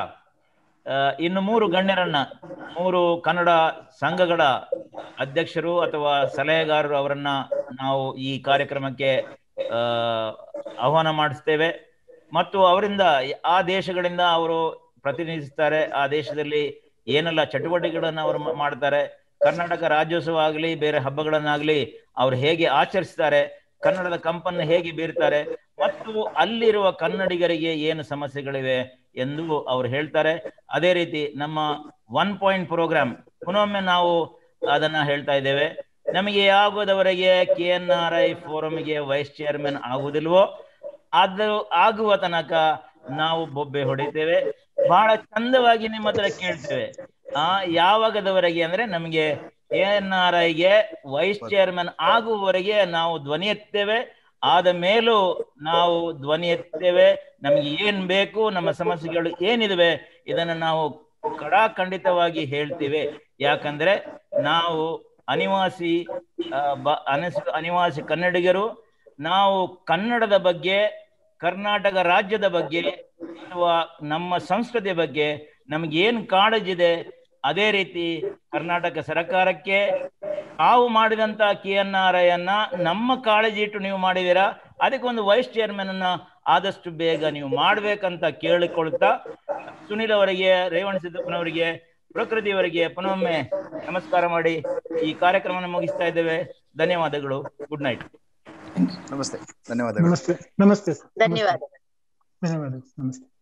ಆ, ಇನ್ನು ಮೂರು ಗಣ್ಯರನ್ನ ಮೂರು ಕನ್ನಡ ಸಂಘಗಳ ಅಧ್ಯಕ್ಷರು ಅಥವಾ ಸಲಹೆಗಾರರು ಅವರನ್ನ ನಾವು ಈ ಕಾರ್ಯಕ್ರಮಕ್ಕೆ ಆ, ಆಹ್ವಾನ ಮಾಡಿಸ್ತೇವೆ ಮತ್ತು ಅವರಿಂದ ಆ ದೇಶಗಳಿಂದ ಅವರು ಪ್ರತಿನಿಧಿಸ್ತಾರೆ ಆ ದೇಶದಲ್ಲಿ ಏನೆಲ್ಲ ಚಟುವಟಿಕೆಗಳನ್ನ ಅವರು ಮಾ- ಮಾಡ್ತಾರೆ ಕರ್ನಾಟಕ ರಾಜ್ಯೋತ್ಸವ ಆಗಲಿ ಬೇರೆ ಹಬ್ಬಗಳನ್ನಾಗ್ಲಿ ಅವ್ರು ಹೇಗೆ ಆಚರಿಸ್ತಾರೆ ಕನ್ನಡದ ಕಂಪನ್ನು ಹೇಗೆ ಬೀರ್ತಾರೆ ಮತ್ತು ಅಲ್ಲಿರುವ ಕನ್ನಡಿಗರಿಗೆ ಏನು ಸಮಸ್ಯೆಗಳಿವೆ ಎಂದು ಅವರು ಹೇಳ್ತಾರೆ ಅದೇ ರೀತಿ ನಮ್ಮ ಒನ್ ಪಾಯಿಂಟ್ ಪ್ರೋಗ್ರಾಮ್ ಪುನೊಮ್ಮೆ ನಾವು ಅದನ್ನ ಹೇಳ್ತಾ ಇದ್ದೇವೆ ನಮಗೆ ಆಗೋದವರೆಗೆ ಕೆ ಎನ್ ಆರ್ ಐ ಫೋರಮ್ಗೆ ವೈಸ್ ಚೇರ್ಮನ್ ಆಗುವುದಿಲ್ವೋ ಅದು ಆಗುವ ತನಕ ನಾವು ಬೊಬ್ಬೆ ಹೊಡಿತೇವೆ ಬಹಳ ಚಂದವಾಗಿ ನಿಮ್ಮ ಹತ್ರ ಕೇಳ್ತೇವೆ ಆ ಯಾವಾಗದವರೆಗೆ ಅಂದ್ರೆ ನಮಗೆ ಕೆ ಎನ್ ಆರ್ ಐಗೆ ವೈಸ್ ಚೇರ್ಮನ್ ಆಗುವವರೆಗೆ ನಾವು ಧ್ವನಿ ಎತ್ತೇವೆ ಆದ ಮೇಲೂ ನಾವು ಧ್ವನಿ ಎತ್ತೇವೆ ನಮಗೆ ಏನ್ ಬೇಕು ನಮ್ಮ ಸಮಸ್ಯೆಗಳು ಏನಿದಾವೆ ಇದನ್ನ ನಾವು ಕಡಾಖಂಡಿತವಾಗಿ ಹೇಳ್ತೇವೆ ಯಾಕಂದ್ರೆ ನಾವು ಅನಿವಾಸಿ ಆ, ಬ- ಅನಿಸ್- ಅನಿವಾಸಿ ಕನ್ನಡಿಗರು ನಾವು ಕನ್ನಡದ ಬಗ್ಗೆ ಕರ್ನಾಟಕ ರಾಜ್ಯದ ಬಗ್ಗೆ ಅಥವಾ ನಮ್ಮ ಸಂಸ್ಕೃತಿಯ ಬಗ್ಗೆ ನಮ್ಗೆ ಏನ್ ಕಾಳಜಿದೆ ಅದೇ ರೀತಿ ಕರ್ನಾಟಕ ಸರ್ಕಾರಕ್ಕೆ ತಾವು ಮಾಡಿದಂತ ಕೆ ಎನ್ ಆರ್ ಐ ಅನ್ನ ನಮ್ಮ ಕಾಳಜಿ ಇಟ್ಟು ನೀವು ಮಾಡಿದೀರಾ ಅದಕ್ಕೊಂದು ವೈಸ್ ಚೇರ್ಮನ್ ಅನ್ನ ಆದಷ್ಟು ಬೇಗ ನೀವು ಮಾಡ್ಬೇಕಂತ ಕೇಳಿಕೊಳ್ತಾ ಸುನಿಲ್ ಅವರಿಗೆ ರೇವಣ್ ಸಿದ್ದಪ್ಪನವರಿಗೆ ಪ್ರಕೃತಿಯವರಿಗೆ ಪುನೊಮ್ಮೆ ನಮಸ್ಕಾರ ಮಾಡಿ ಈ ಕಾರ್ಯಕ್ರಮನ ಮುಗಿಸ್ತಾ ಇದ್ದೇವೆ ಧನ್ಯವಾದಗಳು ಗುಡ್ ನೈಟ್ ನಮಸ್ತೆ ಧನ್ಯವಾದಗಳು ನಮಸ್ತೆ ನಮಸ್ತೆ ಸರ್. ಧನ್ಯವಾದ ಧನ್ಯವಾದಗಳು ನಮಸ್ತೆ